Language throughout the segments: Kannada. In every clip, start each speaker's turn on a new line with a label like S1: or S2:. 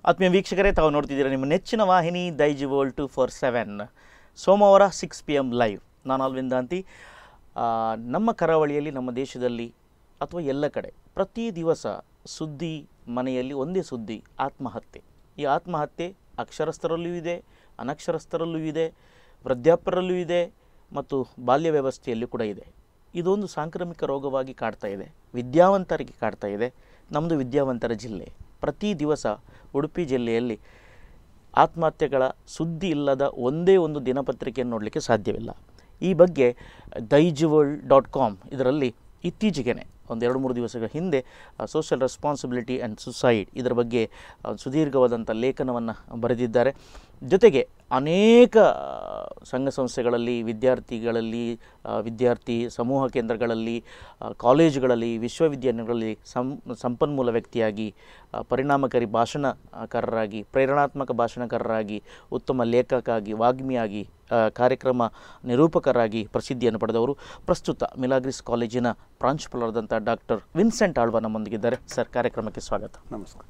S1: ಆತ್ಮೀಯ ವೀಕ್ಷಕರೇ ತಾವು ನೋಡ್ತಿದ್ದೀರಾ ನಿಮ್ಮ ನೆಚ್ಚಿನ ವಾಹಿನಿ Daiji world two four seven ಸೋಮವಾರ ಸಿಕ್ಸ್ ಪಿ ಎಮ್ ಲೈವ್ ನಾನು ಅಲ್ವಿಂದಾಂತಿ ಆ, ನಮ್ಮ ಕರಾವಳಿಯಲ್ಲಿ ನಮ್ಮ ದೇಶದಲ್ಲಿ ಅಥವಾ ಎಲ್ಲ ಕಡೆ ಪ್ರತಿ ದಿವಸ ಸುದ್ದಿ ಮನೆಯಲ್ಲಿ ಒಂದೇ ಸುದ್ದಿ ಆತ್ಮಹತ್ಯೆ ಈ ಆತ್ಮಹತ್ಯೆ ಅಕ್ಷರಸ್ಥರಲ್ಲೂ ಇದೆ ಅನಕ್ಷರಸ್ಥರಲ್ಲೂ ಇದೆ ವೃದ್ಧಾಪ್ಯರಲ್ಲೂ ಇದೆ ಮತ್ತು ಬಾಲ್ಯ ವ್ಯವಸ್ಥೆಯಲ್ಲಿ ಕೂಡ ಇದೆ ಇದೊಂದು ಸಾಂಕ್ರಾಮಿಕ ರೋಗವಾಗಿ ಕಾಡ್ತಾ ಇದೆ ವಿದ್ಯಾವಂತರಿಗೆ ಕಾಡ್ತಾ ಇದೆ ನಮ್ಮದು ವಿದ್ಯಾವಂತರ ಜಿಲ್ಲೆ ಪ್ರತಿ ದಿವಸ ಉಡುಪಿ ಜಿಲ್ಲೆಯಲ್ಲಿ ಆತ್ಮಹತ್ಯೆಗಳ ಸುದ್ದಿ ಇಲ್ಲದ ಒಂದೇ ಒಂದು ದಿನಪತ್ರಿಕೆಯನ್ನು ನೋಡಲಿಕ್ಕೆ ಸಾಧ್ಯವಿಲ್ಲ ಈ ಬಗ್ಗೆ ದೈಜ್ ವರ್ಲ್ಡ್ ಡಾಟ್ ಕಾಮ್ ಇದರಲ್ಲಿ ಇತ್ತೀಚೆಗೆ ಒಂದು ಎರಡು ಮೂರು ದಿವಸಗಳ ಹಿಂದೆ ಸೋಷಿಯಲ್ ರೆಸ್ಪಾನ್ಸಿಬಿಲಿಟಿ ಆ್ಯಂಡ್ ಸುಸೈಡ್ ಇದರ ಬಗ್ಗೆ ಆ, ಸುದೀರ್ಘವಾದಂಥ ಲೇಖನವನ್ನು ಬರೆದಿದ್ದಾರೆ ಜೊತೆಗೆ ಅನೇಕ ಆ, ಸಂಘ ಸಂಸ್ಥೆಗಳಲ್ಲಿ ವಿದ್ಯಾರ್ಥಿಗಳಲ್ಲಿ ಆ, ವಿದ್ಯಾರ್ಥಿ ಸಮೂಹ ಕೇಂದ್ರಗಳಲ್ಲಿ ಆ, ಕಾಲೇಜುಗಳಲ್ಲಿ ವಿಶ್ವವಿದ್ಯಾಲಯಗಳಲ್ಲಿ ಸಂ ಸಂಪನ್ಮೂಲ ವ್ಯಕ್ತಿಯಾಗಿ ಆ, ಪರಿಣಾಮಕಾರಿ ಭಾಷಣಕಾರರಾಗಿ ಪ್ರೇರಣಾತ್ಮಕ ಭಾಷಣಕಾರರಾಗಿ ಉತ್ತಮ ಲೇಖಕಾಗಿ ವಾಗ್ಮಿಯಾಗಿ ಆ, ಕಾರ್ಯಕ್ರಮ ನಿರೂಪಕರಾಗಿ ಪ್ರಸಿದ್ಧಿಯನ್ನು ಪಡೆದವರು ಪ್ರಸ್ತುತ ಮಿಲಾಗ್ರಿಸ್ ಕಾಲೇಜಿನ ಪ್ರಾಂಶುಪಾಲರಾದಂಥ ಡಾಕ್ಟರ್ ವಿನ್ಸೆಂಟ್ ಆಳ್ವ ನಮ್ಮೊಂದಿಗಿದ್ದಾರೆ ಸರ್ ಕಾರ್ಯಕ್ರಮಕ್ಕೆ ಸ್ವಾಗತ
S2: ನಮಸ್ಕಾರ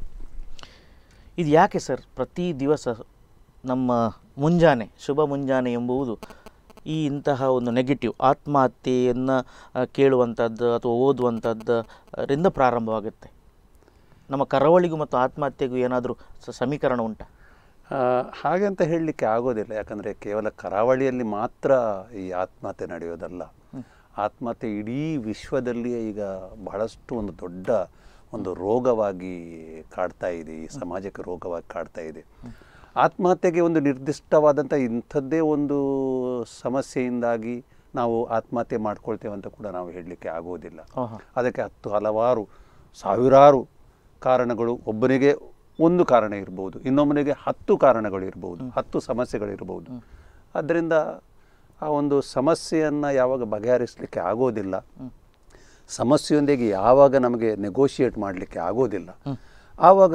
S1: ಇದು ಯಾಕೆ ಸರ್ ಪ್ರತಿ ದಿವಸ ನಮ್ಮ ಮುಂಜಾನೆ ಶುಭ ಮುಂಜಾನೆ ಎಂಬುವುದು ಈ ಇಂತಹ ಒಂದು ನೆಗೆಟಿವ್ ಆತ್ಮಹತ್ಯೆಯನ್ನು ಕೇಳುವಂಥದ್ದು ಅಥವಾ ಓದುವಂಥದ್ದು ರಿಂದ ಪ್ರಾರಂಭವಾಗುತ್ತೆ ನಮ್ಮ ಕರಾವಳಿಗೂ ಮತ್ತು ಆತ್ಮಹತ್ಯೆಗೂ ಏನಾದರೂ ಸ- ಸಮೀಕರಣ ಉಂಟಾ
S2: ಆ, ಹಾಗೆ ಅಂತ ಹೇಳಲಿಕ್ಕೆ ಆಗೋದಿಲ್ಲ ಯಾಕಂದರೆ ಕೇವಲ ಕರಾವಳಿಯಲ್ಲಿ ಮಾತ್ರ ಈ ಆತ್ಮಹತ್ಯೆ ನಡೆಯೋದಲ್ಲ ಆತ್ಮಹತ್ಯೆ ಇಡೀ ವಿಶ್ವದಲ್ಲಿಯೇ ಈಗ ಬಹಳಷ್ಟು ಒಂದು ದೊಡ್ಡ ಒಂದು ರೋಗವಾಗಿ ಕಾಡ್ತಾ ಇದೆ ಈ ಸಮಾಜಕ್ಕೆ ರೋಗವಾಗಿ ಕಾಡ್ತಾ ಇದೆ ಆತ್ಮಹತ್ಯೆಗೆ ಒಂದು ನಿರ್ದಿಷ್ಟವಾದಂಥ ಇಂಥದ್ದೇ ಒಂದು ಸಮಸ್ಯೆಯಿಂದಾಗಿ ನಾವು ಆತ್ಮಹತ್ಯೆ ಮಾಡ್ಕೊಳ್ತೇವೆ ಅಂತ ಕೂಡ ನಾವು ಹೇಳಲಿಕ್ಕೆ ಆಗೋದಿಲ್ಲ
S1: ಆಹಾ.
S2: ಅದಕ್ಕೆ ಹತ್ತು ಹಲವಾರು ಸಾವಿರಾರು ಕಾರಣಗಳು ಒಬ್ಬನಿಗೆ ಒಂದು ಕಾರಣ ಇರ್ಬೋದು ಇನ್ನೊಬ್ಬನಿಗೆ ಹತ್ತು ಕಾರಣಗಳು ಇರ್ಬೋದು ಹತ್ತು ಸಮಸ್ಯೆಗಳಿರ್ಬೋದು ಆದ್ದರಿಂದ ಆ ಒಂದು ಸಮಸ್ಯೆಯನ್ನು ಯಾವಾಗ ಬಗೆಹರಿಸಲಿಕ್ಕೆ ಆಗೋದಿಲ್ಲ ಸಮಸ್ಯೆಯೊಂದಿಗೆ ಯಾವಾಗ ನಮಗೆ ನೆಗೋಷಿಯೇಟ್ ಮಾಡಲಿಕ್ಕೆ ಆಗೋದಿಲ್ಲ ಆವಾಗ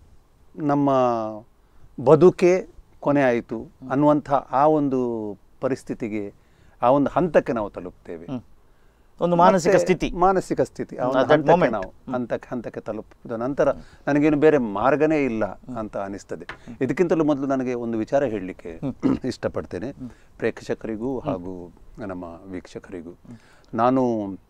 S2: ನಮ್ಮ ಬದುಕೇ ಕೊನೆ ಆಯಿತು ಅನ್ನುವಂಥ ಆ ಒಂದು ಪರಿಸ್ಥಿತಿಗೆ ಆ ಒಂದು ಹಂತಕ್ಕೆ ನಾವು ತಲುಪ್ತೇವೆ
S1: ಹ್ಮ್. ಒಂದು ಮಾನಸಿಕ
S2: ಮತ್ತೆ
S1: ಸ್ಥಿತಿ
S2: ಮಾನಸಿಕ ಸ್ಥಿತಿ ಆ ಒಂದು
S1: At that
S2: ಹಂತಕ್ಕೆ
S1: moment.
S2: ನಾವು ಹಂತಕ್ಕೆ ಹಂತಕ್ಕೆ ತಲುಪಿದ ನಂತರ ನನಗೇನು ಬೇರೆ ಮಾರ್ಗನೇ ಇಲ್ಲ ಅಂತ ಅನಿಸ್ತದೆ ಇದಕ್ಕಿಂತಲೂ ಮೊದಲು ನನಗೆ ಒಂದು ವಿಚಾರ ಹೇಳಲಿಕ್ಕೆ ಇಷ್ಟಪಡ್ತೇನೆ ಪ್ರೇಕ್ಷಕರಿಗೂ ಹಾಗೂ ನಮ್ಮ ವೀಕ್ಷಕರಿಗೂ ನಾನು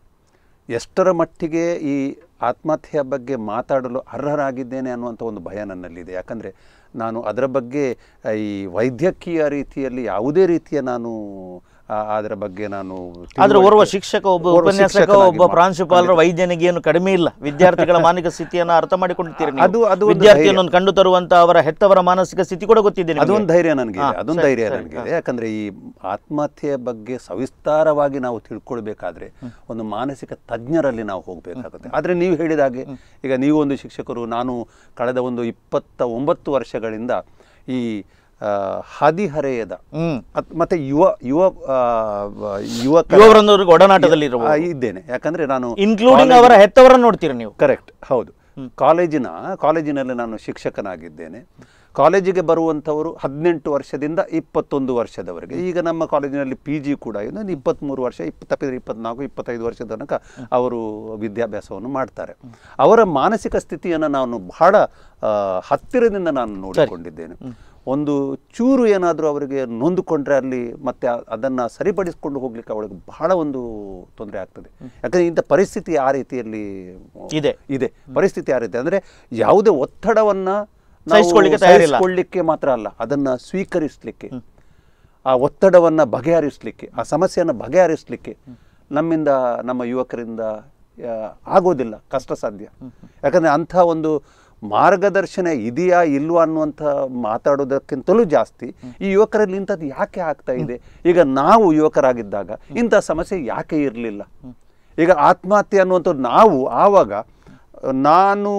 S2: ಎಷ್ಟರ ಮಟ್ಟಿಗೆ ಈ ಆತ್ಮಹತ್ಯೆಯ ಬಗ್ಗೆ ಮಾತಾಡಲು ಅರ್ಹರಾಗಿದ್ದೇನೆ ಅನ್ನುವಂಥ ಒಂದು ಭಯ ನನ್ನಲ್ಲಿದೆ ಯಾಕಂದರೆ ನಾನು ಅದರ ಬಗ್ಗೆ ಆ, ಈ ವೈದ್ಯಕೀಯ ರೀತಿಯಲ್ಲಿ ಯಾವುದೇ ರೀತಿಯ ನಾನು ಆ, ಅದರ ಬಗ್ಗೆ ನಾನು
S1: ಆದ್ರೆ ಓರ್ವ
S2: ತಿಳುವಳಿಕೆ-
S1: ಶಿಕ್ಷಕ ಒಬ್ಬ
S2: ಓರ್ವ
S1: ಉಪನ್ಯಾಸಕ
S2: ಶಿಕ್ಷಕನಾಗಿ
S1: ಒಬ್ಬ
S2: ಮಾ-
S1: ಪ್ರಾಂಶುಪಾಲರ ವೈದ್ಯನಿಗೆ ಏನು ಕಡಿಮೆ ಇಲ್ಲ ವಿದ್ಯಾರ್ಥಿಗಳ ಮಾನಸಿಕ ಸ್ಥಿತಿಯನ್ನು ಅರ್ಥ ಮಾಡಿಕೊಂಡಿರ್ತೀರಿ ನೀವು.
S2: ಅದು- ಅದು ಒಂದು
S1: ವಿದ್ಯಾರ್ಥಿಯನ್ನು ಕಂಡು ತರುವಂತ ಅವರ ಹೆತ್ತವರ ಮಾನಸಿಕ ಸ್ಥಿತಿ ಕೂಡ ಗೊತ್ತಿದೆ ನಿಮಗೆ.
S2: ಅದೊಂದು ಧೈರ್ಯ ನನಗಿದೆ
S1: ಹಾ,
S2: ಅದೊಂದು
S1: ಸರಿ,
S2: ಧೈರ್ಯ
S1: ಸರಿ,
S2: ನನಗಿದೆ ಯಾಕಂದ್ರೆ ಈ ಆತ್ಮಹತ್ಯೆಯ ಬಗ್ಗೆ ಸವಿಸ್ತಾರವಾಗಿ ನಾವು ತಿಳ್ಕೊಳ್ಬೇಕಾದ್ರೆ ಒಂದು ಮಾನಸಿಕ ತಜ್ಞರಲ್ಲಿ ನಾವು ಹೋಗಬೇಕಾಗುತ್ತೆ ಆದರೆ ನೀವು ಹೇಳಿದ ಹಾಗೆ ಈಗ ನೀವು ಒಂದು ಶಿಕ್ಷಕರು ನಾನು ಕಳೆದ ಒಂದು ಇಪ್ಪತ್ತ ಒಂಬತ್ತು ವರ್ಷಗಳಿಂದ ಈ ಆ, ಹದಿಹರೆಯದ
S1: ಹ್ಮ್
S2: ಅತ್- ಮತ್ತೆ ಯುವ ಯುವ ಆ, ಯುವಕ
S1: ಯುವವರೊಂದಿಗೆ ಒಡನಾಟದಲ್ಲಿ
S2: ಆ, ಇದ್ದೇನೆ ಯಾಕಂದ್ರೆ ನಾನು
S1: ಇನ್ಕ್ಲೂಡಿಂಗ್ ಅವರ ಹೆತ್ತವರನ್ನು ನೋಡ್ತೀರಿ ನೀವು
S2: ಕರೆಕ್ಟ್ ಹೌದು ಕಾಲೇಜಿನ ಕಾಲೇಜಿನಲ್ಲಿ ನಾನು ಶಿಕ್ಷಕನಾಗಿದ್ದೇನೆ ಕಾಲೇಜಿಗೆ ಬರುವಂಥವರು ಹದಿನೆಂಟು ವರ್ಷದಿಂದ ಇಪ್ಪತ್ತೊಂದು ವರ್ಷದವರೆಗೆ ಈಗ ನಮ್ಮ ಕಾಲೇಜಿನಲ್ಲಿ ಪಿ ಜಿ ಕೂಡ ಇನ್ನೊಂದು ಇಪ್ಪತ್ತ್ಮೂರು ವರ್ಷ ಇಪ್ಪ ತಪ್ಪಿದ್ರೆ ಇಪ್ಪತ್ನಾಲ್ಕು ಇಪ್ಪತ್ತೈದು ವರ್ಷದ ತನಕ ಅವರು ವಿದ್ಯಾಭ್ಯಾಸವನ್ನು ಮಾಡ್ತಾರೆ ಅವರ ಮಾನಸಿಕ ಸ್ಥಿತಿಯನ್ನು ನಾನು ಬಹಳ ಆ, ಹತ್ತಿರದಿಂದ ನಾನು ನೋಡಿಕೊಂಡಿದ್ದೇನೆ ಒಂದು ಚೂರು ಏನಾದರೂ ಅವರಿಗೆ ನೊಂದುಕೊಂಡ್ರೆ ಅಲ್ಲಿ ಮತ್ತೆ ಆ- ಅದನ್ನ ಸರಿಪಡಿಸಿಕೊಂಡು ಹೋಗ್ಲಿಕ್ಕೆ ಅವಳಿಗೆ ಬಹಳ ಒಂದು ತೊಂದರೆ ಆಗ್ತದೆ ಯಾಕಂದ್ರೆ ಇಂಥ ಪರಿಸ್ಥಿತಿ ಆ ರೀತಿಯಲ್ಲಿ
S1: ಇದೆ.
S2: ಇದೆ ಪರಿಸ್ಥಿತಿ ಆ ರೀತಿ ಅಂದ್ರೆ ಯಾವುದೇ ಒತ್ತಡವನ್ನ ನಾವು
S1: ಸಹಿಸ್ಕೊಳ್ಳಿಕ್ಕೆ ತಯಾರಿಲ್ಲ.
S2: ಸಹಿಸ್ಕೊಳ್ಳಿಕ್ಕೆ ಮಾತ್ರ ಅಲ್ಲ ಅದನ್ನ ಸ್ವೀಕರಿಸಲಿಕ್ಕೆ ಆ ಒತ್ತಡವನ್ನ ಬಗೆಹರಿಸಲಿಕ್ಕೆ ಆ ಸಮಸ್ಯೆಯನ್ನು ಬಗೆಹರಿಸಲಿಕ್ಕೆ ನಮ್ಮಿಂದ ನಮ್ಮ ಯುವಕರಿಂದ ಆ, ಆಗೋದಿಲ್ಲ ಕಷ್ಟ ಸಾಧ್ಯ ಯಾಕಂದ್ರೆ ಅಂಥ ಒಂದು ಮಾರ್ಗದರ್ಶನ ಇದೆಯಾ ಇಲ್ವಾ ಅನ್ನುವಂಥ ಮಾತಾಡೋದಕ್ಕಿಂತಲೂ ಜಾಸ್ತಿ ಈ ಯುವಕರಲ್ಲಿ ಇಂಥದ್ದು ಯಾಕೆ ಆಗ್ತಾ ಇದೆ ಈಗ ನಾವು ಯುವಕರಾಗಿದ್ದಾಗ ಇಂಥ ಸಮಸ್ಯೆ ಯಾಕೆ ಇರಲಿಲ್ಲ ಈಗ ಆತ್ಮಹತ್ಯೆ ಅನ್ನುವಂಥದ್ದು ನಾವು ಆವಾಗ ನಾನು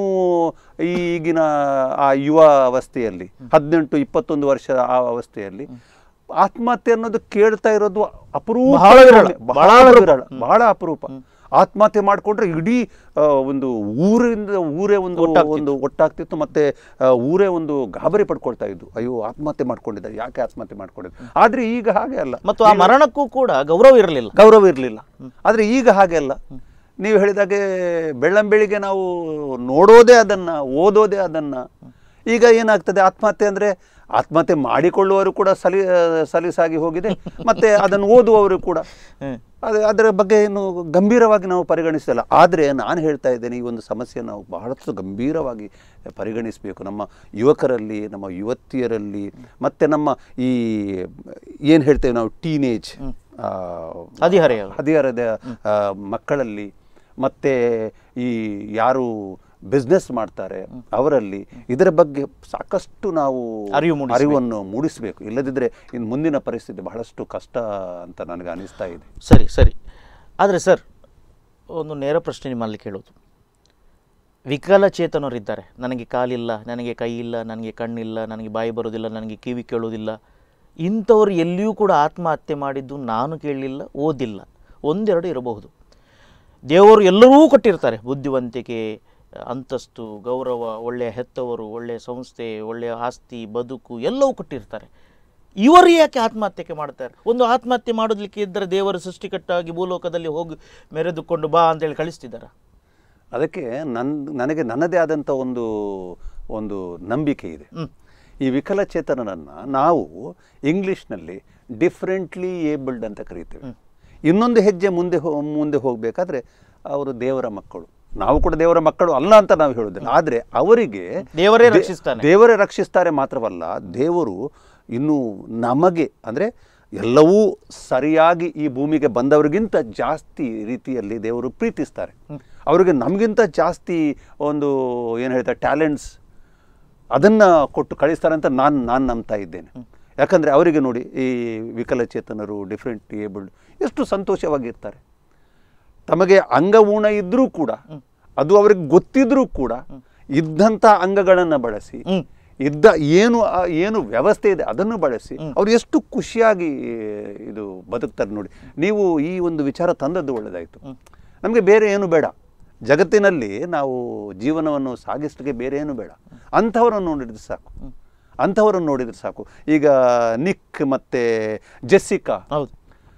S2: ಈಗಿನ ಆ ಯುವ ಅವಸ್ಥೆಯಲ್ಲಿ ಹದಿನೆಂಟು ಇಪ್ಪತ್ತೊಂದು ವರ್ಷ ಆ ಅವಸ್ಥೆಯಲ್ಲಿ ಆತ್ಮಹತ್ಯೆ ಅನ್ನೋದು ಕೇಳ್ತಾ ಇರೋದು ಅಪರೂಪ
S1: ಬಹಳ ವಿರಳ,
S2: ಬಹಳ
S1: ಬಹಳ
S2: ವಿರಳ ಬಹಳ ಅಪರೂಪ ಆತ್ಮಹತ್ಯೆ ಮಾಡಿಕೊಂಡ್ರೆ ಇಡೀ ಆ, ಒಂದು ಊರಿಂದ ಊರೇ ಒಂದು ಒಂದು ಒಟ್ಟಾಗ್ತಿತ್ತು ಮತ್ತೆ ಆ, ಊರೇ ಒಂದು ಗಾಬರಿ ಪಡ್ಕೊಳ್ತಾ ಇದ್ದು ಅಯ್ಯೋ ಆತ್ಮಹತ್ಯೆ ಮಾಡ್ಕೊಂಡಿದ್ದಾರೆ ಯಾಕೆ ಆತ್ಮಹತ್ಯೆ ಮಾಡ್ಕೊಂಡಿದ್ದು ಆದ್ರೆ ಈಗ ಹಾಗೆ ಅಲ್ಲ
S1: ಮತ್ತು ಆ ಮರಣಕ್ಕೂ ಕೂಡ ಗೌರವ ಇರಲಿಲ್ಲ
S2: ಗೌರವ ಇರಲಿಲ್ಲ ಆದರೆ ಈಗ ಹಾಗೆ ಅಲ್ಲ ನೀವು ಹೇಳಿದಾಗೆ ಬೆಳ್ಳಂಬೆಳಿಗ್ಗೆ ನಾವು ನೋಡೋದೇ ಅದನ್ನ ಓದೋದೇ ಅದನ್ನ ಈಗ ಏನಾಗ್ತದೆ ಆತ್ಮಹತ್ಯೆ ಅಂದರೆ ಆತ್ಮಹತ್ಯೆ ಮಾಡಿಕೊಳ್ಳುವವರು ಕೂಡ ಸಲಿ ಸಲೀಸಾಗಿ ಹೋಗಿದೆ ಮತ್ತೆ ಅದನ್ನು ಓದುವವರು ಕೂಡ
S1: ಹ್ಮ್.
S2: ಅದು ಅದರ ಬಗ್ಗೆ ಏನು ಗಂಭೀರವಾಗಿ ನಾವು ಪರಿಗಣಿಸಲ್ಲ ಆದರೆ ನಾನು ಹೇಳ್ತಾ ಇದ್ದೇನೆ ಈ ಒಂದು ಸಮಸ್ಯೆ ನಾವು ಬಹಳಷ್ಟು ಗಂಭೀರವಾಗಿ ಪರಿಗಣಿಸಬೇಕು ನಮ್ಮ ಯುವಕರಲ್ಲಿ ನಮ್ಮ ಯುವತಿಯರಲ್ಲಿ ಮತ್ತು ನಮ್ಮ ಈ ಏನು ಹೇಳ್ತೇವೆ ನಾವು ಟೀನೇಜ್
S1: ಹದಿಹರೆಯ
S2: ಹದಿಹರದ ಆ, ಮಕ್ಕಳಲ್ಲಿ ಮತ್ತು ಈ ಯಾರು ಬಿಸ್ನೆಸ್ ಮಾಡ್ತಾರೆ ಅವರಲ್ಲಿ ಇದರ ಬಗ್ಗೆ ಸಾಕಷ್ಟು ನಾವು
S1: ಅರಿವು ಮೂಡಿಸ್ಬೇಕು.
S2: ಅರಿವನ್ನು ಮೂಡಿಸಬೇಕು ಇಲ್ಲದಿದ್ದರೆ ಇನ್ನು ಮುಂದಿನ ಪರಿಸ್ಥಿತಿ ಬಹಳಷ್ಟು ಕಷ್ಟ ಅಂತ ನನಗೆ ಅನಿಸ್ತಾ ಇದೆ
S1: ಸರಿ ಸರಿ ಆದರೆ ಸರ್ ಒಂದು ನೇರ ಪ್ರಶ್ನೆ ನಿಮ್ಮಲ್ಲಿ ಕೇಳೋದು ವಿಕಲಚೇತನರಿದ್ದಾರೆ ನನಗೆ ಕಾಲಿಲ್ಲ ನನಗೆ ಕೈ ಇಲ್ಲ ನನಗೆ ಕಣ್ಣಿಲ್ಲ ನನಗೆ ಬಾಯಿ ಬರೋದಿಲ್ಲ ನನಗೆ ಕಿವಿ ಕೇಳೋದಿಲ್ಲ ಇಂಥವ್ರು ಎಲ್ಲಿಯೂ ಕೂಡ ಆತ್ಮಹತ್ಯೆ ಮಾಡಿದ್ದು ನಾನು ಕೇಳಲಿಲ್ಲ ಓದಿಲ್ಲ ಒಂದೆರಡು ಇರಬಹುದು ದೇವರು ಎಲ್ಲರೂ ಕೊಟ್ಟಿರ್ತಾರೆ ಬುದ್ಧಿವಂತಿಕೆ ಅಂತಸ್ತು ಗೌರವ ಒಳ್ಳೆಯ ಹೆತ್ತವರು ಒಳ್ಳೆಯ ಸಂಸ್ಥೆ ಒಳ್ಳೆಯ ಆಸ್ತಿ ಬದುಕು ಎಲ್ಲವೂ ಕೊಟ್ಟಿರ್ತಾರೆ ಇವರು ಯಾಕೆ ಆತ್ಮಹತ್ಯೆ ಮಾಡ್ತಾರೆ ಒಂದು ಆತ್ಮಹತ್ಯೆ ಮಾಡೋದಕ್ಕೆ ಇದ್ದರೆ ದೇವರ ಸೃಷ್ಟಿಕಟ್ಟಾಗಿ ಭೂಲೋಕದಲ್ಲಿ ಹೋಗಿ ಮೆರೆದುಕೊಂಡು ಬಾ ಅಂತೇಳಿ ಕಳಿಸ್ತಿದ್ದಾರ
S2: ಅದಕ್ಕೆ ನನ್ನ ನನಗೆ ನನ್ನದೇ ಆದಂಥ ಒಂದು ಒಂದು ನಂಬಿಕೆ ಇದೆ
S1: ಹ್ಮ್.
S2: ಈ ವಿಕಲಚೇತನರನ್ನು ನಾವು ಇಂಗ್ಲೀಷ್ನಲ್ಲಿ ಡಿಫ್ರೆಂಟ್ಲಿ ಏಬಲ್ಡ್ ಅಂತ ಕರಿತೇವೆ ಇನ್ನೊಂದು ಹೆಜ್ಜೆ ಮುಂದೆ ಹೋ ಮುಂದೆ ಹೋಗಬೇಕಾದ್ರೆ ಅವರು ದೇವರ ಮಕ್ಕಳು ನಾವು ಕೂಡ ದೇವರ ಮಕ್ಕಳು ಅಲ್ಲ ಅಂತ ನಾವು ಹೇಳೋದಿಲ್ಲ ಆದರೆ ಅವರಿಗೆ
S1: ದೇವರೇ
S2: ದೇ-
S1: ರಕ್ಷಿಸ್ತಾನೆ.
S2: ದೇವರೇ ರಕ್ಷಿಸ್ತಾರೆ ಮಾತ್ರವಲ್ಲ ದೇವರು ಇನ್ನು ನಮಗೆ ಅಂದರೆ ಎಲ್ಲವೂ ಸರಿಯಾಗಿ ಈ ಭೂಮಿಗೆ ಬಂದವರಿಗಿಂತ ಜಾಸ್ತಿ ರೀತಿಯಲ್ಲಿ ದೇವರು ಪ್ರೀತಿಸ್ತಾರೆ ಅವರಿಗೆ ನಮಗಿಂತ ಜಾಸ್ತಿ ಒಂದು ಏನು ಹೇಳ್ತಾರೆ ಟ್ಯಾಲೆಂಟ್ಸ್ ಅದನ್ನು ಕೊಟ್ಟು ಕಳಿಸ್ತಾರೆ ಅಂತ ನಾನು ನಾನು ನಂಬ್ತಾ ಇದ್ದೇನೆ ಯಾಕಂದರೆ ಅವರಿಗೆ ನೋಡಿ ಈ ವಿಕಲಚೇತನರು ಡಿಫ್ರೆಂಟ್ ಏಬಲ್ಡ್ ಎಷ್ಟು ಸಂತೋಷವಾಗಿರ್ತಾರೆ ತಮಗೆ ಅಂಗಊನ ಇದ್ದರೂ ಕೂಡ ಅದು ಅವ್ರಿಗೆ ಗೊತ್ತಿದ್ರೂ ಕೂಡ ಇದ್ದಂಥ ಅಂಗಗಳನ್ನು ಬಳಸಿ
S1: ಹ್ಮ್.
S2: ಇದ್ದ ಏನು ಆ ಏನು ವ್ಯವಸ್ಥೆ ಇದೆ ಅದನ್ನು ಬಳಸಿ ಅವ್ರು ಎಷ್ಟು ಖುಷಿಯಾಗಿ ಇದು ಬದುಕ್ತಾರೆ ನೋಡಿ ನೀವು ಈ ಒಂದು ವಿಚಾರ ತಂದದ್ದು ಒಳ್ಳೆಯದಾಯಿತು ನಮಗೆ ಬೇರೆ ಏನು ಬೇಡ ಜಗತ್ತಿನಲ್ಲಿ ನಾವು ಜೀವನವನ್ನು ಸಾಗಿಸಲಿಕ್ಕೆ ಬೇರೆ ಏನು ಬೇಡ ಅಂಥವರನ್ನು ನೋಡಿದ್ರೆ ಸಾಕು ಅಂಥವರನ್ನು ನೋಡಿದ್ರೆ ಸಾಕು ಈಗ ನಿಕ್ ಮತ್ತು ಜೆಸ್ಸಿಕಾ
S1: ಹೌದು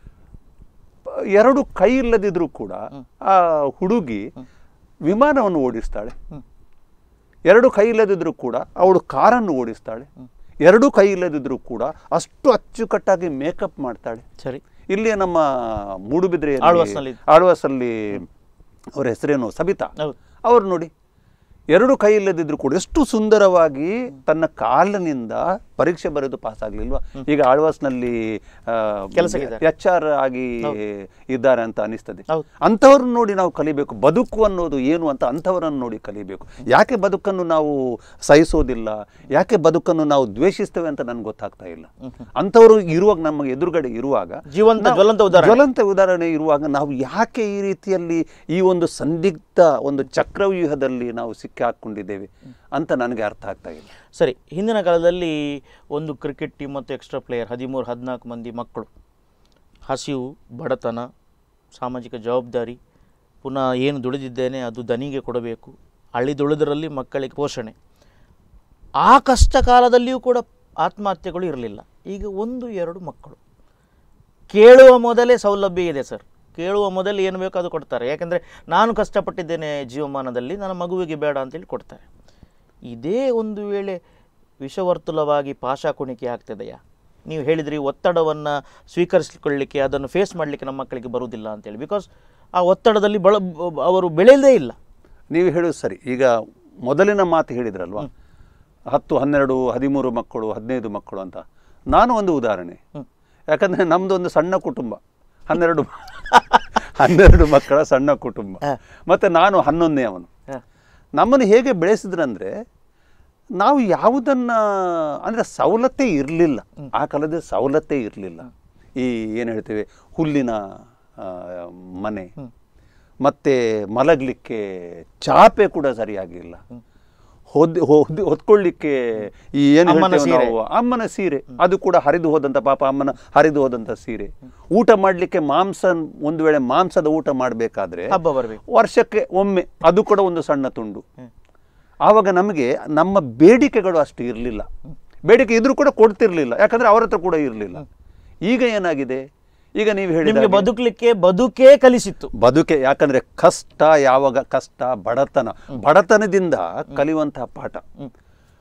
S2: ಎರಡು ಕೈ ಇಲ್ಲದಿದ್ರೂ ಕೂಡ ಆ ಹುಡುಗಿ ವಿಮಾನವನ್ನು ಓಡಿಸ್ತಾಳೆ ಎರಡು ಕೈ ಇಲ್ಲದಿದ್ರೂ ಕೂಡ ಅವಳು ಕಾರನ್ನು ಓಡಿಸ್ತಾಳೆ ಎರಡು ಕೈ ಇಲ್ಲದಿದ್ರೂ ಕೂಡ ಅಷ್ಟು ಅಚ್ಚುಕಟ್ಟಾಗಿ ಮೇಕಪ್ ಮಾಡ್ತಾಳೆ
S1: ಸರಿ
S2: ಇಲ್ಲಿ ನಮ್ಮ ಮೂಡುಬಿದ್ರೆ
S1: ಆಳ್ವಾಸ್ನಲ್ಲಿ.
S2: ಆಳ್ವಾಸಲ್ಲಿ ಅವರ ಹೆಸರೇನು ಸಬಿತಾ
S1: ಹೌದು
S2: ಅವರು ನೋಡಿ ಎರಡು ಕೈ ಇಲ್ಲದಿದ್ರು ಕೂಡ ಎಷ್ಟು ಸುಂದರವಾಗಿ ತನ್ನ ಕಾಲಿನಿಂದ ಪರೀಕ್ಷೆ ಬರೆದು ಪಾಸ್ ಆಗ್ಲಿಲ್ವಾ ಈಗ ಆಳ್ವಾಸ್ನಲ್ಲಿ
S1: ಕೆಲಸಕ್ಕಿದ್ದಾರೆ.
S2: ಎಚ್ ಆರ್ ಆಗಿ ಇದ್ದಾರೆ ಅಂತ ಅನಿಸ್ತದೆ
S1: ಹೌದು.
S2: ಅಂಥವ್ರನ್ನ ನೋಡಿ ನಾವು ಕಲಿಬೇಕು ಬದುಕು ಅನ್ನೋದು ಏನು ಅಂತ ಅಂಥವರನ್ನು ನೋಡಿ ಕಲಿಬೇಕು ಯಾಕೆ ಬದುಕನ್ನು ನಾವು ಸಹಿಸೋದಿಲ್ಲ ಯಾಕೆ ಬದುಕನ್ನು ನಾವು ದ್ವೇಷಿಸ್ತೇವೆ ಅಂತ ನನಗೆ ಗೊತ್ತಾಗ್ತಾ ಇಲ್ಲ ಅಂಥವರು ಇರುವಾಗ ನಮ್ಮ ಎದುರುಗಡೆ ಇರುವಾಗ
S1: ಜೀವಂತ
S2: ನಾವು-
S1: ಜ್ವಲಂತ ಉದಾಹರಣೆ.
S2: ಜ್ವಲಂತ ಉದಾಹರಣೆ ಇರುವಾಗ ನಾವು ಯಾಕೆ ಈ ರೀತಿಯಲ್ಲಿ ಈ ಒಂದು ಸಂದಿಗ್ಧ ಒಂದು ಚಕ್ರವ್ಯೂಹದಲ್ಲಿ ನಾವು ಸಿಕ್ಕಾಕೊಂಡಿದ್ದೇವೆ ಅಂತ ನನಗೆ ಅರ್ಥ ಆಗ್ತಾ ಇಲ್ಲ
S1: ಸರಿ ಹಿಂದಿನ ಕಾಲದಲ್ಲಿ ಒಂದು ಕ್ರಿಕೆಟ್ ಟೀಮ್ ಮತ್ತು ಎಕ್ಸ್ಟ್ರಾ ಪ್ಲೇಯರ್ ಹದಿಮೂರು ಹದಿನಾಲ್ಕು ಮಂದಿ ಮಕ್ಕಳು ಹಸಿವು ಬಡತನ ಸಾಮಾಜಿಕ ಜವಾಬ್ದಾರಿ ಪುನಃ ಏನು ದುಡಿದಿದ್ದೇನೆ ಅದು ದನಿಗೆ ಕೊಡಬೇಕು ಅಳಿದುಳಿದರಲ್ಲಿ ಮಕ್ಕಳಿಗೆ ಪೋಷಣೆ ಆ ಕಷ್ಟ ಕಾಲದಲ್ಲಿಯೂ ಕೂಡ ಆತ್ಮಹತ್ಯೆಗಳು ಇರಲಿಲ್ಲ ಈಗ ಒಂದು ಎರಡು ಮಕ್ಕಳು ಕೇಳುವ ಮೊದಲೇ ಸೌಲಭ್ಯ ಇದೆ ಸರ್ ಕೇಳುವ ಮೊದಲು ಏನು ಬೇಕೋ ಅದು ಕೊಡ್ತಾರೆ ಯಾಕೆಂದರೆ ನಾನು ಕಷ್ಟಪಟ್ಟಿದ್ದೇನೆ ಜೀವಮಾನದಲ್ಲಿ ನನ್ನ ಮಗುವಿಗೆ ಬೇಡ ಅಂತೇಳಿ ಕೊಡ್ತಾರೆ ಇದೇ ಒಂದು ವೇಳೆ ವಿಷವರ್ತುಲವಾಗಿ ಪಾಶಾಕುಣಿಕೆ ಆಗ್ತದೆಯಾ ನೀವು ಹೇಳಿದ್ರಿ ಒತ್ತಡವನ್ನು ಸ್ವೀಕರಿಸಿಕೊಳ್ಳಿಕ್ಕೆ ಅದನ್ನು ಫೇಸ್ ಮಾಡಲಿಕ್ಕೆ ನಮ್ಮ ಮಕ್ಕಳಿಗೆ ಬರುವುದಿಲ್ಲ ಅಂತೇಳಿ ಬಿಕಾಸ್ ಆ ಒತ್ತಡದಲ್ಲಿ ಬಳ ಬ- ಅವರು ಬೆಳೆಯದೇ ಇಲ್ಲ
S2: ನೀವು ಹೇಳೋದು ಸರಿ ಈಗ ಮೊದಲಿನ ಮಾತು ಹೇಳಿದ್ರಲ್ವಾ ಹತ್ತು ಹನ್ನೆರಡು ಹದಿಮೂರು ಮಕ್ಕಳು ಹದಿನೈದು ಮಕ್ಕಳು ಅಂತ ನಾನು ಒಂದು ಉದಾಹರಣೆ ಯಾಕಂದರೆ ನಮ್ಮದು ಒಂದು ಸಣ್ಣ ಕುಟುಂಬ ಹನ್ನೆರಡು ಹನ್ನೆರಡು ಮಕ್ಕಳ ಸಣ್ಣ ಕುಟುಂಬ
S1: ಹ.
S2: ಮತ್ತು ನಾನು ಹನ್ನೊಂದನೇ ಅವನು
S1: ಹ.
S2: ನಮ್ಮನ್ನು ಹೇಗೆ ಬೆಳೆಸಿದ್ರಂದ್ರೆ ನಾವು ಯಾವುದನ್ನ ಅಂದರೆ ಸವಲತ್ತೇ ಇರಲಿಲ್ಲ ಆ ಕಾಲದ ಸವಲತ್ತೇ ಇರಲಿಲ್ಲ ಈ ಏನು ಹೇಳ್ತೇವೆ ಹುಲ್ಲಿನ ಆ, ಮನೆ ಮತ್ತೆ ಮಲಗಲಿಕ್ಕೆ ಚಾಪೆ ಕೂಡ ಸರಿಯಾಗಿಲ್ಲ ಹೊದ್ ಹೊದ್ ಹೊತ್ಕೊಳ್ಳಿಕ್ಕೆ ಈ ಏನು
S1: ಅಮ್ಮನ
S2: ಹೇಳ್ತೇವೆ
S1: ಸೀರೆ.
S2: ನಾವು ಅಮ್ಮನ ಸೀರೆ ಅದು ಕೂಡ ಹರಿದು ಹೋದಂಥ ಪಾಪ ಅಮ್ಮನ ಹರಿದು ಹೋದಂಥ ಸೀರೆ ಊಟ ಮಾಡಲಿಕ್ಕೆ ಮಾಂಸ ಒಂದು ವೇಳೆ ಮಾಂಸದ ಊಟ ಮಾಡಬೇಕಾದ್ರೆ
S1: ಹಬ್ಬ ಬರಬೇಕು
S2: ವರ್ಷಕ್ಕೆ ಒಮ್ಮೆ ಅದು ಕೂಡ ಒಂದು ಸಣ್ಣ ತುಂಡು ಆವಾಗ ನಮಗೆ ನಮ್ಮ ಬೇಡಿಕೆಗಳು ಅಷ್ಟು ಇರಲಿಲ್ಲ ಬೇಡಿಕೆ ಇದ್ರೂ ಕೂಡ ಕೊಡ್ತಿರ್ಲಿಲ್ಲ ಯಾಕಂದ್ರೆ ಅವರ ಹತ್ರ ಕೂಡ ಇರಲಿಲ್ಲ ಈಗ ಏನಾಗಿದೆ ಈಗ ನೀವು
S1: ನಿಮಗೆ
S2: ಹೇಳಿದ
S1: ಬದುಕಲಿಕ್ಕೆ ಬದುಕೇ ಕಲಿಸಿತ್ತು
S2: ಬದುಕೆ ಯಾಕಂದ್ರೆ ಕಷ್ಟ ಯಾವಾಗ ಕಷ್ಟ ಬಡತನ ಬಡತನದಿಂದ ಕಲಿಯುವಂತಹ ಪಾಠ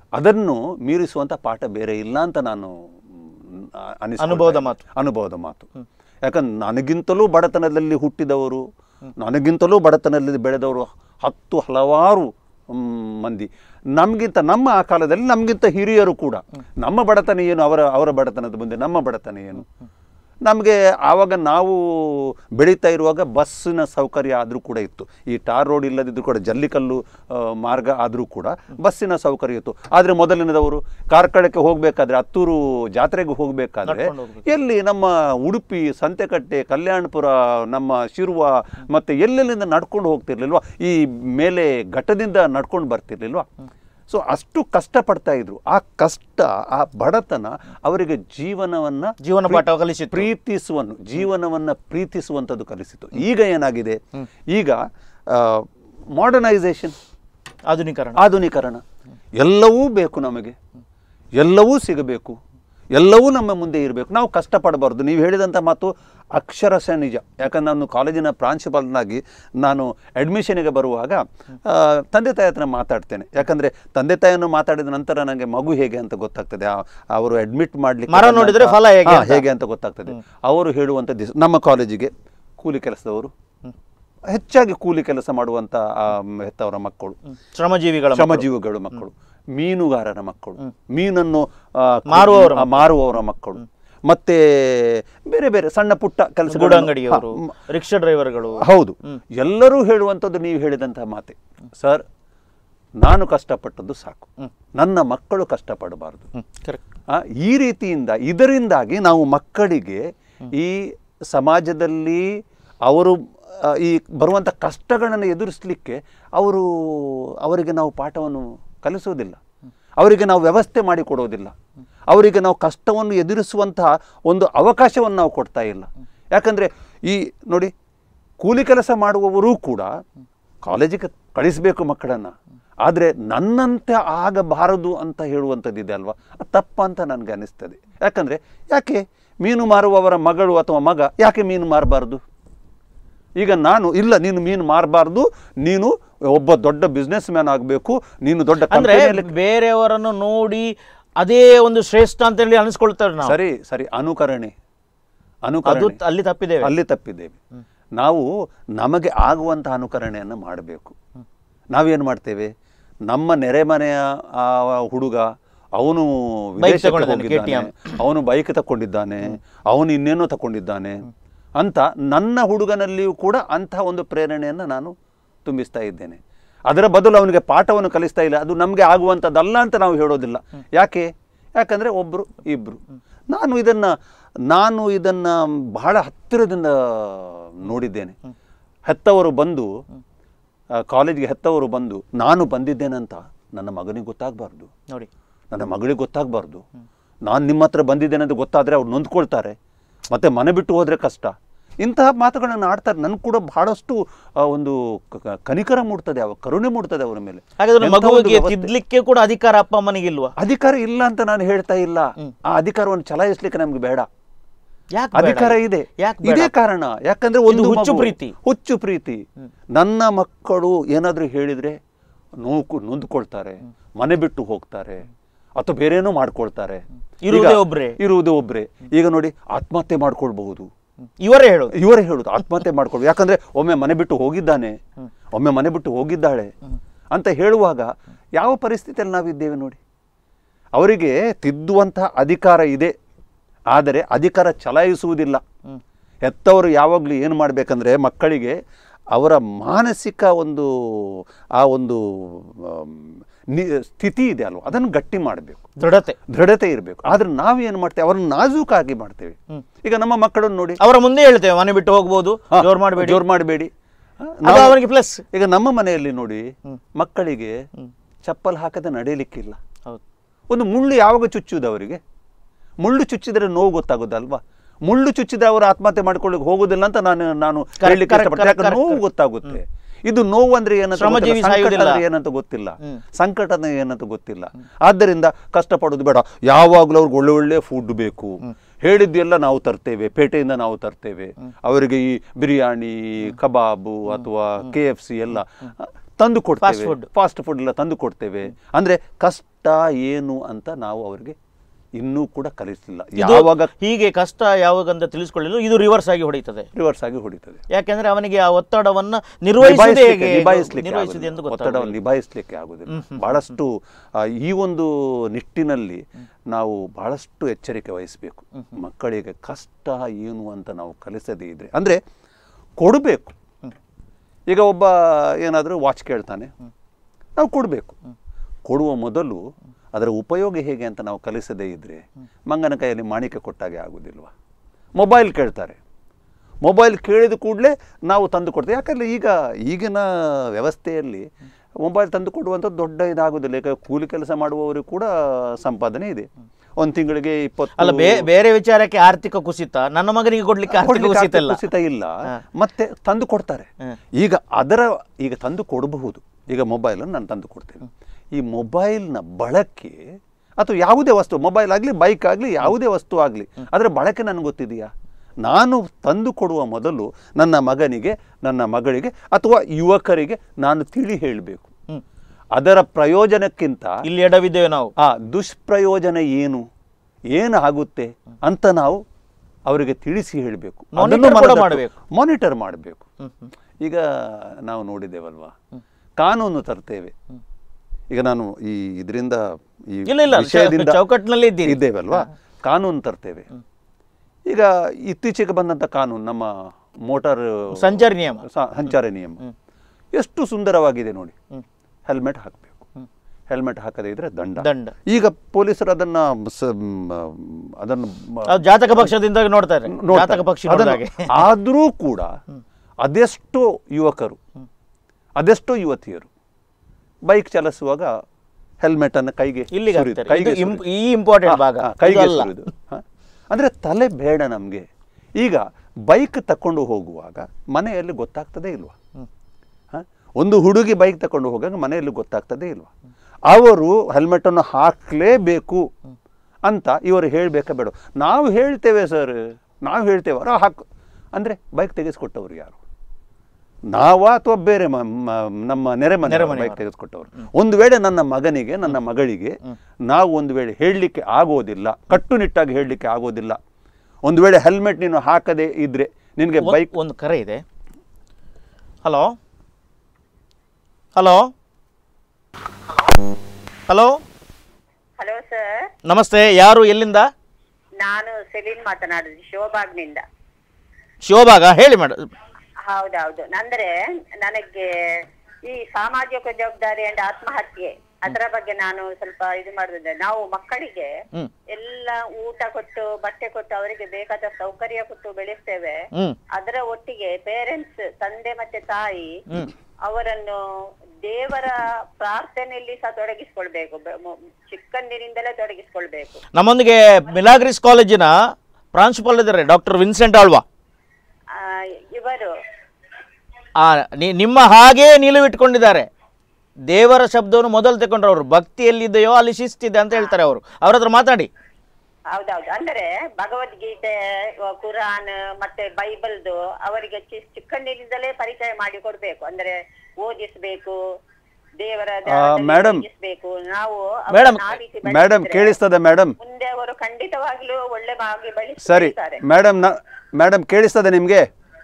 S2: ಅದನ್ನು ಮೀರಿಸುವಂಥ ಪಾಠ ಬೇರೆ ಇಲ್ಲ ಅಂತ ನಾನು ಮ್, ಆ- ಅನಿಸ್ಕೊಳ್ತಾ
S1: ಅನುಭವದ
S2: ಇದ್ದೀನಿ.
S1: ಮಾತು.
S2: ಅನುಭವದ ಮಾತು ಯಾಕಂದ್ರೆ ನನಗಿಂತಲೂ ಬಡತನದಲ್ಲಿ ಹುಟ್ಟಿದವರು ನನಗಿಂತಲೂ ಬಡತನದಲ್ಲಿ ಬೆಳೆದವರು ಹತ್ತು ಹಲವಾರು ಮ್, ಮಂದಿ ನಮಗಿಂತ ನಮ್ಮ ಆ ಕಾಲದಲ್ಲಿ ನಮಗಿಂತ ಹಿರಿಯರು ಕೂಡ ನಮ್ಮ ಬಡತನ ಏನು ಅವರ ಅವರ ಬಡತನದ ಮುಂದೆ ನಮ್ಮ ಬಡತನ ಏನು ನಮಗೆ ಆವಾಗ ನಾವು ಬೆಳೀತಾ ಇರುವಾಗ ಬಸ್ಸಿನ ಸೌಕರ್ಯ ಆದರೂ ಕೂಡ ಇತ್ತು ಈ ಟಾರ್ ರೋಡ್ ಇಲ್ಲದಿದ್ದರೂ ಕೂಡ ಜಲ್ಲಿಕಲ್ಲು ಆ, ಮಾರ್ಗ ಆದರೂ ಕೂಡ ಬಸ್ಸಿನ ಸೌಕರ್ಯ ಇತ್ತು ಆದರೆ ಮೊದಲಿನದವರು ಕಾರ್ಕಳಕ್ಕೆ ಹೋಗಬೇಕಾದ್ರೆ ಹತ್ತೂರು ಜಾತ್ರೆಗೆ ಹೋಗಬೇಕಾದ್ರೆ
S1: ನಡ್ಕೊಂಡು ಹೋಗ್ಬೇಕು.
S2: ಎಲ್ಲಿ ನಮ್ಮ ಉಡುಪಿ ಸಂತೆಕಟ್ಟೆ ಕಲ್ಯಾಣಪುರ ನಮ್ಮ ಶಿರುವ ಮತ್ತು ಎಲ್ಲೆಲ್ಲಿಂದ ನಡ್ಕೊಂಡು ಹೋಗ್ತಿರ್ಲಿಲ್ವಾ ಈ ಮೇಲೆ ಘಟ್ಟದಿಂದ ನಡ್ಕೊಂಡು ಬರ್ತಿರ್ಲಿಲ್ವಾ ಸೊ ಅಷ್ಟು ಕಷ್ಟಪಡ್ತಾ ಇದ್ರು ಆ ಕಷ್ಟ ಆ ಬಡತನ ಅವರಿಗೆ ಜೀವನವನ್ನ
S1: ಜೀವನ
S2: ಪ್ರೀ-
S1: ಪಾಠ ಕಲಿಸಿತ್ತು.
S2: ಪ್ರೀತಿಸುವನ್ನು ಜೀವನವನ್ನ ಪ್ರೀತಿಸುವಂಥದ್ದು ಕಲಿಸಿತು ಈಗ ಏನಾಗಿದೆ ಈಗ ಮಾಡರ್ನೈಸೇಷನ್
S1: ಆಧುನೀಕರಣ
S2: ಆಧುನೀಕರಣ ಎಲ್ಲವೂ ಬೇಕು ನಮಗೆ ಎಲ್ಲವೂ ಸಿಗಬೇಕು ಎಲ್ಲವೂ ನಮ್ಮ ಮುಂದೆ ಇರಬೇಕು ನಾವು ಕಷ್ಟಪಡಬಾರ್ದು ನೀವು ಹೇಳಿದಂಥ ಮಾತು ಅಕ್ಷರಶಃ ನಿಜ ಯಾಕಂದ್ರೆ ನಾನು ಕಾಲೇಜಿನ ಪ್ರಾಂಶುಪಾಲನಾಗಿ ನಾನು ಅಡ್ಮಿಷನಿಗೆ ಬರುವಾಗ ಆ, ತಂದೆ ತಾಯಿ ಹತ್ರ ಮಾತಾಡ್ತೇನೆ ಯಾಕಂದರೆ ತಂದೆ ತಾಯಿಯನ್ನು ಮಾತಾಡಿದ ನಂತರ ನನಗೆ ಮಗು ಹೇಗೆ ಅಂತ ಗೊತ್ತಾಗ್ತದೆ ಆ- ಅವರು ಅಡ್ಮಿಟ್ ಮಾಡಲಿಕ್ಕೆ
S1: ಮರ ನೋಡಿದ್ರೆ ಫಲ ಹೇಗೆ ಅಂತ.
S2: ಹೇಗೆ ಅಂತ ಗೊತ್ತಾಗ್ತದೆ ಅವರು ಹೇಳುವಂಥ ದಿಸ್ ನಮ್ಮ ಕಾಲೇಜಿಗೆ ಕೂಲಿ ಕೆಲಸದವರು ಹೆಚ್ಚಾಗಿ ಕೂಲಿ ಕೆಲಸ ಮಾಡುವಂಥ ಆ, ಹೆತ್ತವರ ಮಕ್ಕಳು
S1: ಶ್ರಮಜೀವಿಗಳ ಮಕ್ಕಳು.
S2: ಶ್ರಮಜೀವಿಗಳು ಮಕ್ಕಳು ಮೀನುಗಾರರ ಮಕ್ಕಳು ಮೀನನ್ನು ಆ,
S1: ಮಾರುವವರ
S2: ಆ, ಮಾರುವವರ ಮಕ್ಕಳು ಮತ್ತೆ ಬೇರೆ ಬೇರೆ ಸಣ್ಣ ಪುಟ್ಟ ಕೆಲಸ
S1: ಗೂಡಂಗಡಿಯವರು ರಿಕ್ಷಾ ಡ್ರೈವರ್ಗಳು
S2: ಹೌದು ಎಲ್ಲರೂ ಹೇಳುವಂಥದ್ದು ನೀವು ಹೇಳಿದಂತಹ ಮಾತೆ ಸರ್ ನಾನು ಕಷ್ಟಪಟ್ಟದ್ದು ಸಾಕು ನನ್ನ ಮಕ್ಕಳು ಕಷ್ಟಪಡಬಾರದು
S1: ಕರೆಕ್ಟ್
S2: ಆ, ಈ ರೀತಿಯಿಂದ ಇದರಿಂದಾಗಿ ನಾವು ಮಕ್ಕಳಿಗೆ ಈ ಸಮಾಜದಲ್ಲಿ ಅವರು ಆ, ಈ ಬರುವಂಥ ಕಷ್ಟಗಳನ್ನು ಎದುರಿಸಲಿಕ್ಕೆ ಅವರು ಅವರಿಗೆ ನಾವು ಪಾಠವನ್ನು ಕಲಿಸೋದಿಲ್ಲ ಅವರಿಗೆ ನಾವು ವ್ಯವಸ್ಥೆ ಮಾಡಿಕೊಡೋದಿಲ್ಲ ಅವರಿಗೆ ನಾವು ಕಷ್ಟವನ್ನು ಎದುರಿಸುವಂತಹ ಒಂದು ಅವಕಾಶವನ್ನು ನಾವು ಕೊಡ್ತಾ ಇಲ್ಲ ಯಾಕಂದರೆ ಈ ನೋಡಿ ಕೂಲಿ ಕೆಲಸ ಮಾಡುವವರೂ ಕೂಡ ಕಾಲೇಜಿಗೆ ಕಳಿಸಬೇಕು ಮಕ್ಕಳನ್ನು ಆದರೆ ನನ್ನಂತೆ ಆಗಬಾರದು ಅಂತ ಹೇಳುವಂಥದ್ದಿದೆ ಅಲ್ವಾ ಅದು ತಪ್ಪ ಅಂತ ನನಗೆ ಅನಿಸ್ತದೆ ಯಾಕಂದರೆ ಯಾಕೆ ಮೀನು ಮಾರುವವರ ಮಗಳು ಅಥವಾ ಮಗ ಯಾಕೆ ಮೀನು ಮಾರಬಾರ್ದು ಈಗ ನಾನು ಇಲ್ಲ ನೀನು ಮೀನು ಮಾರಬಾರ್ದು ನೀನು ಒಬ್ಬ ದೊಡ್ಡ ಬಿಸ್ನೆಸ್ ಮ್ಯಾನ್ ಆಗಬೇಕು ನೀನು ದೊಡ್ಡ
S1: ಅಂದ್ರೆ
S2: ಕಂಪನಿಯಲ್ಲಿ
S1: ಬೇರೆಯವರನ್ನು ನೋಡಿ ಅದೇ ಒಂದು ಶ್ರೇಷ್ಠ ಅಂತ ಹೇಳಿ ಅನಿಸ್ಕೊಳ್ತಾರೆ ನಾವು
S2: ಸರಿ ಸರಿ ಅನುಕರಣೆ
S1: ಅದು
S2: ಅನುಕರಣೆ
S1: ಅಲ್ಲಿ ತಪ್ಪಿದ್ದೇವೆ
S2: ಅಲ್ಲಿ ತಪ್ಪಿದ್ದೇವೆ ನಾವು ನಮಗೆ ಆಗುವಂಥ ಅನುಕರಣೆಯನ್ನು ಮಾಡಬೇಕು ನಾವೇನು ಮಾಡ್ತೇವೆ ನಮ್ಮ ನೆರೆಮನೆಯ ಆ ಹುಡುಗ ಅವನು ವಿದೇಶಕ್ಕೆ
S1: ತಗೊಂಡಿದ್ದಾನೆ,
S2: ಹೋಗಿದ್ದಾನೆ ಅವನು ಬೈಕ್ ತಗೊಂಡಿದ್ದಾನೆ ಅವನು ಇನ್ನೇನೋ ತಗೊಂಡಿದ್ದಾನೆ ಅಂತ ನನ್ನ ಹುಡುಗನಲ್ಲಿಯೂ ಕೂಡ ಅಂತಹ ಒಂದು ಪ್ರೇರಣೆಯನ್ನು ನಾನು ತುಂಬಿಸ್ತಾ ಇದ್ದೇನೆ ಅದರ ಬದಲು ಅವನಿಗೆ ಪಾಠವನ್ನು ಕಲಿಸ್ತಾ ಇಲ್ಲ ಅದು ನಮಗೆ ಆಗುವಂಥದ್ದಲ್ಲ ಅಂತ ನಾವು ಹೇಳೋದಿಲ್ಲ ಯಾಕೆ ಯಾಕಂದರೆ ಒಬ್ಬರು ಇಬ್ಬರು ನಾನು ಇದನ್ನು ನಾನು ಇದನ್ನು ಬಹಳ ಹತ್ತಿರದಿಂದ ನೋಡಿದ್ದೇನೆ ಹೆತ್ತವರು ಬಂದು ಆ, ಕಾಲೇಜಿಗೆ ಹೆತ್ತವರು ಬಂದು ನಾನು ಬಂದಿದ್ದೇನಂತ ನನ್ನ ಮಗನಿಗೆ ಗೊತ್ತಾಗಬಾರ್ದು
S1: ನೋಡಿ
S2: ನನ್ನ ಮಗಳಿಗೆ ಗೊತ್ತಾಗಬಾರ್ದು ನಾನು ನಿಮ್ಮ ಹತ್ರ ಬಂದಿದ್ದೇನೆ ಅಂತ ಗೊತ್ತಾದರೆ ಅವ್ರು ನೊಂದ್ಕೊಳ್ತಾರೆ ಮತ್ತೆ ಮನೆ ಬಿಟ್ಟು ಹೋದರೆ ಕಷ್ಟ ಇಂತಹ ಮಾತುಗಳನ್ನು ಆಡ್ತಾರೆ ನನಗೆ ಕೂಡ ಬಹಳಷ್ಟು ಆ, ಒಂದು ಕ- ಕ- ಕನಿಕರ ಮೂಡ್ತದೆ ಅವ ಕರುಣೆ ಮೂಡ್ತದೆ ಅವರ ಮೇಲೆ
S1: ಹಾಗಾದ್ರೆ
S2: ಎಂಥ ಒಂದು
S1: ಮಗುವಿಗೆ
S2: ವ್ಯವಸ್ಥೆ.
S1: ತಿದ್ಲಿಕ್ಕೆ ಕೂಡ ಅಧಿಕಾರ ಅಪ್ಪ ಅಮ್ಮನಿಗಿಲ್ವಾ
S2: ಅಧಿಕಾರ ಇಲ್ಲ ಅಂತ ನಾನು ಹೇಳ್ತಾ ಇಲ್ಲ ಆ ಅಧಿಕಾರವನ್ನು ಚಲಾಯಿಸ್ಲಿಕ್ಕೆ ನಮ್ಗೆ ಬೇಡ
S1: ಯಾಕೆ
S2: ಅಧಿಕಾರ ಇದೆ
S1: ಯಾಕೆ
S2: ಇದೇ ಕಾರಣ ಯಾಕಂದ್ರೆ ಒಂದು
S1: ಹುಚ್ಚು
S2: ಮಗು-
S1: ಪ್ರೀತಿ.
S2: ಹುಚ್ಚು ಪ್ರೀತಿ ನನ್ನ ಮಕ್ಕಳು ಏನಾದರೂ ಹೇಳಿದ್ರೆ ನೋವು ನೊಂದ್ಕೊಳ್ತಾರೆ ಮನೆ ಬಿಟ್ಟು ಹೋಗ್ತಾರೆ ಅಥವಾ ಬೇರೇನೋ ಮಾಡ್ಕೊಳ್ತಾರೆ
S1: ಇರುವುದೇ
S2: ಈಗ-
S1: ಒಬ್ರೇ.
S2: ಇರುವುದೇ ಒಬ್ರೇ ಈಗ ನೋಡಿ ಆತ್ಮಹತ್ಯೆ ಮಾಡ್ಕೊಳ್ಬಹುದು
S1: ಇವರೇ ಹೇಳೋದು
S2: ಇವರೇ ಹೇಳುದು ಆತ್ಮಹತ್ಯೆ ಮಾಡ್ಕೊಳ್ಬೋದು ಯಾಕಂದ್ರೆ ಒಮ್ಮೆ ಮನೆ ಬಿಟ್ಟು ಹೋಗಿದ್ದಾನೆ ಒಮ್ಮೆ ಮನೆ ಬಿಟ್ಟು ಹೋಗಿದ್ದಾಳೆ ಅಂತ ಹೇಳುವಾಗ ಯಾವ ಪರಿಸ್ಥಿತಿಯಲ್ಲಿ ನಾವಿದ್ದೇವೆ ನೋಡಿ ಅವರಿಗೆ ತಿದ್ದುವಂತಹ ಅಧಿಕಾರ ಇದೆ ಆದರೆ ಅಧಿಕಾರ ಚಲಾಯಿಸುವುದಿಲ್ಲ ಹೆತ್ತವರು ಯಾವಾಗಲೂ ಏನು ಮಾಡಬೇಕಂದ್ರೆ ಮಕ್ಕಳಿಗೆ ಅವರ ಮಾನಸಿಕ ಒಂದು ಆ ಒಂದು ಆಮ್, ನಿ ಸ್ಥಿತಿ ಇದೆ ಅಲ್ವ ಅದನ್ನು ಗಟ್ಟಿ ಮಾಡಬೇಕು
S1: ದೃಢತೆ
S2: ದೃಢತೆ ಇರಬೇಕು ಆದ್ರೆ ನಾವೇನು ಮಾಡ್ತೇವೆ ಅವರನ್ನು ನಾಜೂಕಾಗಿ ಮಾಡ್ತೇವೆ ಈಗ ನಮ್ಮ ಮಕ್ಕಳನ್ನು ನೋಡಿ
S1: ಅವರ ಮುಂದೆ ಹೇಳ್ತೇವೆ ಮನೆ ಬಿಟ್ಟು ಹೋಗ್ಬೋದು ಜೋರ್ ಮಾಡಬೇಡಿ
S2: ಜೋರು ಮಾಡಬೇಡಿ
S1: ಅದು ಅವನಿಗೆ ಪ್ಲಸ್
S2: ಈಗ ನಮ್ಮ ಮನೆಯಲ್ಲಿ ನೋಡಿ ಮಕ್ಕಳಿಗೆ ಚಪ್ಪಲ್ ಹಾಕದೆ ನಡೆಯಲಿಕ್ಕಿಲ್ಲ
S1: ಹೌದು
S2: ಒಂದು ಮುಳ್ಳು ಯಾವಾಗ ಚುಚ್ಚುವುದು ಅವರಿಗೆ ಮುಳ್ಳು ಚುಚ್ಚಿದ್ರೆ ನೋವು ಗೊತ್ತಾಗೋದಲ್ವಾ ಮುಳ್ಳು ಚುಚ್ಚಿದ್ರೆ ಅವರು ಆತ್ಮಹತ್ಯೆ ಮಾಡ್ಕೊಳ್ಳಿಕ್ಕೆ ಹೋಗೋದಿಲ್ಲ ಅಂತ ನಾನು ನಾನು ಹೇಳಲಿಕ್ಕೆ
S1: correct,
S2: ಇಷ್ಟಪಡ್ತೇನೆ ಯಾಕಂದ್ರೆ
S1: correct,
S2: ನೋವು ಗೊತ್ತಾಗುತ್ತೆ ಇದು ನೋವು ಅಂದ್ರೆ ಏನಂತ
S1: ಶ್ರಮಜೀವಿ
S2: ಗೊತ್ತಿಲ್ಲ, ಸಂಕಟ
S1: ಸಾಯುವುದಿಲ್ಲ.
S2: ಅಂದ್ರೆ ಏನಂತ ಗೊತ್ತಿಲ್ಲ ಸಂಕಟ ಅಂದ್ರೆ ಏನಂತ ಗೊತ್ತಿಲ್ಲ ಆದ್ದರಿಂದ ಕಷ್ಟಪಡೋದು ಬೇಡ ಯಾವಾಗಲೂ ಅವ್ರಿಗೆ ಒಳ್ಳೆ ಒಳ್ಳೆ ಫುಡ್ ಬೇಕು ಹೇಳಿದ್ದೆಲ್ಲ ನಾವು ತರ್ತೇವೆ ಪೇಟೆಯಿಂದ ನಾವು ತರ್ತೇವೆ ಅವರಿಗೆ ಈ ಬಿರಿಯಾನಿ ಕಬಾಬು ಅಥವಾ ಕೆ ಎಫ್ ಸಿ ಎಲ್ಲ ತಂದು ಕೊಡ್ತೇವೆ
S1: food.
S2: ಫಾಸ್ಟ್ ಫುಡ್ ಎಲ್ಲ ತಂದು ಕೊಡ್ತೇವೆ ಅಂದ್ರೆ ಕಷ್ಟ ಕಷ್ಟ ಏನು ಅಂತ ನಾವು ಅವರಿಗೆ ಇನ್ನೂ ಕೂಡ ಕಲಿಸಲಿಲ್ಲ
S1: ಇದು
S2: ಯಾವಾಗ
S1: ಹೀಗೆ ಕಷ್ಟ ಯಾವಾಗಂತ ತಿಳಿಸ್ಕೊಳ್ಳಲು ಇದು ರಿವರ್ಸ್ ಆಗಿ ಹೊಡೀತದೆ
S2: ರಿವರ್ಸ್ ಆಗಿ ಹೊಡಿತದೆ
S1: ಯಾಕೆಂದ್ರೆ ಅವನಿಗೆ ಆ ಒತ್ತಡವನ್ನ ನಿರ್ವಹಿಸುವುದು
S2: ನಿಭಾಯಿಸ್ಲಿಕ್ಕೆ-
S1: ಹೇಗೆ
S2: ನಿಭಾಯಿಸ್ಲಿಕ್ಕೆ
S1: ನಿರ್ವಹಿಸುವುದು ಎಂದು
S2: ಆಗುದಿಲ್ಲ.
S1: ಗೊತ್ತಾಗಲ್ಲ
S2: ಒತ್ತಡವನ್ನು ನಿಭಾಯಿಸ್ಲಿಕ್ಕೆ ಆಗುದಿಲ್ಲ ಬಹಳಷ್ಟು ಆ, ಈ ಒಂದು ನಿಟ್ಟಿನಲ್ಲಿ ನಾವು ಬಹಳಷ್ಟು ಎಚ್ಚರಿಕೆ ವಹಿಸಬೇಕು ಮಕ್ಕಳಿಗೆ ಕಷ್ಟ ಏನು ಅಂತ ನಾವು ಕಲಿಸದೇ ಇದ್ರೆ ಅಂದ್ರೆ ಕೊಡಬೇಕು ಈಗ ಒಬ್ಬ ಏನಾದರೂ ವಾಚ್ ಕೇಳ್ತಾನೆ ನಾವು ಕೊಡಬೇಕು ಕೊಡುವ ಮೊದಲು ಅದರ ಉಪಯೋಗ ಹೇಗೆ ಅಂತ ನಾವು ಕಲಿಸದೇ ಇದ್ರೆ ಮಂಗನ ಕೈಯಲ್ಲಿ ಮಾಣಿಕ್ಯ ಕೊಟ್ಟಾಗೆ ಆಗುದಿಲ್ವಾ ಮೊಬೈಲ್ ಕೇಳ್ತಾರೆ ಮೊಬೈಲ್ ಕೇಳಿದ ಕೂಡಲೇ ನಾವು ತಂದು ಕೊಡ್ತೇವೆ ಯಾಕಂದರೆ ಈಗ ಈಗಿನ ವ್ಯವಸ್ಥೆಯಲ್ಲಿ ಮೊಬೈಲ್ ತಂದು ಕೊಡುವಂಥದ್ದು ದೊಡ್ಡ ಇದಾಗೋದಿಲ್ಲ ಈಗ ಕೂಲಿ ಕೆಲಸ ಮಾಡುವವರು ಕೂಡ ಸಂಪಾದನೆ ಇದೆ ಒಂದು ತಿಂಗಳಿಗೆ ಇಪ್ಪತ್ತು
S1: ಅಲ್ಲ ಬೇ- ಬೇರೆ ವಿಚಾರಕ್ಕೆ ಆರ್ಥಿಕ ಕುಸಿತ ನನ್ನ ಮಗನಿಗೆ ಕೊಡ್ಲಿಕ್ಕೆ ಆರ್ಥಿಕ
S2: ಕೊಡ್ಲಿಕ್ಕೆ
S1: ಕುಸಿತ
S2: ಆರ್ಥಿಕ
S1: ಇಲ್ಲ
S2: ಕುಸಿತ ಇಲ್ಲ ಮತ್ತೆ ತಂದು ಕೊಡ್ತಾರೆ ಈಗ ಅದರ ಈಗ ತಂದು ಕೊಡಬಹುದು ಈಗ ಮೊಬೈಲ್ ನಾನು ತಂದು ಕೊಡ್ತೇನೆ ಈ ಮೊಬೈಲ್ನ ಬಳಕೆ ಅಥವಾ ಯಾವುದೇ ವಸ್ತು ಮೊಬೈಲ್ ಆಗಲಿ ಬೈಕ್ ಆಗಲಿ ಯಾವುದೇ ವಸ್ತು ಆಗಲಿ ಅದರ ಬಳಕೆ ನನಗೆ ಗೊತ್ತಿದೆಯಾ ನಾನು ತಂದು ಕೊಡುವ ಮೊದಲು ನನ್ನ ಮಗನಿಗೆ ನನ್ನ ಮಗಳಿಗೆ ಅಥವಾ ಯುವಕರಿಗೆ ನಾನು ತಿಳಿ ಹೇಳಬೇಕು
S1: ಹ್ಮ್.
S2: ಅದರ ಪ್ರಯೋಜನಕ್ಕಿಂತ
S1: ಇಲ್ಲಿ ಎಡವಿದ್ದೇವೆ ನಾವು
S2: ಆ ದುಷ್ಪ್ರಯೋಜನ ಏನು ಏನು ಆಗುತ್ತೆ ಅಂತ ನಾವು ಅವರಿಗೆ ತಿಳಿಸಿ ಹೇಳಬೇಕು
S1: Monitor ಕೂಡ ಮಾಡ್ಬೇಕು.
S2: ಮಾನಿಟರ್ ಮಾಡಬೇಕು
S1: ಹ್ಮ್, ಹ್ಮ್.
S2: ಈಗ ನಾವು ನೋಡಿದ್ದೇವಲ್ವಾ ಕಾನೂನು ತರ್ತೇವೆ ಈಗ ನಾನು ಈ ಇದರಿಂದ ಈ
S1: ಇಲ್ಲ, ಇಲ್ಲ,
S2: ವಿಷಯದಿಂದ
S1: ಚೌಕಟ್ಟಿನಲ್ಲಿ ಇದ್ದೀನಿ.
S2: ಇದ್ದೇವಲ್ವಾ ಕಾನೂನು ತರ್ತೇವೆ ಈಗ ಇತ್ತೀಚೆಗೆ ಬಂದಂಥ ಕಾನೂನು ನಮ್ಮ ಮೋಟಾರ್
S1: ಸಂಚಾರಿ ನಿಯಮ
S2: ಸ- ಸಂಚಾರ ನಿಯಮ ಎಷ್ಟು ಸುಂದರವಾಗಿದೆ ನೋಡಿ
S1: ಹ್ಮ್.
S2: ಹೆಲ್ಮೆಟ್ ಹಾಕಬೇಕು ಹೆಲ್ಮೆಟ್ ಹಾಕದೇ ಇದ್ರೆ ದಂಡ
S1: ದಂಡ
S2: ಈಗ ಪೊಲೀಸರು ಅದನ್ನ ಸ- ಮ್, ಅದನ್ನು ಮ-
S1: ಅದು ಜಾತಕ ಪಕ್ಷದಿಂದ ನೋಡ್ತಾರೆ
S2: ನೋಡ್ತಾರೆ.
S1: ಜಾತಕ ಪಕ್ಷಿ ನೋಡಿದ
S2: ಅದನ್ನು-
S1: ಹಾಗೆ
S2: ಆದ್ರೂ ಕೂಡ ಅದೆಷ್ಟೋ ಯುವಕರು ಅದೆಷ್ಟೋ ಯುವತಿಯರು ಬೈಕ್ ಚಲಿಸುವಾಗ ಹೆಲ್ಮೆಟ್ ಅನ್ನು ಕೈಗೆ
S1: ಇಲ್ಲಿಗೆ
S2: ಸುರಿದು-
S1: ಹಾಕ್ತಾರೆ.
S2: ಕೈಗೆ
S1: ಇದು
S2: ಸುರಿದು.
S1: ಇಂಪ್- ಈ ಇಂಪಾರ್ಟೆಂಟ್
S2: ಹಾ,
S1: ಭಾಗ
S2: ಹಾ, ಕೈಗೆ
S1: ಇದು ಅಲ್ಲ.
S2: ಸುರಿದು. ಹಾ. ಅಂದ್ರೆ ತಲೆ ಬೇಡ ನಮ್ಗೆ ಈಗ ಬೈಕ್ ತಕೊಂಡು ಹೋಗುವಾಗ ಮನೆಯಲ್ಲಿ ಗೊತ್ತಾಗ್ತದೆ ಇಲ್ವಾ ಹ? ಒಂದು ಹುಡುಗಿ ಬೈಕ್ ತಕೊಂಡು ಹೋಗುವಾಗ ಮನೆಯಲ್ಲಿ ಗೊತ್ತಾಗ್ತದೆ ಇಲ್ವಾ ಅವರು ಹೆಲ್ಮೆಟ್ ಅನ್ನು ಹಾಕ್ಲೇಬೇಕು ಅಂತ ಇವರು ಹೇಳ್ಬೇಕಾ ಬೇಡ ನಾವು ಹೇಳ್ತೇವೆ ಸರ್ ನಾವು ಹೇಳ್ತೇವೆ ಅವ್ರು ಹಾಕು ಅಂದ್ರೆ ಬೈಕ್ ತೆಗೆಸ್ಕೊಟ್ಟವ್ರು ಯಾರು ನಾವ ಅಥವಾ ಬೇರೆ ಮ- ಮ- ನಮ್ಮ ನೆರೆ ಮನೆ
S1: ನೆರೆಮನೆಯವರು.
S2: ಬೈಕ್ ತೆಗೆಸ್ಕೊಟ್ಟವ್ರು ಒಂದು ವೇಳೆ ನನ್ನ ಮಗನಿಗೆ ನನ್ನ ಮಗಳಿಗೆ ನಾವು ಒಂದು ವೇಳೆ ಹೇಳಲಿಕ್ಕೆ ಆಗೋದಿಲ್ಲ ಕಟ್ಟುನಿಟ್ಟಾಗಿ ಹೇಳಲಿಕ್ಕೆ ಆಗೋದಿಲ್ಲ ಒಂದು ವೇಳೆ ಹೆಲ್ಮೆಟ್ ನೀನು ಹಾಕದೇ ಇದ್ರೆ ನಿನಗೆ
S1: ಒಂದ್-
S2: ಬೈಕ್
S1: ಒಂದು ಕರೆ ಇದೆ hello hello hello
S3: hello sir
S1: ನಮಸ್ತೆ ಯಾರು ಎಲ್ಲಿಂದ
S3: ನಾನು ಸೆಲಿನ್ ಮಾತನಾಡುದು ಶಿವಬಾಗ್ನಿಂದ
S1: ಶಿವಭಾಗ ಹೇಳಿ ಮೇಡಮ್
S3: ಹೌದೌದು ಅಂದ್ರೆ ನನಗೆ ಈ ಸಾಮಾಜಿಕ ಜವಾಬ್ದಾರಿ ಅಂಡ್ ಆತ್ಮಹತ್ಯೆ ಅದರ ಬಗ್ಗೆ ನಾನು ಸ್ವಲ್ಪ ಇದು ಮಾಡುದಿದ್ದೆ ನಾವು ಮಕ್ಕಳಿಗೆ
S1: ಹ್ಮ್.
S3: ಎಲ್ಲ ಊಟ ಕೊಟ್ಟು ಬಟ್ಟೆ ಕೊಟ್ಟು ಅವರಿಗೆ ಬೇಕಾದ ಸೌಕರ್ಯ ಕೊಟ್ಟು ಬೆಳೆಸ್ತೇವೆ
S1: ಹ್ಮ್
S3: ಅದರ ಒಟ್ಟಿಗೆ ಪೇರೆಂಟ್ಸ್ ತಂದೆ ಮತ್ತೆ ತಾಯಿ
S1: ಹ್ಮ್
S3: ಅವರನ್ನು ದೇವರ ಪ್ರಾರ್ಥನೆಯಲ್ಲಿ ಸಹ ತೊಡಗಿಸ್ಕೊಳ್ಬೇಕು ಬ- ಮು- ಚಿಕ್ಕಂದಿನಿಂದಲೇ ತೊಡಗಿಸ್ಕೊಳ್ಬೇಕು
S1: ನಮ್ಮೊಂದಿಗೆ ಮಿಲಾಗ್ರಿಸ್ ಕಾಲೇಜಿನ ಪ್ರಾಂಶುಪಾಲ ಇದ್ದಾರೆ ಡಾಕ್ಟರ್ ವಿನ್ಸೆಂಟ್ ಆಳ್ವಾ
S3: ಆ, ಇವರು
S1: ಆ ನಿ- ನಿಮ್ಮ ಹಾಗೇ ನಿಲುವಿಟ್ಕೊಂಡಿದ್ದಾರೆ ದೇವರ ಶಬ್ದವನ್ನು ಮೊದಲು ತಗೊಂಡ್ರು ಅವರು ಭಕ್ತಿ ಎಲ್ಲಿದೆಯೋ ಅಲ್ಲಿ ಶಿಸ್ತಿದೆ ಅಂತ ಹೇಳ್ತಾರೆ ಅವರು ಅವ್ರ ಹತ್ರ ಮಾತಾಡಿ
S3: ಹೌದೌದು ಅಂದ್ರೆ ಭಗವದ್ಗೀತೆ ಅಹ್, ಕುರಾನ್ ಮತ್ತೆ ಬೈಬಲ್ದು ಅವರಿಗೆ ಚಿ- ಚಿಕ್ಕಂದಿನಿಂದಲೇ ಪರಿಚಯ ಮಾಡಿ ಕೊಡ್ಬೇಕು ಅಂದ್ರೆ ಓದಿಸ್ಬೇಕು ದೇವರ ಧ್ಯಾನದಲ್ಲಿ
S2: madam.
S3: ತೊಡಗಿಸ್ಬೇಕು ನಾವು
S1: Madam,
S3: ಅವರನ್ನ ಆ ರೀತಿ
S2: ಮೇಡಮ್
S3: ಬೆಳೆಸಿದ್ರೆ
S2: ಕೇಳಿಸ್ತದೆ ಮೇಡಮ್
S3: ಮುಂದೆ ಅವರು ಖಂಡಿತವಾಗ್ಲೂ ಒಳ್ಳೆ ಮಾಗಿ ಬೆಳೆಸಿ
S2: ಸರಿ
S3: ಬೆಳೀತಾರೆ.
S2: ಮೇಡಮ್ ನ ಮೇಡಮ್ ಕೇಳಿಸ್ತದೆ ನಿಮಗೆ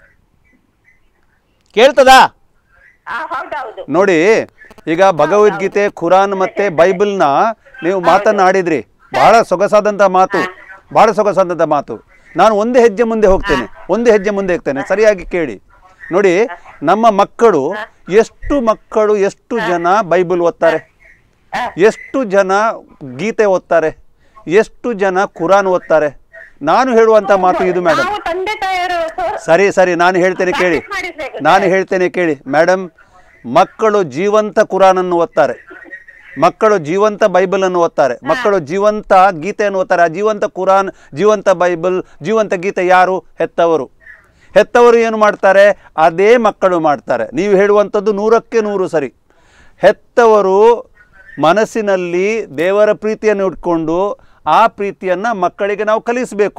S1: ಕೇಳ್ತದಾ
S3: ಆ, ಹೌದೌದು
S2: ನೋಡಿ ಈಗ ಭಗವದ್ಗೀತೆ ಖುರಾನ್ ಮತ್ತೆ ಬೈಬಲ್ನ ನೀವು ಮಾತನಾಡಿದ್ರಿ ಬಹಳ ಸೊಗಸಾದಂತ ಮಾತು ಬಹಳ ಸೊಗಸಾದಂತ ಮಾತು ನಾನು ಒಂದು ಹೆಜ್ಜೆ ಮುಂದೆ ಹೋಗ್ತೇನೆ ಒಂದು ಹೆಜ್ಜೆ ಮುಂದೆ ಹೋಗ್ತೇನೆ ಸರಿಯಾಗಿ ಕೇಳಿ ನೋಡಿ ನಮ್ಮ ಮಕ್ಕಳು ಎಷ್ಟು ಮಕ್ಕಳು ಎಷ್ಟು ಜನ ಬೈಬಲ್ ಓದ್ತಾರೆ ಎಷ್ಟು ಜನ ಗೀತೆ ಓದ್ತಾರೆ ಎಷ್ಟು ಜನ ಕುರಾನ್ ಓದ್ತಾರೆ ನಾನು ಹೇಳುವಂತ ಮಾತು ಇದು ಮೇಡಮ್
S3: ನಾವು ತಂದೆ ತಾಯರು ತೋರ್-
S2: ಸರಿ ಸರಿ ನಾನು ಹೇಳ್ತೇನೆ ಕೇಳಿ
S3: Practice ಮಾಡಿಸ್ಬೇಕು
S2: ನಾನು ಹೇಳ್ತೇನೆ ಕೇಳಿ ಮೇಡಮ್ ಮಕ್ಕಳು ಜೀವಂತ ಕುರಾನನ್ನು ಓದ್ತಾರೆ ಮಕ್ಕಳು ಜೀವಂತ ಬೈಬಲನ್ನು ಓದ್ತಾರೆ ಮಕ್ಕಳು ಜೀವಂತ ಗೀತೆಯನ್ನು ಓದ್ತಾರೆ ಆ ಜೀವಂತ ಕುರಾನ್ ಜೀವಂತ ಬೈಬಲ್ ಜೀವಂತ ಗೀತೆ ಯಾರು ಹೆತ್ತವರು ಹೆತ್ತವರು ಏನು ಮಾಡ್ತಾರೆ ಅದೇ ಮಕ್ಕಳು ಮಾಡ್ತಾರೆ ನೀವು ಹೇಳುವಂಥದ್ದು ನೂರಕ್ಕೆ ನೂರು ಸರಿ ಹೆತ್ತವರು ಮನಸ್ಸಿನಲ್ಲಿ ದೇವರ ಪ್ರೀತಿಯನ್ನು ಇಟ್ಕೊಂಡು ಆ ಪ್ರೀತಿಯನ್ನು ಮಕ್ಕಳಿಗೆ ನಾವು ಕಲಿಸಬೇಕು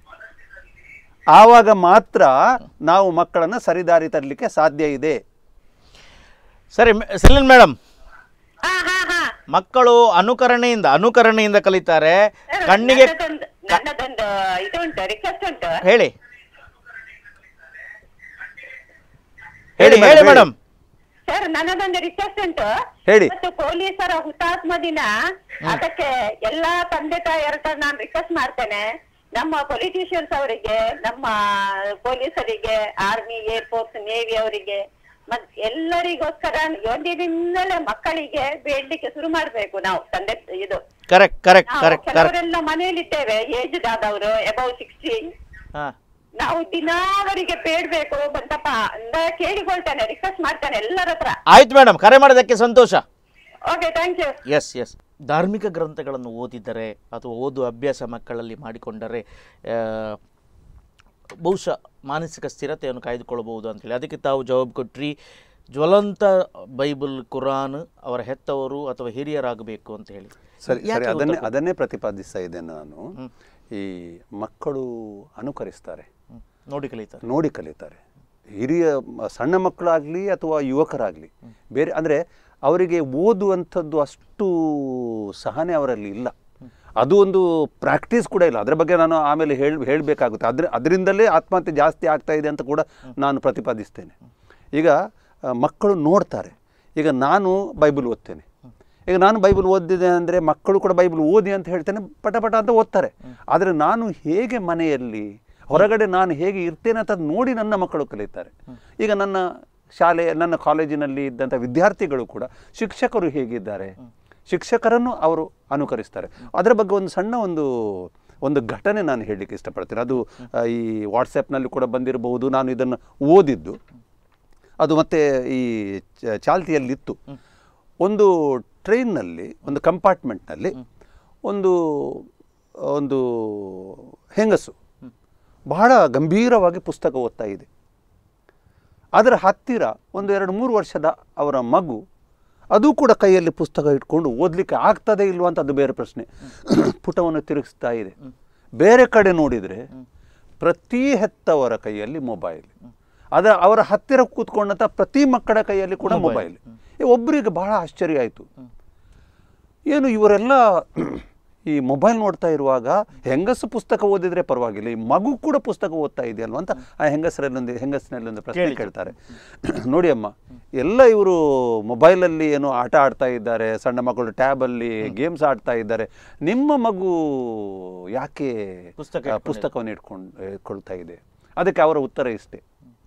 S2: ಆವಾಗ ಮಾತ್ರ ನಾವು ಮಕ್ಕಳನ್ನು ಸರಿದಾರಿ ತರಲಿಕ್ಕೆ ಸಾಧ್ಯ ಇದೆ
S1: ಸರಿ ಮೆ- ಸೆಲಿನ್ ಮೇಡಮ್
S3: ಹಾ ಹಾ ಹಾ
S1: ಮಕ್ಕಳು ಅನುಕರಣೆಯಿಂದ ಅನುಕರಣೆಯಿಂದ ಕಲಿತಾರೆ
S3: ಸರ್,
S1: ಕಣ್ಣಿಗೆ
S3: ನನ್ನದೊಂದು ನನ್ನದೊಂದು ಇದು ಉಂಟು ರಿಕ್ವೆಸ್ಟ್ ಉಂಟು
S1: ಹೇಳಿ ಹೇಳಿ
S2: ಹೇಳಿ
S1: ಹೇಳಿ
S2: madam,
S1: ಮೇಡಮ್
S3: ಸರ್ ನನ್ನದೊಂದು ರಿಕ್ವೆಸ್ಟ್ ಉಂಟು
S2: ಹೇಳಿ.
S3: ಮತ್ತು ಪೊಲೀಸರ ಹುತಾತ್ಮ ದಿನ ಅದಕ್ಕೆ ಎಲ್ಲಾ ತಂದೆ ತಾಯಿಯರ ಹತ್ರ ನಾನು ರಿಕ್ವೆಸ್ಟ್ ಮಾಡ್ತೇನೆ ನಮ್ಮ ಪೊಲಿಟಿಷಿಯನ್ಸ್ ಅವರಿಗೆ ನಮ್ಮ ಪೊಲೀಸರಿಗೆ ಆರ್ಮಿ ಏರ್ಫೋರ್ಸ್ ನೇವಿ ಅವರಿಗೆ ಮತ್ ಎಲ್ಲರಿಗೋಸ್ಕರ ಒಂದಿನಿಂದಲೇ ಮಕ್ಕಳಿಗೆ ಬೇಡ್ಲಿಕ್ಕೆ ಶುರು ಮಾಡ್ಬೇಕು ನಾವು ತಂದೆ ಇದು
S1: ಕರೆಕ್ಟ್ ಕರೆಕ್ಟ್
S3: ನಾವು
S1: ಕರೆಕ್ಟ್ ಕರೆಕ್ಟ್
S3: ಕೆಲವರೆಲ್ಲ ಮನೆಯಲ್ಲಿದ್ದೇವೆ ಏಜ್ಡ್ ಆದವರು ಅಬೌವ್ ಸಿಕ್ಸ್ಟಿ
S1: ಹಾ
S3: ನಾವು ದಿನಾ ಅವರಿಗೆ ಬೇಡ್ಬೇಕು ಬಂತಪ್ಪ ಅಂತ ಕೇಳಿಕೊಳ್ತೇನೆ ರಿಕ್ವೆಸ್ಟ್ ಮಾಡ್ತೇನೆ ಎಲ್ಲರ ಹತ್ರ
S1: ಆಯ್ತು ಮೇಡಮ್ ಕರೆ ಮಾಡೋದಕ್ಕೆ ಸಂತೋಷ
S3: okay thank you
S1: yes yes ಧಾರ್ಮಿಕ ಗ್ರಂಥಗಳನ್ನು ಓದಿದರೆ ಅಥವಾ ಓದು ಅಭ್ಯಾಸ ಮಕ್ಕಳಲ್ಲಿ ಮಾಡಿಕೊಂಡರೆ ಆ, ಬಹುಶಃ ಮಾನಸಿಕ ಸ್ಥಿರತೆಯನ್ನು ಕಾಯ್ದುಕೊಳ್ಳಬಹುದು ಅಂತೇಳಿ ಅದಕ್ಕೆ ತಾವು ಜವಾಬ್ ಕೊಟ್ರಿ ಜ್ವಲಂತ ಬೈಬಲ್ ಕುರಾನ್ ಅವರ ಹೆತ್ತವರು ಅಥವಾ ಹಿರಿಯರಾಗಬೇಕು ಅಂತ ಹೇಳಿ
S2: ಸರಿ
S1: ಯಾಕೆ
S2: ಸರಿ ಅದನ್ನೇ
S1: ಉತ್ತರ
S2: ಅದನ್ನೇ ಪ್ರತಿಪಾದಿಸ್ತಾ ಇದ್ದೇನೆ ನಾನು ಈ ಮಕ್ಕಳು ಅನುಕರಿಸ್ತಾರೆ
S1: ಹ್ಮ್. ನೋಡಿ ಕಲಿತಾರೆ
S2: ನೋಡಿ ಕಲಿತಾರೆ ಹಿರಿಯ ಮ- ಸಣ್ಣ ಮಕ್ಕಳಾಗಲಿ ಅಥವಾ ಯುವಕರಾಗಲಿ ಬೇರೆ ಅಂದರೆ ಅವರಿಗೆ ಓದುವಂಥದ್ದು ಅಷ್ಟು ಸಹನೆ ಅವರಲ್ಲಿ ಇಲ್ಲ ಅದು ಒಂದು ಪ್ರಾಕ್ಟೀಸ್ ಕೂಡ ಇಲ್ಲ ಅದರ ಬಗ್ಗೆ ನಾನು ಆಮೇಲೆ ಹೇಳಿ ಹೇಳಬೇಕಾಗುತ್ತೆ ಅದ್ರ ಅದರಿಂದಲೇ ಆತ್ಮಹತ್ಯೆ ಜಾಸ್ತಿ ಆಗ್ತಾ ಇದೆ ಅಂತ ಕೂಡ ನಾನು ಪ್ರತಿಪಾದಿಸ್ತೇನೆ ಈಗ ಆ, ಮಕ್ಕಳು ನೋಡ್ತಾರೆ ಈಗ ನಾನು ಬೈಬಲ್ ಓದ್ತೇನೆ ಈಗ ನಾನು ಬೈಬಲ್ ಓದಿದೆ ಅಂದರೆ ಮಕ್ಕಳು ಕೂಡ ಬೈಬಲ್ ಓದಿ ಅಂತ ಹೇಳ್ತೇನೆ ಪಟ ಪಟ ಅಂತ ಓದ್ತಾರೆ ಆದರೆ ನಾನು ಹೇಗೆ ಮನೆಯಲ್ಲಿ ಹೊರಗಡೆ ನಾನು ಹೇಗೆ ಇರ್ತೇನೆ ಅಂತ ನೋಡಿ ನನ್ನ ಮಕ್ಕಳು ಕಲಿತಾರೆ ಈಗ ನನ್ನ ಶಾಲೆ ನನ್ನ ಕಾಲೇಜಿನಲ್ಲಿ ಇದ್ದಂಥ ವಿದ್ಯಾರ್ಥಿಗಳು ಕೂಡ ಶಿಕ್ಷಕರು ಹೇಗಿದ್ದಾರೆ ಶಿಕ್ಷಕರನ್ನು ಅವರು ಅನುಕರಿಸ್ತಾರೆ ಅದರ ಬಗ್ಗೆ ಒಂದು ಸಣ್ಣ ಒಂದು ಒಂದು ಘಟನೆ ನಾನು ಹೇಳಲಿಕ್ಕೆ ಇಷ್ಟಪಡ್ತೇನೆ ಅದು ಆ, ಈ ವಾಟ್ಸಪ್ನಲ್ಲಿ ಕೂಡ ಬಂದಿರಬಹುದು ನಾನು ಇದನ್ನು ಓದಿದ್ದು ಅದು ಮತ್ತೆ ಈ ಚ- ಚಾಲ್ತಿಯಲ್ಲಿತ್ತು ಒಂದು ಟ್ರೈನ್ನಲ್ಲಿ ಒಂದು ಕಂಪಾರ್ಟ್ಮೆಂಟ್ನಲ್ಲಿ ಒಂದು ಒಂದು ಹೆಂಗಸು ಬಹಳ ಗಂಭೀರವಾಗಿ ಪುಸ್ತಕ ಓದ್ತಾ ಇದೆ ಅದರ ಹತ್ತಿರ ಒಂದು ಎರಡು ಮೂರು ವರ್ಷದ ಅವರ ಮಗು ಅದು ಕೂಡ ಕೈಯಲ್ಲಿ ಪುಸ್ತಕ ಇಟ್ಕೊಂಡು ಓದಲಿಕ್ಕೆ ಆಗ್ತದೆ ಇಲ್ವಾ ಅಂತ ಅದು ಬೇರೆ ಪ್ರಶ್ನೆ ಪುಟವನ್ನು ತಿರುಗಿಸ್ತಾ ಇದೆ ಬೇರೆ ಕಡೆ ನೋಡಿದರೆ ಪ್ರತಿ ಹೆತ್ತವರ ಕೈಯಲ್ಲಿ ಮೊಬೈಲ್ ಅದರ ಅವರ ಹತ್ತಿರ ಕೂತ್ಕೊಂಡಂಥ ಪ್ರತಿ ಮಕ್ಕಳ ಕೈಯಲ್ಲಿ ಕೂಡ ಮೊಬೈಲ್ ಒಬ್ಬರಿಗೆ ಬಹಳ ಆಶ್ಚರ್ಯ ಆಯಿತು ಏನು ಇವರೆಲ್ಲ ಈ ಮೊಬೈಲ್ ನೋಡ್ತಾ ಇರುವಾಗ ಹೆಂಗಸು ಪುಸ್ತಕ ಓದಿದ್ರೆ ಪರವಾಗಿಲ್ಲ ಈ ಮಗು ಕೂಡ ಪುಸ್ತಕ ಓದ್ತಾ ಇದೆಯಲ್ವ ಅಂತ ಆ ಹೆಂಗಸರಲ್ಲೊಂದು ಹೆಂಗಸಿನಲ್ಲಿ ಒಂದು ಪ್ರಶ್ನೆ
S1: ಕೇಳಿತು.
S2: ಕೇಳ್ತಾರೆ ನೋಡಿ ಅಮ್ಮ ಎಲ್ಲ ಇವರು ಮೊಬೈಲಲ್ಲಿ ಏನೋ ಆಟ ಆಡ್ತಾ ಇದ್ದಾರೆ ಸಣ್ಣ ಮಕ್ಕಳು ಟ್ಯಾಬಲ್ಲಿ ಗೇಮ್ಸ್ ಆಡ್ತಾ ಇದ್ದಾರೆ ನಿಮ್ಮ ಮಗು ಯಾಕೆ
S1: ಪುಸ್ತಕ
S2: ಆ, ಪುಸ್ತಕವನ್ನು ಇಟ್ಕೊಂಡು ಇಟ್ಕೊಳ್ತಾ ಇದೆ ಅದಕ್ಕೆ ಅವರ ಉತ್ತರ ಇಷ್ಟೇ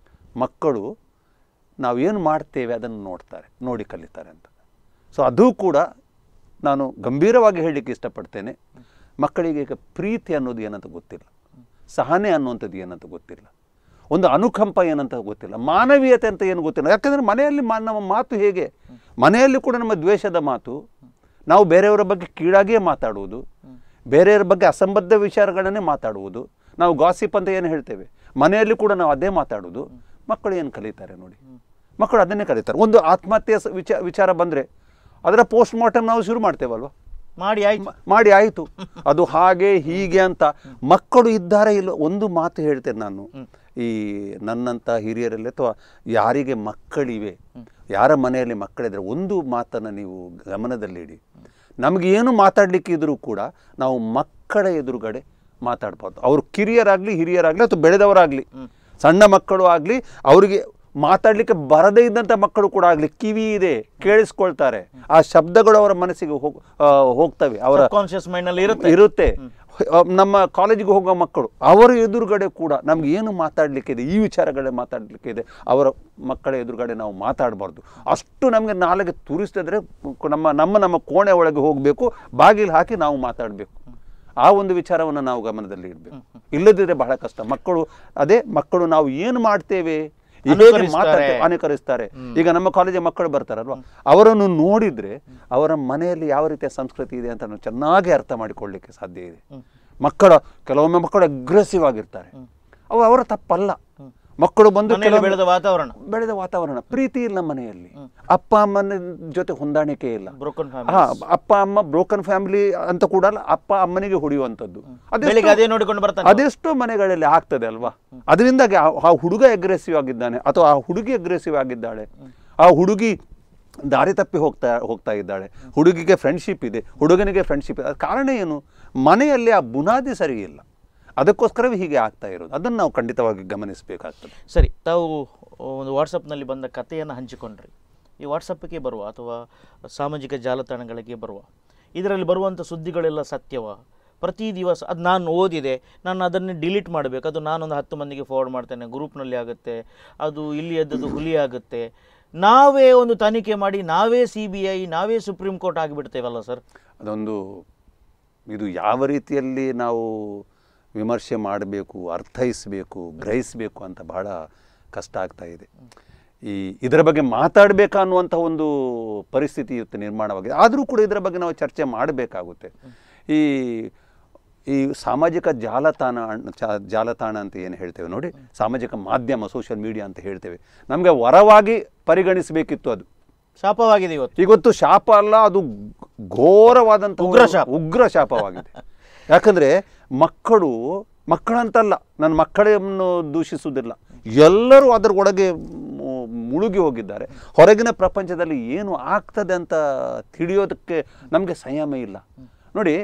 S2: ಮಕ್ಕಳು ನಾವು ಏನು ಮಾಡ್ತೇವೆ ಅದನ್ನು ನೋಡ್ತಾರೆ ನೋಡಿ ಕಲಿತಾರೆ ಅಂತ ಸೊ ಅದು ಕೂಡ ನಾನು ಗಂಭೀರವಾಗಿ ಹೇಳಲಿಕ್ಕೆ ಇಷ್ಟಪಡ್ತೇನೆ ಮಕ್ಕಳಿಗೆ ಈಗ ಪ್ರೀತಿ ಅನ್ನೋದು ಏನಂತ ಗೊತ್ತಿಲ್ಲ ಸಹನೆ ಅನ್ನುವಂಥದ್ದು ಏನಂತ ಗೊತ್ತಿಲ್ಲ ಒಂದು ಅನುಕಂಪ ಏನಂತ ಗೊತ್ತಿಲ್ಲ ಮಾನವೀಯತೆ ಅಂತ ಏನು ಗೊತ್ತಿಲ್ಲ ಯಾಕಂದರೆ ಮನೆಯಲ್ಲಿ ಮಾ ನಮ್ಮ ಮಾತು ಹೇಗೆ ಮನೆಯಲ್ಲಿ ಕೂಡ ನಮ್ಮ ದ್ವೇಷದ ಮಾತು ನಾವು ಬೇರೆಯವರ ಬಗ್ಗೆ ಕೀಳಾಗಿಯೇ ಮಾತಾಡುವುದು ಬೇರೆಯವರ ಬಗ್ಗೆ ಅಸಂಬದ್ಧ ವಿಚಾರಗಳನ್ನೇ ಮಾತಾಡುವುದು ನಾವು ಗಾಸಿಪ್ ಅಂತ ಏನು ಹೇಳ್ತೇವೆ ಮನೆಯಲ್ಲಿ ಕೂಡ ನಾವು ಅದೇ ಮಾತಾಡುವುದು ಮಕ್ಕಳು ಏನು ಕಲಿತಾರೆ ನೋಡಿ ಮಕ್ಕಳು ಅದನ್ನೇ ಕಲಿತಾರೆ ಒಂದು ಆತ್ಮಹತ್ಯೆ ಸ- ವಿಚ ವಿಚಾರ ಬಂದರೆ ಅದರ ಪೋಸ್ಟ್ ಮಾರ್ಟಮ್ ನಾವು ಶುರು ಮಾಡ್ತೇವಲ್ವ
S1: ಮಾಡಿ ಆಯ್ತು
S2: ಮ- ಮಾಡಿ ಆಯಿತು ಅದು ಹಾಗೆ ಹೀಗೆ ಅಂತ ಮಕ್ಕಳು ಇದ್ದಾರೆ ಇಲ್ಲ ಒಂದು ಮಾತು ಹೇಳ್ತೇನೆ ನಾನು ಈ ನನ್ನಂಥ ಹಿರಿಯರಲ್ಲಿ ಅಥವಾ ಯಾರಿಗೆ ಮಕ್ಕಳಿವೆ ಯಾರ ಮನೆಯಲ್ಲಿ ಮಕ್ಕಳಿದ್ರೆ ಒಂದು ಮಾತನ್ನು ನೀವು ಗಮನದಲ್ಲಿಡಿ ನಮಗೆ ಏನು ಮಾತಾಡಲಿಕ್ಕೆ ಇದ್ರೂ ಕೂಡ ನಾವು ಮಕ್ಕಳ ಎದುರುಗಡೆ ಮಾತಾಡ್ಬಾರ್ದು ಅವರು ಕಿರಿಯರಾಗಲಿ ಹಿರಿಯರಾಗಲಿ ಅಥವಾ ಬೆಳೆದವರಾಗಲಿ ಸಣ್ಣ ಮಕ್ಕಳು ಆಗಲಿ ಅವರಿಗೆ ಮಾತಾಡಲಿಕ್ಕೆ ಬರದೇ ಇದ್ದಂಥ ಮಕ್ಕಳು ಕೂಡ ಆಗಲಿ ಕಿವಿ ಇದೆ ಕೇಳಿಸ್ಕೊಳ್ತಾರೆ ಆ ಶಬ್ದಗಳು ಅವರ ಮನಸ್ಸಿಗೆ ಹೋಗ್ ಆ, ಹೋಗ್ತವೆ ಅವರ
S1: ಕಾನ್ಶಿಯಸ್ ಮೈಂಡ್ ನಲ್ಲಿ ಇರುತ್ತೆ
S2: ಇರುತ್ತೆ ಅ, ನಮ್ಮ ಕಾಲೇಜಿಗೆ ಹೋಗೋ ಮಕ್ಕಳು ಅವರ ಎದುರುಗಡೆ ಕೂಡ ನಮ್ಗೆ ಏನು ಮಾತಾಡಲಿಕ್ಕೆ ಇದೆ ಈ ವಿಚಾರಗಳೇ ಮಾತಾಡಲಿಕ್ಕೆ ಇದೆ ಅವರ ಮಕ್ಕಳ ಎದುರುಗಡೆ ನಾವು ಮಾತಾಡಬಾರ್ದು ಅಷ್ಟು ನಮಗೆ ನಾಲೆಗೆ ತುರಿಸ್ತಿದ್ರೆ ನಮ್ಮ ನಮ್ಮ ನಮ್ಮ ಕೋಣೆ ಒಳಗೆ ಹೋಗಬೇಕು ಬಾಗಿಲು ಹಾಕಿ ನಾವು ಮಾತಾಡಬೇಕು ಆ ಒಂದು ವಿಚಾರವನ್ನು ನಾವು ಗಮನದಲ್ಲಿ ಇಡಬೇಕು ಇಲ್ಲದಿದ್ರೆ ಬಹಳ ಕಷ್ಟ ಮಕ್ಕಳು ಅದೇ ಮಕ್ಕಳು ನಾವು ಏನು ಮಾಡ್ತೇವೆ ಹೇಗೆ
S1: ಅನುಕರಿಸ್ತಾರೆ.
S2: ಮಾತಾಡ್ತೇವೆ ಅನುಕರಿಸ್ತಾರೆ ಈಗ ನಮ್ಮ ಕಾಲೇಜಿನ ಮಕ್ಕಳು ಬರ್ತಾರಲ್ವಾ ಅವರನ್ನು ನೋಡಿದ್ರೆ ಅವರ ಮನೆಯಲ್ಲಿ ಯಾವ ರೀತಿಯ ಸಂಸ್ಕೃತಿ ಇದೆ ಅಂತ ನಾವು ಚೆನ್ನಾಗಿ ಅರ್ಥ ಮಾಡಿಕೊಳ್ಳಿಕ್ಕೆ ಸಾಧ್ಯ ಇದೆ ಮಕ್ಕಳ ಕೆಲವೊಮ್ಮೆ ಮಕ್ಕಳು ಅಗ್ರೆಸಿವ್ ಆಗಿರ್ತಾರೆ ಅವು ಅವರ ತಪ್ಪಲ್ಲ ಮಕ್ಕಳು ಬಂದು
S1: ಮನೆಯಲ್ಲಿ
S2: ಕೆಲವೊಮ್ಮೆ-
S1: ಬೆಳೆದ ವಾತಾವರಣ
S2: ಬೆಳೆದ ವಾತಾವರಣ ಪ್ರೀತಿ ಇಲ್ಲ ಮನೆಯಲ್ಲಿ ಅಪ್ಪ ಅಮ್ಮನ ಜೊತೆ ಹೊಂದಾಣಿಕೆ ಇಲ್ಲ
S1: ಬ್ರೋಕನ್
S2: ಹಾ ಅಪ್ಪ ಅಮ್ಮ ಬ್ರೋಕನ್ ಫ್ಯಾಮಿಲಿ ಅಂತ ಕೂಡ ಅಲ್ಲ ಅಪ್ಪ ಅಮ್ಮನಿಗೆ ಹೊಡೆಯುವಂಥದ್ದು ಅದೆಷ್ಟೋ-
S1: ಬೆಳಿಗ್ಗೆ ಅದೇ ನೋಡಿಕೊಂಡು ಬರ್ತಾನೆ
S2: ಅದೆಷ್ಟೋ ಮನೆಗಳಲ್ಲಿ ಆಗ್ತದೆ ಅಲ್ವಾ ಅದರಿಂದಾಗಿ ಆ- ಆ ಹುಡುಗ ಅಗ್ರೆಸಿವ್ ಆಗಿದ್ದಾನೆ ಅಥವಾ ಆ ಹುಡುಗಿ ಅಗ್ರೆಸಿವ್ ಆಗಿದ್ದಾಳೆ ಆ ಹುಡುಗಿ ದಾರಿ ತಪ್ಪಿ ಹೋಗ್ತಾ ಹೋಗ್ತಾ ಇದ್ದಾಳೆ ಹುಡುಗಿಗೆ ಫ್ರೆಂಡ್ಶಿಪ್ ಇದೆ ಹುಡುಗನಿಗೆ ಫ್ರೆಂಡ್ಶಿಪ್ ಇದೆ ಅದ್ ಕಾರಣ ಏನು ಮನೆಯಲ್ಲಿ ಆ ಬುನಾದಿ ಸರಿ ಇಲ್ಲ ಅದಕ್ಕೋಸ್ಕರವೇ ಹೀಗೆ ಆಗ್ತಾ ಇರೋದು ಅದನ್ನು ನಾವು ಖಂಡಿತವಾಗಿ ಗಮನಿಸಬೇಕಾಗ್ತದೆ
S1: ಸರಿ ತಾವು ಒಂದು ವಾಟ್ಸಪ್ನಲ್ಲಿ ಬಂದ ಕಥೆಯನ್ನು ಹಂಚಿಕೊಂಡ್ರಿ ಈ ವಾಟ್ಸಪ್ಗೆ ಬರುವ ಅಥವಾ ಸಾಮಾಜಿಕ ಜಾಲತಾಣಗಳಿಗೆ ಬರುವ ಇದರಲ್ಲಿ ಬರುವಂಥ ಸುದ್ದಿಗಳೆಲ್ಲ ಸತ್ಯವ ಪ್ರತಿ ದಿವಸ ಅದು ನಾನು ಓದಿದೆ ನಾನು ಅದನ್ನೇ ಡಿಲೀಟ್ ಮಾಡಬೇಕು ಅದು ನಾನೊಂದು ಹತ್ತು ಮಂದಿಗೆ ಫಾರ್ವರ್ಡ್ ಮಾಡ್ತೇನೆ ಗ್ರೂಪ್ನಲ್ಲಿ ಆಗುತ್ತೆ ಅದು ಇಲ್ಲಿ ಎದ್ದದ್ದು ಹುಲಿ ಆಗುತ್ತೆ ನಾವೇ ಒಂದು ತನಿಖೆ ಮಾಡಿ ನಾವೇ ಸಿ ಬಿ ಐ ನಾವೇ ಸುಪ್ರೀಂ ಕೋರ್ಟ್ ಆಗಿಬಿಡ್ತೇವಲ್ಲ ಸರ್
S2: ಅದೊಂದು ಇದು ಯಾವ ರೀತಿಯಲ್ಲಿ ನಾವು ವಿಮರ್ಶೆ ಮಾಡಬೇಕು ಅರ್ಥೈಸಬೇಕು ಗ್ರಹಿಸಬೇಕು ಅಂತ ಬಹಳ ಕಷ್ಟ ಆಗ್ತಾ ಇದೆ ಈ ಇದರ ಬಗ್ಗೆ ಮಾತಾಡಬೇಕಾ ಅನ್ನುವಂಥ ಒಂದು ಪರಿಸ್ಥಿತಿ ಇವತ್ತು ನಿರ್ಮಾಣವಾಗಿದೆ ಆದರೂ ಕೂಡ ಇದರ ಬಗ್ಗೆ ನಾವು ಚರ್ಚೆ ಮಾಡಬೇಕಾಗುತ್ತೆ ಈ ಈ ಸಾಮಾಜಿಕ ಜಾಲತಾಣ ಅನ್- ಚ- ಜಾಲತಾಣ ಅಂತ ಏನು ಹೇಳ್ತೇವೆ ನೋಡಿ ಸಾಮಾಜಿಕ ಮಾಧ್ಯಮ ಸೋಷಿಯಲ್ ಮೀಡಿಯಾ ಅಂತ ಹೇಳ್ತೇವೆ ನಮಗೆ ವರವಾಗಿ ಪರಿಗಣಿಸಬೇಕಿತ್ತು ಅದು
S1: ಶಾಪವಾಗಿದೆ ಇವತ್ತು
S2: ಇವತ್ತು ಶಾಪ ಅಲ್ಲ ಅದು ಘೋರವಾದಂಥ
S1: ಉಗ್ರ ಶಾಪ.
S2: ಉಗ್ರ ಶಾಪವಾಗಿದೆ ಯಾಕಂದ್ರೆ ಮಕ್ಕಳು ಮಕ್ಕಳಂತಲ್ಲ ನನ್ನ ಮಕ್ಕಳನ್ನು ದೂಷಿಸುವುದಿಲ್ಲ ಎಲ್ಲರೂ ಅದರ ಒಳಗೆ ಮು- ಮುಳುಗಿ ಹೋಗಿದ್ದಾರೆ ಹೊರಗಿನ ಪ್ರಪಂಚದಲ್ಲಿ ಏನು ಆಗ್ತದೆ ಅಂತ ತಿಳಿಯೋದಕ್ಕೆ ನಮಗೆ ಸಂಯಮ ಇಲ್ಲ ನೋಡಿ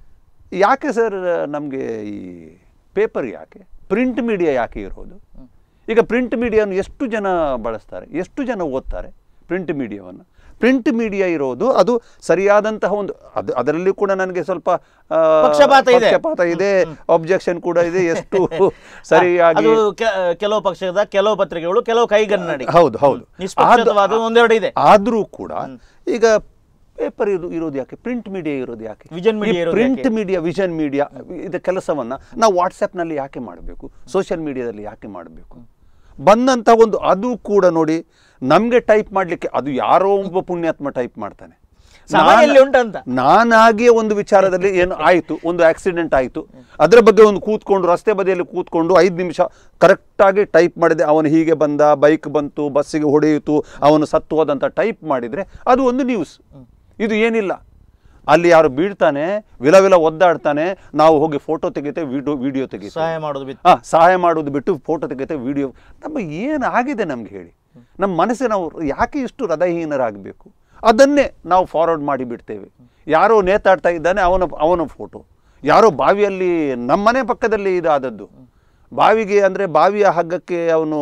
S2: ಯಾಕೆ ಸರ್ ನಮಗೆ ಈ ಪೇಪರ್ ಯಾಕೆ ಪ್ರಿಂಟ್ ಮೀಡಿಯಾ ಯಾಕೆ ಇರೋದು ಈಗ ಪ್ರಿಂಟ್ ಮೀಡಿಯಾನು ಎಷ್ಟು ಜನ ಬಳಸ್ತಾರೆ ಎಷ್ಟು ಜನ ಓದ್ತಾರೆ ಪ್ರಿಂಟ್ ಮೀಡಿಯಾವನ್ನು ಪ್ರಿಂಟ್ ಮೀಡಿಯಾ ಇರೋದು ಅದು ಸರಿಯಾದಂತಹ ಒಂದು ಅದು ಅದರಲ್ಲಿ ಕೂಡ ನನಗೆ ಸ್ವಲ್ಪ ಆ,
S1: ಪಕ್ಷಪಾತ ಇದೆ.
S2: ಪಕ್ಷಪಾತ ಇದೆ ಅಬ್ಜೆಕ್ಷನ್ ಕೂಡ ಇದೆ ಎಷ್ಟು ಸರಿಯಾಗಿ
S1: ಅದು ಕೆ- ಕೆಲವು ಪಕ್ಷದ ಕೆಲವು ಪತ್ರಿಕೆಗಳು ಕೆಲವು ಕೈಗನ್ನಡಿ
S2: ಹೌದು ಹೌದು
S1: ನಿಷ್ಪಕ್ಷಪಾತ
S2: ಆದ-
S1: ಒಂದೆರಡು ಇದೆ
S2: ಆದ್ರೂ ಕೂಡ ಈಗ ಪೇಪರ್ ಇದು ಇರೋದು ಯಾಕೆ ಪ್ರಿಂಟ್ ಮೀಡಿಯಾ ಇರೋದು ಯಾಕೆ
S1: Vision media ಇರೋದು
S2: ಪ್ರಿಂಟ್
S1: ಯಾಕೆ?
S2: ಮೀಡಿಯಾ ವಿಷನ್ ಮೀಡಿಯಾ ಇದು ಕೆಲಸವನ್ನ ನಾವು ವಾಟ್ಸಪ್ನಲ್ಲಿ ಯಾಕೆ ಮಾಡಬೇಕು ಸೋಷಿಯಲ್ ಮೀಡಿಯಾದಲ್ಲಿ ಯಾಕೆ ಮಾಡಬೇಕು ಬಂದಂಥ ಒಂದು ಅದು ಕೂಡ ನೋಡಿ ನಮಗೆ ಟೈಪ್ ಮಾಡಲಿಕ್ಕೆ ಅದು ಯಾರೋ ಒಬ್ಬ ಪುಣ್ಯಾತ್ಮ ಟೈಪ್ ಮಾಡ್ತಾನೆ
S1: ಸಮಯಲ್ಲಿ ಉಂಟಂತ
S2: ನಾನಾಗಿಯೇ ಒಂದು ವಿಚಾರದಲ್ಲಿ ಏನು ಆಯಿತು ಒಂದು ಆಕ್ಸಿಡೆಂಟ್ ಆಯಿತು ಅದರ ಬಗ್ಗೆ ಒಂದು ಕೂತ್ಕೊಂಡು ರಸ್ತೆ ಬದಿಯಲ್ಲಿ ಕೂತ್ಕೊಂಡು ಐದು ನಿಮಿಷ ಕರೆಕ್ಟಾಗಿ ಟೈಪ್ ಮಾಡಿದೆ ಅವನು ಹೀಗೆ ಬಂದ ಬೈಕ್ ಬಂತು ಬಸ್ಸಿಗೆ ಹೊಡೆಯಿತು ಅವನು ಸತ್ತು ಹೋದಂತ ಟೈಪ್ ಮಾಡಿದರೆ ಅದು ಒಂದು ನ್ಯೂಸ್ ಇದು ಏನಿಲ್ಲ ಅಲ್ಲಿ ಯಾರು ಬೀಳ್ತಾನೆ ವಿಲ ವಿಲ ಒದ್ದಾಡ್ತಾನೆ ನಾವು ಹೋಗಿ ಫೋಟೋ ತೆಗಿತೇವೆ ವಿಡಿಯೋ ವಿಡಿಯೋ ತೆಗಿತೇವೆ
S1: ಸಹಾಯ ಮಾಡೋದು ಬಿತ್ತು
S2: ಹಾಂ ಸಹಾಯ ಮಾಡೋದು ಬಿಟ್ಟು ಫೋಟೋ ತೆಗಿತೇವೆ ವಿಡಿಯೋ ನಮ್ಮ ಏನಾಗಿದೆ ನಮ್ಗೆ ಹೇಳಿ ನಮ್ಮ ಮನಸ್ಸಿನ ನಾವು ಯಾಕೆ ಇಷ್ಟು ಹೃದಯಹೀನರಾಗಬೇಕು ಅದನ್ನೇ ನಾವು ಫಾರ್ವರ್ಡ್ ಮಾಡಿ ಬಿಡ್ತೇವೆ ಯಾರೋ ನೇತಾಡ್ತಾ ಇದ್ದಾನೆ ಅವನ ಅವನ ಫೋಟೋ ಯಾರೋ ಬಾವಿಯಲ್ಲಿ ನಮ್ಮನೆ ಪಕ್ಕದಲ್ಲಿ ಇದಾದದ್ದು ಬಾವಿಗೆ ಅಂದರೆ ಬಾವಿಯ ಹಗ್ಗಕ್ಕೆ ಅವನು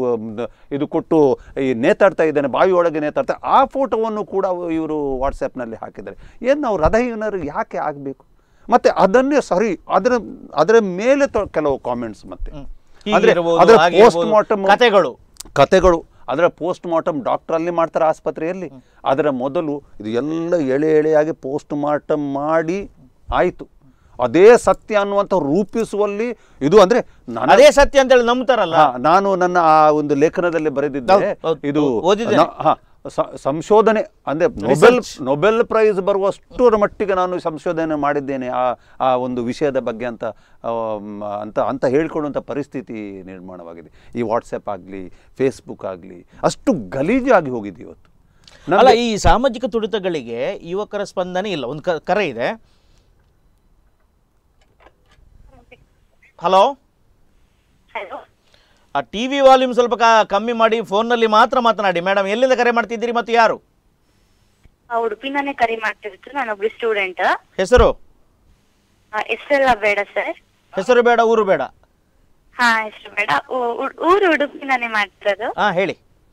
S2: ಊ- ಇದು ಕೊಟ್ಟು ಈ ನೇತಾಡ್ತಾ ಇದ್ದಾನೆ ಬಾವಿ ಒಳಗೆ ನೇತಾಡ್ತಾ ಆ ಫೋಟೋವನ್ನು ಕೂಡ ಇವರು ವಾಟ್ಸಪ್ನಲ್ಲಿ ಹಾಕಿದ್ದಾರೆ ಏನು ನಾವು ಹೃದಯಹೀನರು ಯಾಕೆ ಆಗಬೇಕು ಮತ್ತೆ ಅದನ್ನೇ ಸರಿ ಅದರ ಅದರ ಮೇಲೆ ತ- ಕೆಲವು ಕಾಮೆಂಟ್ಸ್ ಮತ್ತೆ
S1: ಹ್ಮ್.
S2: ಅಂದ್ರೆ
S1: ಹೀಗಿರ್ಬೋದು,
S2: ಅದರ
S1: ಹಾಗಿರ್ಬೋದು,
S2: ಪೋಸ್ಟ್ ಮಾರ್ಟಮ್
S1: ಕಥೆಗಳು
S2: ಕತೆಗಳು ಅದರ ಪೋಸ್ಟ್ ಮಾರ್ಟಮ್ ಡಾಕ್ಟರ್ ಅಲ್ಲಿ ಮಾಡ್ತಾರೆ ಆಸ್ಪತ್ರೆಯಲ್ಲಿ ಅದರ ಮೊದಲು ಇದು ಎಲ್ಲ ಎಳೆ ಎಳೆಯಾಗಿ ಪೋಸ್ಟ್ ಮಾರ್ಟಮ್ ಮಾಡಿ ಆಯಿತು ಅದೇ ಸತ್ಯ ಅನ್ನುವಂಥ ರೂಪಿಸುವಲ್ಲಿ ಇದು ಅಂದ್ರೆ ನನ್ನ
S1: ಅದೇ ಸತ್ಯ ಅಂತ ಹೇಳಿ ನಂಬ್ತಾರಲ್ಲ
S2: ಹಾ, ನಾನು ನನ್ನ ಆ ಒಂದು ಲೇಖನದಲ್ಲಿ ಬರೆದಿದ್ದೆ
S1: ಹೌದು, ಹೌದು,
S2: ಇದು
S1: ಓದಿದ್ದೇನೆ.
S2: ನ- ಹಾ, ಸ- ಸಂಶೋಧನೆ ಅಂದ್ರೆ ನೊಬೆಲ್ ನೊಬೆಲ್ ಪ್ರೈಸ್ ಬರುವಷ್ಟರ ಮಟ್ಟಿಗೆ ನಾನು ಸಂಶೋಧನೆ ಮಾಡಿದ್ದೇನೆ ಆ ಆ ಒಂದು ವಿಷಯದ ಬಗ್ಗೆ ಅಂತ ಆಮ್, ಅಂತ ಅಂತ ಹೇಳ್ಕೊಳ್ಳುವಂಥ ಪರಿಸ್ಥಿತಿ ನಿರ್ಮಾಣವಾಗಿದೆ ಈ ವಾಟ್ಸಪ್ ಆಗಲಿ ಫೇಸ್ಬುಕ್ ಆಗಲಿ ಅಷ್ಟು ಗಲೀಜಾಗಿ ಹೋಗಿದೆ ಇವತ್ತು
S1: ಅಲ್ಲ
S2: ನಮ್ಗೆ-
S1: ಈ ಸಾಮಾಜಿಕ ತುಡಿತಗಳಿಗೆ ಯುವಕರ ಸ್ಪಂದನೆ ಇಲ್ಲ ಒಂದು ಕ- ಕರೆ ಇದೆ ಹಲೋ
S3: ಹಲೋ
S1: ಆ ಟಿ ವಿ ವಾಲ್ಯೂಮ್ ಸ್ವಲ್ಪ ಕ- ಕಮ್ಮಿ ಮಾಡಿ ಫೋನ್ನಲ್ಲಿ ಮಾತ್ರ ಮಾತನಾಡಿ ಮೇಡಮ್ ಎಲ್ಲಿಂದ ಕರೆ ಮಾಡ್ತಿದ್ದೀರಿ ಮತ್ತು ಯಾರು
S4: ಉಡುಪಿನಾನೇ ಕರೆ ಮಾಡ್ತಿರೋದು ನಾನೊಬ್ಳು ಸ್ಟೂಡೆಂಟ್
S1: ಹೆಸರು
S4: ಹೆಸರೆಲ್ಲ ಬೇಡ ಸರ್
S1: ಹೆಸರು ಬೇಡ ಊರು ಬೇಡ
S4: ಹಾ ಹೆಸರು ಬೇಡ ಊ- ಉ- ಊರು ಉಡುಪಿನಾನೇ ಮಾಡ್ತಿರೋದು
S1: ಹಾ ಹೇಳಿ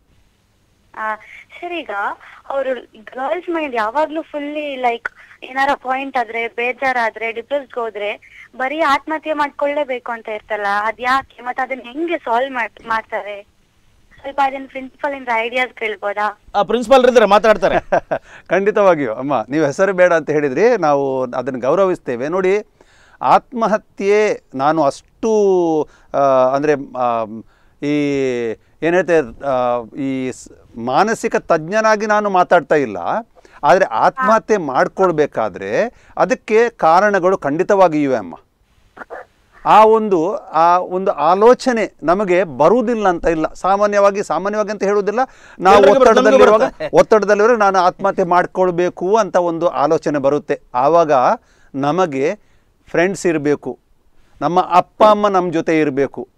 S4: ಸರ್ ಈಗ ಅವರು ಗರ್ಲ್ಸ್ ಮೈಂಡ್ ಯಾವಾಗ್ಲೂ ಫುಲ್ಲಿ ಲೈಕ್ ಏನಾರ ಪಾಯಿಂಟ್ ಆದ್ರೆ ಬೇಜಾರಾದ್ರೆ ಡಿಪ್ರೆಸ್ಗೆ ಹೋದ್ರೆ ಬರೀ ಆತ್ಮಹತ್ಯೆ ಮಾಡ್ಕೊಳ್ಳೇಬೇಕು ಅಂತ ಇರ್ತಲ್ಲ ಅದ್ ಯಾಕೆ ಮತ್ತೆ ಅದನ್ನ ಹೆಂಗೆ ಸಾಲ್ವ್ ಮಾಡ್ತಾರೆ ಸ್ವಲ್ಪ ಅದನ್ನ ಪ್ರಿನ್ಸಿಪಲ್ ಇಂದ ಐಡಿಯಾಸ್ ಕೇಳ್ಬೋದಾ
S1: ಆ ಪ್ರಿನ್ಸಿಪಾಲ್ ಇದ್ರೆ ಮಾತಾಡ್ತಾರೆ
S2: ಖಂಡಿತವಾಗಿಯೂ ಅಮ್ಮ ನೀವು ಹೆಸರು ಬೇಡ ಅಂತ ಹೇಳಿದ್ರಿ ನಾವು ಅದನ್ನು ಗೌರವಿಸ್ತೇವೆ ನೋಡಿ ಆತ್ಮಹತ್ಯೆ ನಾನು ಅಷ್ಟು ಅಂದರೆ ಈ ಏನು ಹೇಳ್ತೇವೆ ಆ, ಈ ಸ್- ಮಾನಸಿಕ ತಜ್ಞನಾಗಿ ನಾನು ಮಾತಾಡ್ತಾ ಇಲ್ಲ ಆದರೆ ಆತ್ಮಹತ್ಯೆ ಮಾಡ್ಕೊಳ್ಬೇಕಾದ್ರೆ ಅದಕ್ಕೆ ಕಾರಣಗಳು ಖಂಡಿತವಾಗಿ ಇವೆ ಅಮ್ಮ ಆ ಒಂದು ಆ ಒಂದು ಆಲೋಚನೆ ನಮಗೆ ಬರುವುದಿಲ್ಲ ಅಂತ ಇಲ್ಲ ಸಾಮಾನ್ಯವಾಗಿ ಸಾಮಾನ್ಯವಾಗಿ ಅಂತ ಹೇಳುವುದಿಲ್ಲ ನಾವು
S1: ಎಲ್ರಿಗೂ ಬರುತ್ತೆ, ನಮಗೂ
S2: ಒತ್ತಡದಲ್ಲಿರುವಾಗ
S1: ಬರುತ್ತೆ.
S2: ಒತ್ತಡದಲ್ಲಿರೋ ನಾನು ಆತ್ಮಹತ್ಯೆ ಮಾಡ್ಕೊಳ್ಬೇಕು ಅಂತ ಒಂದು ಆಲೋಚನೆ ಬರುತ್ತೆ ಆವಾಗ ನಮಗೆ ಫ್ರೆಂಡ್ಸ್ ಇರಬೇಕು ನಮ್ಮ ಅಪ್ಪ ಅಮ್ಮ ನಮ್ಮ ಜೊತೆ ಇರಬೇಕು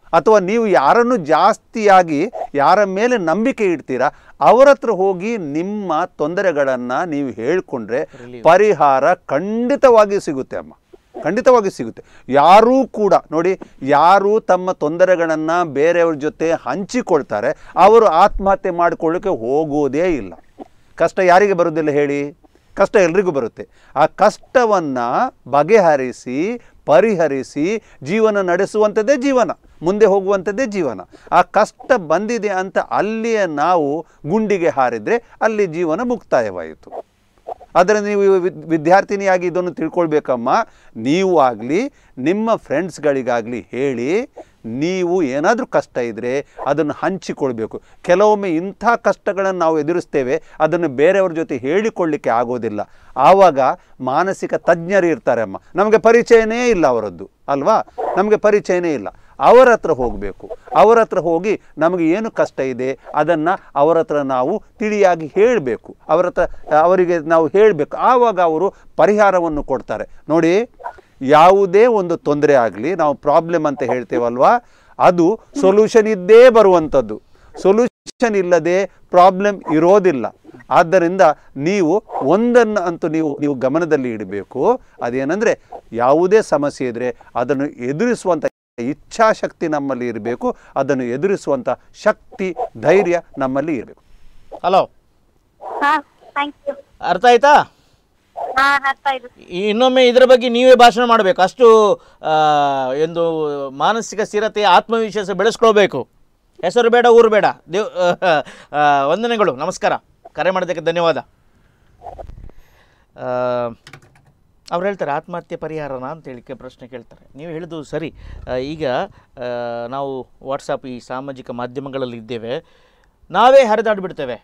S2: ಅಥವಾ ನೀವು ಯಾರನ್ನು ಜಾಸ್ತಿಯಾಗಿ ಯಾರ ಮೇಲೆ ನಂಬಿಕೆ ಇಡ್ತೀರಾ ಅವರ ಹತ್ರ ಹೋಗಿ ನಿಮ್ಮ ತೊಂದರೆಗಳನ್ನು ನೀವು ಹೇಳ್ಕೊಂಡ್ರೆ ಪರಿಹಾರ ಖಂಡಿತವಾಗಿ ಸಿಗುತ್ತೆ ಅಮ್ಮ ಖಂಡಿತವಾಗಿ ಸಿಗುತ್ತೆ ಯಾರೂ ಕೂಡ ನೋಡಿ ಯಾರು ತಮ್ಮ ತೊಂದರೆಗಳನ್ನು ಬೇರೆಯವ್ರ ಜೊತೆ ಹಂಚಿಕೊಳ್ತಾರೆ ಅವರು ಆತ್ಮಹತ್ಯೆ ಮಾಡಿಕೊಳ್ಳೋಕೆ ಹೋಗೋದೇ ಇಲ್ಲ ಕಷ್ಟ ಯಾರಿಗೆ ಬರೋದಿಲ್ಲ ಹೇಳಿ ಕಷ್ಟ ಎಲ್ರಿಗೂ ಬರುತ್ತೆ ಆ ಕಷ್ಟವನ್ನು ಬಗೆಹರಿಸಿ ಪರಿಹರಿಸಿ ಜೀವನ ನಡೆಸುವಂಥದ್ದೇ ಜೀವನ ಮುಂದೆ ಹೋಗುವಂಥದ್ದೇ ಜೀವನ ಆ ಕಷ್ಟ ಬಂದಿದೆ ಅಂತ ಅಲ್ಲಿಯೇ ನಾವು ಗುಂಡಿಗೆ ಹಾರಿದರೆ ಅಲ್ಲಿ ಜೀವನ ಮುಕ್ತಾಯವಾಯಿತು ಆದರೆ ನೀವು ವಿದ್- ವಿದ್ಯಾರ್ಥಿನಿಯಾಗಿ ಇದನ್ನು ತಿಳ್ಕೊಳ್ಬೇಕಮ್ಮ ನೀವು ಆಗಲಿ ನಿಮ್ಮ ಫ್ರೆಂಡ್ಸ್ಗಳಿಗಾಗಲಿ ಹೇಳಿ ನೀವು ಏನಾದರೂ ಕಷ್ಟ ಇದ್ದರೆ ಅದನ್ನು ಹಂಚಿಕೊಳ್ಬೇಕು ಕೆಲವೊಮ್ಮೆ ಇಂಥ ಕಷ್ಟಗಳನ್ನು ನಾವು ಎದುರಿಸ್ತೇವೆ ಅದನ್ನು ಬೇರೆಯವ್ರ ಜೊತೆ ಹೇಳಿಕೊಳ್ಳಿಕ್ಕೆ ಆಗೋದಿಲ್ಲ ಆವಾಗ ಮಾನಸಿಕ ತಜ್ಞರು ಇರ್ತಾರೆ ಅಮ್ಮ ನಮಗೆ ಪರಿಚಯನೇ ಇಲ್ಲ ಅವರದ್ದು ಅಲ್ವಾ ನಮಗೆ ಪರಿಚಯನೇ ಇಲ್ಲ ಅವರ ಹತ್ರ ಹೋಗಬೇಕು ಅವರ ಹತ್ರ ಹೋಗಿ ನಮಗೆ ಏನು ಕಷ್ಟ ಇದೆ ಅದನ್ನು ಅವರ ಹತ್ರ ನಾವು ತಿಳಿಯಾಗಿ ಹೇಳಬೇಕು ಅವರ ಹತ್ರ ಅವರಿಗೆ ನಾವು ಹೇಳಬೇಕು ಆವಾಗ ಅವರು ಪರಿಹಾರವನ್ನು ಕೊಡ್ತಾರೆ ನೋಡಿ ಯಾವುದೇ ಒಂದು ತೊಂದರೆ ಆಗಲಿ ನಾವು ಪ್ರಾಬ್ಲಮ್ ಅಂತ ಹೇಳ್ತೇವಲ್ವಾ ಅದು ಸೊಲ್ಯೂಷನ್ ಇದ್ದೇ ಬರುವಂಥದ್ದು ಸೊಲ್ಯೂಷನ್ ಇಲ್ಲದೆ ಪ್ರಾಬ್ಲಮ್ ಇರೋದಿಲ್ಲ ಆದ್ದರಿಂದ ನೀವು ಒಂದನ್ನು ಅಂತೂ ನೀವು ನೀವು ಗಮನದಲ್ಲಿ ಇಡಬೇಕು ಅದೇನೆಂದರೆ ಯಾವುದೇ ಸಮಸ್ಯೆ ಇದ್ದರೆ ಅದನ್ನು ಎದುರಿಸುವಂಥ ಇಚ್ಛಾಶಕ್ತಿ ನಮ್ಮಲ್ಲಿ ಇರಬೇಕು ಅದನ್ನು ಎದುರಿಸುವಂಥ ಶಕ್ತಿ ಧೈರ್ಯ ನಮ್ಮಲ್ಲಿ ಇರಬೇಕು
S1: ಹಲೋ
S4: ಹಾ ಥ್ಯಾಂಕ್ ಯು
S1: ಅರ್ಥ ಆಯ್ತಾ
S4: ಹಾ ಅರ್ಥ ಆಯ್ತು
S1: ಇನ್ನೊಮ್ಮೆ ಇದರ ಬಗ್ಗೆ ನೀವೇ ಭಾಷಣ ಮಾಡಬೇಕು ಅಷ್ಟು ಆ, ಒಂದು ಮಾನಸಿಕ ಸ್ಥಿರತೆ ಆತ್ಮವಿಶ್ವಾಸ ಬೆಳೆಸ್ಕೊಳ್ಬೇಕು ಹೆಸರು ಬೇಡ ಊರು ಬೇಡ ದೇವ್ ಆ, ವಂದನೆಗಳು ನಮಸ್ಕಾರ ಕರೆ ಮಾಡೋದಕ್ಕೆ ಧನ್ಯವಾದ ಅವ್ರು ಹೇಳ್ತಾರೆ ಆತ್ಮಹತ್ಯೆ ಪರಿಹಾರನ ಅಂತ ಹೇಳಿ ಕೆ- ಪ್ರಶ್ನೆ ಕೇಳ್ತಾರೆ ನೀವು ಹೇಳಿದ್ದು ಸರಿ ಆ, ಈಗ ಆ, ನಾವು ವಾಟ್ಸಪ್ ಈ ಸಾಮಾಜಿಕ ಮಾಧ್ಯಮಗಳಲ್ಲಿ ಇದ್ದೇವೆ ನಾವೇ ಹರಿದಾಡ್ಬಿಡ್ತೇವೆ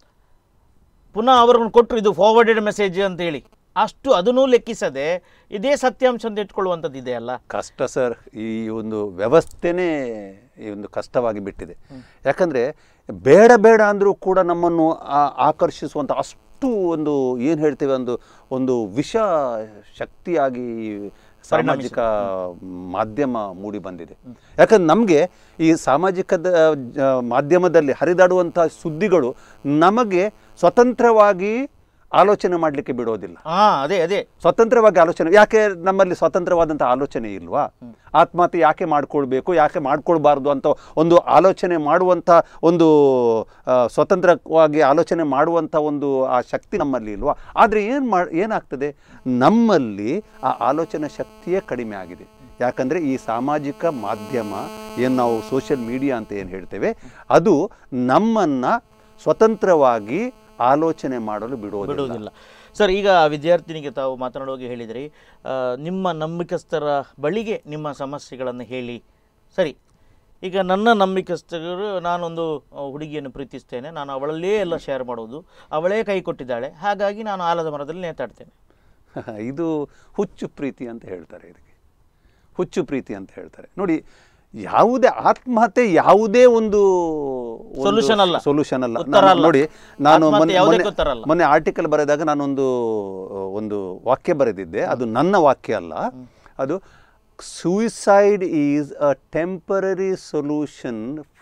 S1: ಪುನಃ ಅವ್ರನ್ನ ಕೊಟ್ಟರು ಇದು ಫಾರ್ವರ್ಡೆಡ್ ಮೆಸೇಜ್ ಅಂತೇಳಿ ಅಷ್ಟು ಅದನ್ನೂ ಲೆಕ್ಕಿಸದೆ ಇದೇ ಸತ್ಯಾಂಶ ಅಂತ ಇಟ್ಕೊಳ್ಳುವಂಥದ್ದು ಇದೆಯಲ್ಲ
S2: ಕಷ್ಟ ಸರ್ ಈ ಒಂದು ವ್ಯವಸ್ಥೆನೇ ಈ ಒಂದು ಕಷ್ಟವಾಗಿ ಬಿಟ್ಟಿದೆ ಯಾಕಂದರೆ ಬೇಡ ಬೇಡ ಅಂದರೂ ಕೂಡ ನಮ್ಮನ್ನು ಆ- ಆಕರ್ಷಿಸುವಂಥ ಅಷ್ಟು ಒಂದು ಏನು ಹೇಳ್ತೇವೆ ಒಂದು ಒಂದು ವಿಷ ಶಕ್ತಿಯಾಗಿ ಈ ಸಾಮಾಜಿಕ ಮಾಧ್ಯಮ ಮೂಡಿ ಬಂದಿದೆ ಯಾಕಂದ್ರೆ ನಮಗೆ ಈ ಸಾಮಾಜಿಕದ ಆ, ಮಾಧ್ಯಮದಲ್ಲಿ ಹರಿದಾಡುವಂಥ ಸುದ್ದಿಗಳು ನಮಗೆ ಸ್ವತಂತ್ರವಾಗಿ ಆಲೋಚನೆ ಮಾಡಲಿಕ್ಕೆ ಬಿಡೋದಿಲ್ಲ
S1: ಹಾ ಅದೇ ಅದೇ
S2: ಸ್ವತಂತ್ರವಾಗಿ ಆಲೋಚನೆ ಯಾಕೆ ನಮ್ಮಲ್ಲಿ ಸ್ವತಂತ್ರವಾದಂಥ ಆಲೋಚನೆ ಇಲ್ವಾ ಆತ್ಮಹತ್ಯೆ ಯಾಕೆ ಮಾಡ್ಕೊಳ್ಬೇಕು ಯಾಕೆ ಮಾಡ್ಕೊಳ್ಬಾರ್ದು ಅಂತ ಒಂದು ಆಲೋಚನೆ ಮಾಡುವಂಥ ಒಂದು ಆ, ಸ್ವತಂತ್ರವಾಗಿ ಆಲೋಚನೆ ಮಾಡುವಂಥ ಒಂದು ಆ ಶಕ್ತಿ ನಮ್ಮಲ್ಲಿ ಇಲ್ವಾ ಆದರೆ ಏನು ಮಾ ಏನಾಗ್ತದೆ ನಮ್ಮಲ್ಲಿ ಆ ಆಲೋಚನೆ ಶಕ್ತಿಯೇ ಕಡಿಮೆ ಆಗಿದೆ ಯಾಕಂದರೆ ಈ ಸಾಮಾಜಿಕ ಮಾಧ್ಯಮ ಏನು ನಾವು ಸೋಷಿಯಲ್ ಮೀಡಿಯಾ ಅಂತ ಏನು ಹೇಳ್ತೇವೆ ಅದು ನಮ್ಮನ್ನು ಸ್ವತಂತ್ರವಾಗಿ ಆಲೋಚನೆ ಮಾಡಲು ಬಿಡೋದಿಲ್ಲ
S1: ಬಿಡುವುದಿಲ್ಲ ಸರ್ ಈಗ ಆ ವಿದ್ಯಾರ್ಥಿನಿಗೆ ತಾವು ಮಾತನಾಡುವಾಗ ಹೇಳಿದ್ರಿ ಆ, ನಿಮ್ಮ ನಂಬಿಕಸ್ಥರ ಬಳಿಗೆ ನಿಮ್ಮ ಸಮಸ್ಯೆಗಳನ್ನು ಹೇಳಿ ಸರಿ ಈಗ ನನ್ನ ನಂಬಿಕಸ್ಥರು ನಾನೊಂದು ಆ, ಹುಡುಗಿಯನ್ನು ಪ್ರೀತಿಸ್ತೇನೆ ನಾನು ಅವಳಲ್ಲೇ ಎಲ್ಲ ಶೇರ್ ಮಾಡೋದು ಅವಳೇ ಕೈ ಕೊಟ್ಟಿದ್ದಾಳೆ ಹಾಗಾಗಿ ನಾನು ಆಲದ ಮರದಲ್ಲಿ ನೇತಾಡ್ತೇನೆ
S2: ಇದು ಹುಚ್ಚು ಪ್ರೀತಿ ಅಂತ ಹೇಳ್ತಾರೆ ಇದಕ್ಕೆ ಹುಚ್ಚು ಪ್ರೀತಿ ಅಂತ ಹೇಳ್ತಾರೆ ನೋಡಿ ಯಾವುದೇ ಆತ್ಮಹತ್ಯೆ ಯಾವುದೇ ಒಂದು
S1: Solution ಅಲ್ಲ.
S2: ಸೊಲ್ಯೂಷನ್ ಅಲ್ಲ
S1: ಉತ್ತರ
S2: ನಾನು
S1: ಅಲ್ಲ.
S2: ನೋಡಿ ನಾನು
S1: ಆತ್ಮಹತ್ಯೆ
S2: ಮೊನ್ನೆ
S1: ಯಾವುದೇ
S2: ಮೊನ್ನೆ-
S1: ಉತ್ತರ ಅಲ್ಲ.
S2: ಮೊನ್ನೆ ಆರ್ಟಿಕಲ್ ಬರೆದಾಗ ನಾನೊಂದು ಒಂದು ವಾಕ್ಯ ಬರೆದಿದ್ದೆ ಅದು ನನ್ನ ವಾಕ್ಯ ಅಲ್ಲ ಅದು suicide is a temporary solution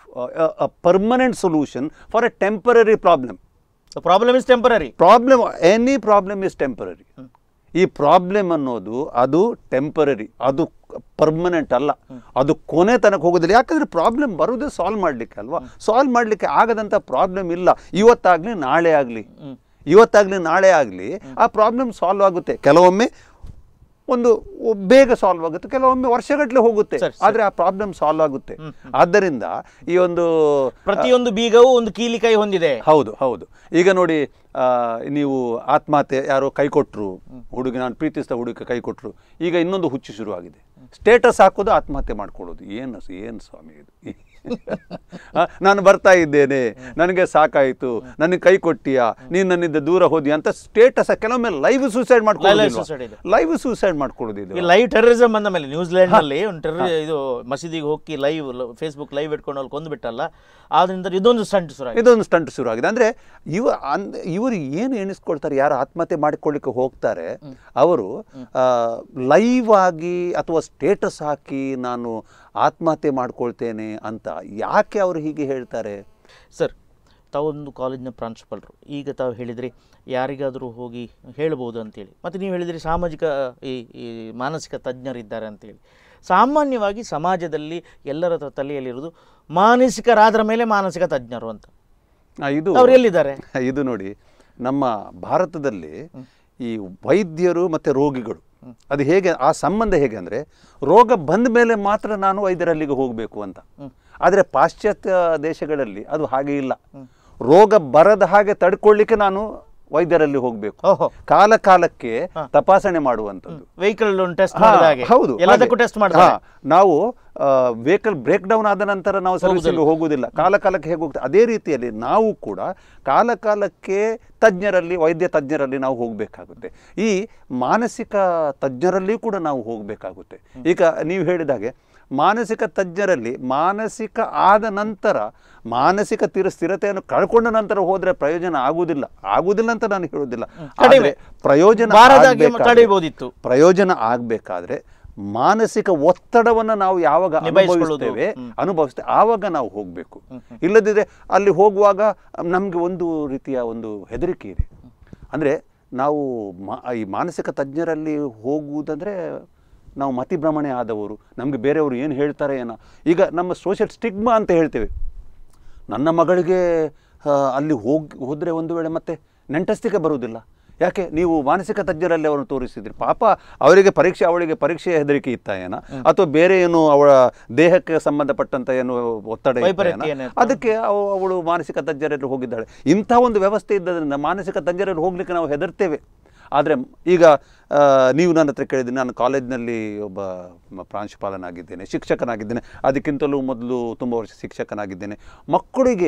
S2: permanent solution for a temporary problem
S1: problem is temporary
S2: problem any problem is temporary ಈ ಪ್ರಾಬ್ಲಮ್ ಅನ್ನೋದು ಅದು ಟೆಂಪರರಿ ಅದು ಪರ್ಮನೆಂಟ್ ಅಲ್ಲ ಅದು ಕೊನೆ ತನಕ ಹೋಗೋದಿಲ್ಲ ಯಾಕಂದ್ರೆ ಪ್ರಾಬ್ಲಮ್ ಬರೋದೇ ಸಾಲ್ವ್ ಮಾಡಲಿಕ್ಕೆ ಅಲ್ವಾ ಸಾಲ್ವ್ ಮಾಡಲಿಕ್ಕೆ ಆಗದಂಥ ಪ್ರಾಬ್ಲಮ್ ಇಲ್ಲ ಇವತ್ತಾಗಲಿ ನಾಳೆ ಆಗಲಿ ಇವತ್ತಾಗಲಿ ನಾಳೆ ಆಗಲಿ ಆ ಪ್ರಾಬ್ಲಮ್ ಸಾಲ್ವ್ ಆಗುತ್ತೆ ಕೆಲವೊಮ್ಮೆ ಒಂದು ಬೇಗ ಸಾಲ್ವ್ ಆಗುತ್ತೆ ಕೆಲವೊಮ್ಮೆ ವರ್ಷಗಟ್ಟಲೆ ಹೋಗುತ್ತೆ
S1: ಸರಿ, ಸರಿ.
S2: ಆದರೆ ಆ ಪ್ರಾಬ್ಲಮ್ ಸಾಲ್ವ್ ಆಗುತ್ತೆ ಆದ್ದರಿಂದ ಈ ಒಂದು
S1: ಪ್ರತಿಯೊಂದು ಬೀಗವೂ ಒಂದು ಕೀಲಿ ಕೈ ಹೊಂದಿದೆ
S2: ಹೌದು ಹೌದು ಈಗ ನೋಡಿ ಆ, ನೀವು ಆತ್ಮಹತ್ಯೆ ಯಾರೋ ಕೈ ಕೊಟ್ಟರು ಹುಡುಗಿ ನಾನು ಪ್ರೀತಿಸಿದ ಹುಡುಗಿ ಕೈ ಕೊಟ್ಟರು ಈಗ ಇನ್ನೊಂದು ಹುಚ್ಚು ಶುರುವಾಗಿದೆ ಸ್ಟೇಟಸ್ ಹಾಕೋದು ಆತ್ಮಹತ್ಯೆ ಮಾಡ್ಕೊಳ್ಳೋದು ಏನು ಏನು ಸ್ವಾಮಿ ಇದು ಆ, ನಾನು ಬರ್ತಾ ಇದ್ದೇನೆ ನನಗೆ ಸಾಕಾಯಿತು ನನಗೆ ಕೈ ಕೊಟ್ಟಿಯಾ ನೀನು ನನ್ನಿಂದ ದೂರ ಹೋದಿ ಅಂತ ಸ್ಟೇಟಸ್ ಕೆಲವೊಮ್ಮೆ ಲೈವ್ ಸೂಸೈಡ್
S1: Live
S2: ಮಾಡ್ಕೊಳ್ಳೋದು
S1: suicide ಇದೆ.
S2: ಲೈವ್ ಸೂಸೈಡ್ ಮಾಡ್ಕೊಳ್ಳೋದು
S1: ಈ
S2: ಇದು
S1: ಲೈವ್ ಟೆರರಿಸಮ್ ಬಂದ ಮೇಲೆ ನ್ಯೂಜಿಲೆಂಡ್ ನಲ್ಲಿ ಒಂದು ಟೆರ್ರಿ ಇದು ಮಸೀದಿಗೆ ಹೋಗಿ ಲೈವ್ ಫೇಸ್ಬುಕ್ ಲೈವ್ ಇಟ್ಕೊಂಡು ಅಲ್ಲಿ ಕೊಂದು ಬಿಟ್ಟಲ್ಲ ಆದ್ರಿಂದ ಇದೊಂದು ಸ್ಟಂಟ್ ಶುರು ಆಗಿದೆ.
S2: ಇದೊಂದು ಸ್ಟಂಟ್ ಶುರುವಾಗಿದೆ ಅಂದರೆ ಇವ ಅನ್ ಇವರು ಏನು ಎಣಿಸ್ಕೊಳ್ತಾರೆ ಯಾರು ಆತ್ಮಹತ್ಯೆ ಮಾಡಿಕೊಳ್ಳಿಕ್ಕೆ ಹೋಗ್ತಾರೆ ಅವರು ಲೈವ್ ಆಗಿ ಅಥವಾ ಸ್ಟೇಟಸ್ ಹಾಕಿ ನಾನು ಆತ್ಮಹತ್ಯೆ ಮಾಡ್ಕೊಳ್ತೇನೆ ಅಂತ ಯಾಕೆ ಅವರು ಹೀಗೆ ಹೇಳ್ತಾರೆ
S1: ಸರ್ ತಾವೊಂದು ಕಾಲೇಜಿನ ಪ್ರಾಂಶುಪಾಲರು ಈಗ ತಾವು ಹೇಳಿದ್ರಿ ಯಾರಿಗಾದರೂ ಹೋಗಿ ಹೇಳ್ಬೋದು ಅಂತೇಳಿ ಮತ್ತು ನೀವು ಹೇಳಿದ್ರಿ ಸಾಮಾಜಿಕ ಈ ಈ ಮಾನಸಿಕ ತಜ್ಞರಿದ್ದಾರೆ ಅಂತೇಳಿ ಸಾಮಾನ್ಯವಾಗಿ ಸಮಾಜದಲ್ಲಿ ಎಲ್ಲರ ತ- ತಲೆಯಲ್ಲಿರೋದು ಮಾನಸಿಕರಾದ್ರ ಮೇಲೆ ಮಾನಸಿಕ ತಜ್ಞರು ಅಂತ
S2: ಆ, ಇದು
S1: ಅವ್ರು ಎಲ್ಲಿದ್ದಾರೆ
S2: ಇದು ನೋಡಿ ನಮ್ಮ ಭಾರತದಲ್ಲಿ ಈ ವೈದ್ಯರು ಮತ್ತು ರೋಗಿಗಳು ಅದು ಹೇಗೆ ಆ ಸಂಬಂಧ ಹೇಗೆ ಅಂದರೆ ರೋಗ ಬಂದ ಮೇಲೆ ಮಾತ್ರ ನಾನು ವೈದ್ಯರಲ್ಲಿಗೆ ಹೋಗಬೇಕು ಅಂತ ಆದರೆ ಪಾಶ್ಚಾತ್ಯ ದೇಶಗಳಲ್ಲಿ ಅದು ಹಾಗೆ ಇಲ್ಲ ರೋಗ ಬರದ ಹಾಗೆ ತಡ್ಕೊಳ್ಳಿಕ್ಕೆ ನಾನು ವೈದ್ಯರಲ್ಲಿ ಹೋಗಬೇಕು
S1: ಓಹೋ
S2: ಕಾಲ ಕಾಲಕ್ಕೆ ತಪಾಸಣೆ ಮಾಡುವಂಥದ್ದು
S1: ವೆಹಿಕಲ್ ಟೆಸ್ಟ್
S2: ಹಾ,
S1: ಮಾಡಿದ ಹಾಗೆ
S2: ಹೌದು
S1: ಎಲ್ಲದಕ್ಕೂ
S2: ಹಾಗೆ.
S1: ಟೆಸ್ಟ್ ಮಾಡ್ತಾರೆ
S2: ಹಾ, ನಾವು ವೆಹಿಕಲ್ ಬ್ರೇಕ್ ಡೌನ್ ಆದ ನಂತರ ನಾವು ಸರ್ವಿಸಿಂಗ್ ಹೋಗುವುದಿಲ್ಲ ಕಾಲ ಕಾಲಕ್ಕೆ ಹೇಗೆ ಹೋಗ್ತದೆ ಅದೇ ರೀತಿಯಲ್ಲಿ ನಾವು ಕೂಡ ಕಾಲ ಕಾಲಕ್ಕೆ ತಜ್ಞರಲ್ಲಿ ವೈದ್ಯ ತಜ್ಞರಲ್ಲಿ ನಾವು ಹೋಗಬೇಕಾಗುತ್ತೆ ಈ ಮಾನಸಿಕ ತಜ್ಞರಲ್ಲಿ ಕೂಡ ನಾವು ಹೋಗಬೇಕಾಗುತ್ತೆ ಈಗ ನೀವು ಹೇಳಿದ ಹಾಗೆ ಮಾನಸಿಕ ತಜ್ಞರಲ್ಲಿ ಮಾನಸಿಕ ಆದ ನಂತರ ಮಾನಸಿಕ ತೀರ ಸ್ಥಿರತೆಯನ್ನು ಕಳ್ಕೊಂಡ ನಂತರ ಹೋದ್ರೆ ಪ್ರಯೋಜನ ಆಗುವುದಿಲ್ಲ ಆಗುವುದಿಲ್ಲ ಅಂತ ನಾನು ಹೇಳುವುದಿಲ್ಲ
S1: ಕಡಿಮೆ.
S2: ಆದ್ರೆ ಪ್ರಯೋಜನ
S1: ಬಾರದಾಗೆ
S2: ಆಗ್ಬೇಕಾದ್ರೆ-
S1: ತಡೆಯಬಹುದಿತ್ತು.
S2: ಪ್ರಯೋಜನ ಆಗಬೇಕಾದ್ರೆ ಮಾನಸಿಕ ಒತ್ತಡವನ್ನು ನಾವು ಯಾವಾಗ
S1: ನಿಭಾಯಿಸ್ಕೊಳ್ಳೋದು.
S2: ಅನುಭವಿಸ್ತೇವೆ ಅನುಭವಿಸ್ತೇವೆ ಆವಾಗ ನಾವು ಹೋಗಬೇಕು ಇಲ್ಲದಿದ್ರೆ ಅಲ್ಲಿ ಹೋಗುವಾಗ ನಮಗೆ ಒಂದು ರೀತಿಯ ಒಂದು ಹೆದರಿಕೆ ಇದೆ ಅಂದರೆ ನಾವು ಮಾ ಈ ಮಾನಸಿಕ ತಜ್ಞರಲ್ಲಿ ಹೋಗುವುದಂದರೆ ನಾವು ಮತಿಭ್ರಮಣೆ ಆದವರು ನಮಗೆ ಬೇರೆಯವರು ಏನು ಹೇಳ್ತಾರೆ ಏನೋ ಈಗ ನಮ್ಮ ಸೋಷಿಯಲ್ ಸ್ಟಿಗ್ಮಾ ಅಂತ ಹೇಳ್ತೇವೆ ನನ್ನ ಮಗಳಿಗೆ ಆ, ಅಲ್ಲಿ ಹೋಗಿ ಹೋದರೆ ಒಂದು ವೇಳೆ ಮತ್ತೆ ನೆಂಟಸ್ತಿಕೆ ಬರುವುದಿಲ್ಲ ಯಾಕೆ ನೀವು ಮಾನಸಿಕ ತಜ್ಞರಲ್ಲಿ ಅವರನ್ನು ತೋರಿಸಿದ್ರಿ ಪಾಪ ಅವರಿಗೆ ಪರೀಕ್ಷೆ ಅವಳಿಗೆ ಪರೀಕ್ಷೆಯ ಹೆದರಿಕೆ ಇತ್ತ ಏನ ಅಥವಾ ಬೇರೆ ಏನು ಅವಳ ದೇಹಕ್ಕೆ ಸಂಬಂಧಪಟ್ಟಂತ ಏನು ಒತ್ತಡ ಇತ್ತ
S1: ವೈಪರೀತ್ಯ
S2: ಏನೋ?
S1: ಏನಿತ್ತು?
S2: ಅದಕ್ಕೆ ಅವ- ಅವಳು ಮಾನಸಿಕ ತಜ್ಞರಲ್ಲಿ ಹೋಗಿದ್ದಾಳೆ ಇಂಥ ಒಂದು ವ್ಯವಸ್ಥೆ ಇದ್ದದ್ರಿಂದ ಮಾನಸಿಕ ತಜ್ಞರಲ್ಲಿ ಹೋಗ್ಲಿಕ್ಕೆ ನಾವು ಹೆದರ್ತೇವೆ ಆದರೆ ಈಗ ಆ, ನೀವು ನನ್ನ ಹತ್ರ ಕೇಳಿದ್ದೀನಿ ನಾನು ಕಾಲೇಜಿನಲ್ಲಿ ಒಬ್ಬ ಮ- ಪ್ರಾಂಶುಪಾಲನಾಗಿದ್ದೇನೆ ಶಿಕ್ಷಕನಾಗಿದ್ದೇನೆ ಅದಕ್ಕಿಂತಲೂ ಮೊದಲು ತುಂಬ ವರ್ಷ ಶಿಕ್ಷಕನಾಗಿದ್ದೇನೆ ಮಕ್ಕಳಿಗೆ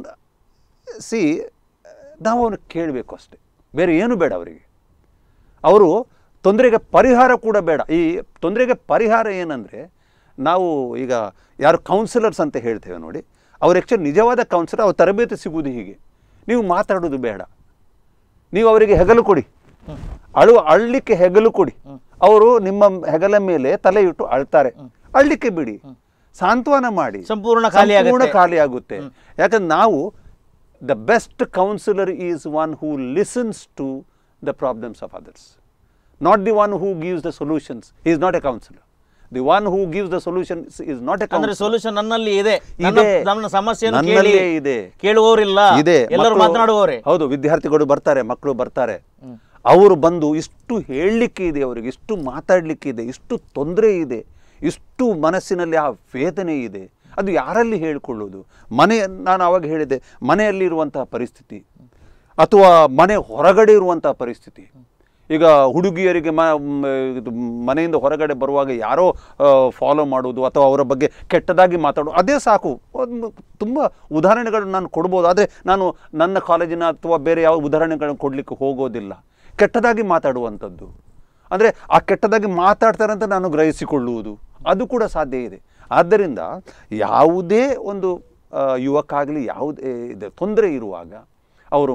S2: ಸಿ ನಾವು ಅವನು ಕೇಳಬೇಕು ಅಷ್ಟೆ ಬೇರೆ ಏನು ಬೇಡ ಅವರಿಗೆ ಅವರು ತೊಂದರೆಗೆ ಪರಿಹಾರ ಕೂಡ ಬೇಡ ಈ ತೊಂದರೆಗೆ ಪರಿಹಾರ ಏನಂದರೆ ನಾವು ಈಗ ಯಾರು ಕೌನ್ಸಿಲರ್ಸ್ ಅಂತ ಹೇಳ್ತೇವೆ ನೋಡಿ ಅವ್ರು ಆ್ಯಕ್ಚುಲಿ ನಿಜವಾದ ಕೌನ್ಸಿಲರ್ ಅವ್ರ ತರಬೇತಿ ಸಿಗುವುದು ಹೀಗೆ ನೀವು ಮಾತಾಡೋದು ಬೇಡ ನೀವು ಅವರಿಗೆ ಹೆಗಲು ಕೊಡಿ ಅಳುವ ಅಳ್ಲಿಕ್ಕೆ ಹೆಗಲು ಕೊಡಿ ಅವರು ನಿಮ್ಮ ಹೆಗಲ ಮೇಲೆ ತಲೆ ಇಟ್ಟು ಅಳ್ತಾರೆ ಅಳ್ಲಿಕ್ಕೆ ಬಿಡಿ ಸಾಂತ್ವನ ಮಾಡಿ
S1: ಸಂಪೂರ್ಣ ಖಾಲಿ
S2: ಸಂಪೂರ್ಣ
S1: ಆಗುತ್ತೆ.
S2: ಖಾಲಿ ಆಗುತ್ತೆ ಯಾಕಂದ್ರೆ ನಾವು the best counsellor is one who listens to the problems of others not the one who gives the solutions is not a counsellor the one who gives the solution is not a
S1: ಅಂದ್ರೆ ಸೊಲ್ಯೂಷನ್ ನನ್ನಲ್ಲಿ ಇದೆ ನನ್ನ
S2: ಇದೆ.
S1: ನನ್ನ ಸಮಸ್ಯೆಯನ್ನು ಕೇಳಿ
S2: ನನ್ನಲ್ಲೇ ಇದೆ.
S1: ಕೇಳುವವರಿಲ್ಲ
S2: ಇದೆ
S1: ಎಲ್ಲರೂ
S2: ಮಕ್ಕಳು-
S1: ಮಾತನಾಡುವವರೇ
S2: ಹೌದು ವಿದ್ಯಾರ್ಥಿಗಳು ಬರ್ತಾರೆ ಮಕ್ಕಳು ಬರ್ತಾರೆ ಅವರು ಬಂದು ಇಷ್ಟು ಹೇಳಲಿಕ್ಕೆ ಇದೆ ಅವರಿಗೆ ಇಷ್ಟು ಮಾತಾಡಲಿಕ್ಕೆ ಇದೆ ಇಷ್ಟು ತೊಂದರೆ ಇದೆ ಇಷ್ಟು ಮನಸ್ಸಿನಲ್ಲಿ ಆ ವೇದನೆ ಇದೆ ಅದು ಯಾರಲ್ಲಿ ಹೇಳಿಕೊಳ್ಳೋದು ಮನೆ ನಾನು ಆವಾಗ ಹೇಳಿದೆ ಮನೆಯಲ್ಲಿರುವಂತಹ ಪರಿಸ್ಥಿತಿ ಅಥವಾ ಮನೆ ಹೊರಗಡೆ ಇರುವಂತಹ ಪರಿಸ್ಥಿತಿ ಈಗ ಹುಡುಗಿಯರಿಗೆ ಮ ಮ್, ಇದು ಮನೆಯಿಂದ ಹೊರಗಡೆ ಬರುವಾಗ ಯಾರೋ ಫಾಲೋ ಮಾಡೋದು ಅಥವಾ ಅವರ ಬಗ್ಗೆ ಕೆಟ್ಟದಾಗಿ ಮಾತಾಡೋದು ಅದೇ ಸಾಕು ಒಂದು ತುಂಬ ಉದಾಹರಣೆಗಳನ್ನು ನಾನು ಕೊಡ್ಬೋದು ಆದರೆ ನಾನು ನನ್ನ ಕಾಲೇಜಿನ ಅಥವಾ ಬೇರೆ ಯಾವ ಉದಾಹರಣೆಗಳನ್ನು ಕೊಡಲಿಕ್ಕೆ ಹೋಗೋದಿಲ್ಲ ಕೆಟ್ಟದಾಗಿ ಮಾತಾಡುವಂಥದ್ದು ಅಂದರೆ ಆ ಕೆಟ್ಟದಾಗಿ ಮಾತಾಡ್ತಾರೆ ಅಂತ ನಾನು ಗ್ರಹಿಸಿಕೊಳ್ಳುವುದು ಅದು ಕೂಡ ಸಾಧ್ಯ ಇದೆ ಆದ್ದರಿಂದ ಯಾವುದೇ ಒಂದು ಆ, ಯುವಕ ಆಗಲಿ ಯಾವುದೇ ಇದು ತೊಂದರೆ ಇರುವಾಗ ಅವರು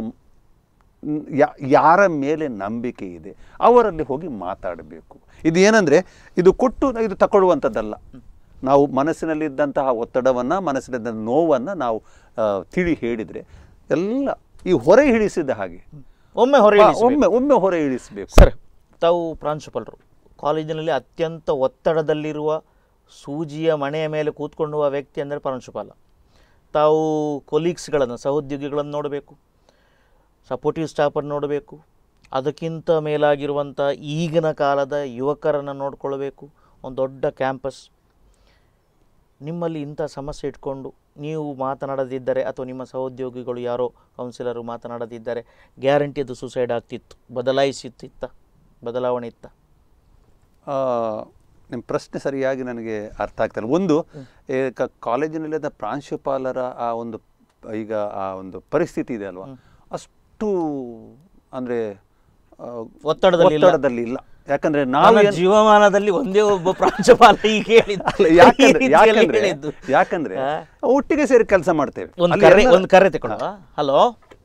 S2: ನ್- ಯಾ- ಯಾರ ಮೇಲೆ ನಂಬಿಕೆ ಇದೆ ಅವರಲ್ಲಿ ಹೋಗಿ ಮಾತಾಡಬೇಕು ಇದು ಏನಂದರೆ ಇದು ಕೊಟ್ಟು ಇದು ತಗೊಳ್ಳುವಂಥದ್ದಲ್ಲ ನಾವು ಮನಸ್ಸಿನಲ್ಲಿದ್ದಂತಹ ಒತ್ತಡವನ್ನು ಮನಸ್ಸಿನಲ್ಲಿದ್ದ ನೋವನ್ನು ನಾವು ಆ, ತಿಳಿ ಹೇಳಿದರೆ ಎಲ್ಲ ಈ ಹೊರೆ ಇಳಿಸಿದ ಹಾಗೆ
S1: ಒಮ್ಮೆ ಹೊರ
S2: ಆ, ಒಮ್ಮೆ ಒಮ್ಮೆ ಹೊರೆ ಇಳಿಸಬೇಕು
S1: ಸರ್ ತಾವು ಪ್ರಾಂಶುಪಾಲರು ಕಾಲೇಜಿನಲ್ಲಿ ಅತ್ಯಂತ ಒತ್ತಡದಲ್ಲಿರುವ ಸೂಜಿಯ ಮಣೆಯ ಮೇಲೆ ಕೂತ್ಕೊಳ್ಳುವ ವ್ಯಕ್ತಿ ಅಂದರೆ ಪ್ರಾಂಶುಪಾಲ ತಾವು ಕೊಲೀಗ್ಸ್ಗಳನ್ನು ಸಹೋದ್ಯೋಗಿಗಳನ್ನು ನೋಡಬೇಕು ಸಪೋರ್ಟಿವ್ ಸ್ಟಾಫನ್ನು ನೋಡಬೇಕು ಅದಕ್ಕಿಂತ ಮೇಲಾಗಿರುವಂಥ ಈಗಿನ ಕಾಲದ ಯುವಕರನ್ನು ನೋಡ್ಕೊಳ್ಬೇಕು ಒಂದು ದೊಡ್ಡ ಕ್ಯಾಂಪಸ್ ನಿಮ್ಮಲ್ಲಿ ಇಂಥ ಸಮಸ್ಯೆ ಇಟ್ಕೊಂಡು ನೀವು ಮಾತನಾಡದಿದ್ದರೆ ಅಥವಾ ನಿಮ್ಮ ಸಹೋದ್ಯೋಗಿಗಳು ಯಾರೋ ಕೌನ್ಸಿಲರು ಮಾತನಾಡದಿದ್ದರೆ ಗ್ಯಾರಂಟಿ ಅದು ಸುಸೈಡ್ ಆಗ್ತಿತ್ತು ಬದಲಾಯಿಸುತ್ತಿತ್ತ ಬದಲಾವಣೆ ಇತ್ತ
S2: ಆ, ನಿಮ್ಮ ಪ್ರಶ್ನೆ ಸರಿಯಾಗಿ ನನಗೆ ಅರ್ಥ ಆಗ್ತಿಲ್ಲ ಒಂದು ಏ, ಕ- ಕಾಲೇಜಿನಲ್ಲಿದ್ದ ಪ್ರಾಂಶುಪಾಲರ ಆ ಒಂದು ಈಗ ಆ ಒಂದು ಪರಿಸ್ಥಿತಿ ಇದೆ ಅಲ್ವಾ ಅಷ್ಟು ಅಂದರೆ
S1: ಒತ್ತಡದಲ್ಲಿ ಇಲ್ಲ.
S2: ಒತ್ತಡದಲ್ಲಿ ಇಲ್ಲ ಯಾಕಂದ್ರೆ ನಾವು
S1: ನನ್ನ
S2: ಏನ್-
S1: ಜೀವಮಾನದಲ್ಲಿ ಒಂದೇ ಒಬ್ಬ ಪ್ರಾಂಶುಪಾಲ ಈಗ ಹೇಳಿದ್ದು.
S2: ಅಲ್ಲ,
S1: ಈ
S2: ಯಾಕಂದ್ರೆ
S1: ರೀತಿಯಲ್ಲಿ
S2: ಯಾಕಂದ್ರೆ
S1: ಹೇಳಿದ್ದು.
S2: ಯಾಕಂದ್ರೆ
S1: ಆ?
S2: ಒಟ್ಟಿಗೆ ಸೇರಿ ಕೆಲಸ ಮಾಡ್ತೇವೆ
S1: ಒಂದು
S2: ಅಲ್ಲಿ
S1: ಕರೆ
S2: ಎಲ್ಲ-
S1: ಒಂದು ಕರೆ ತಗೊಳ್ಳುವ ಹಲೋ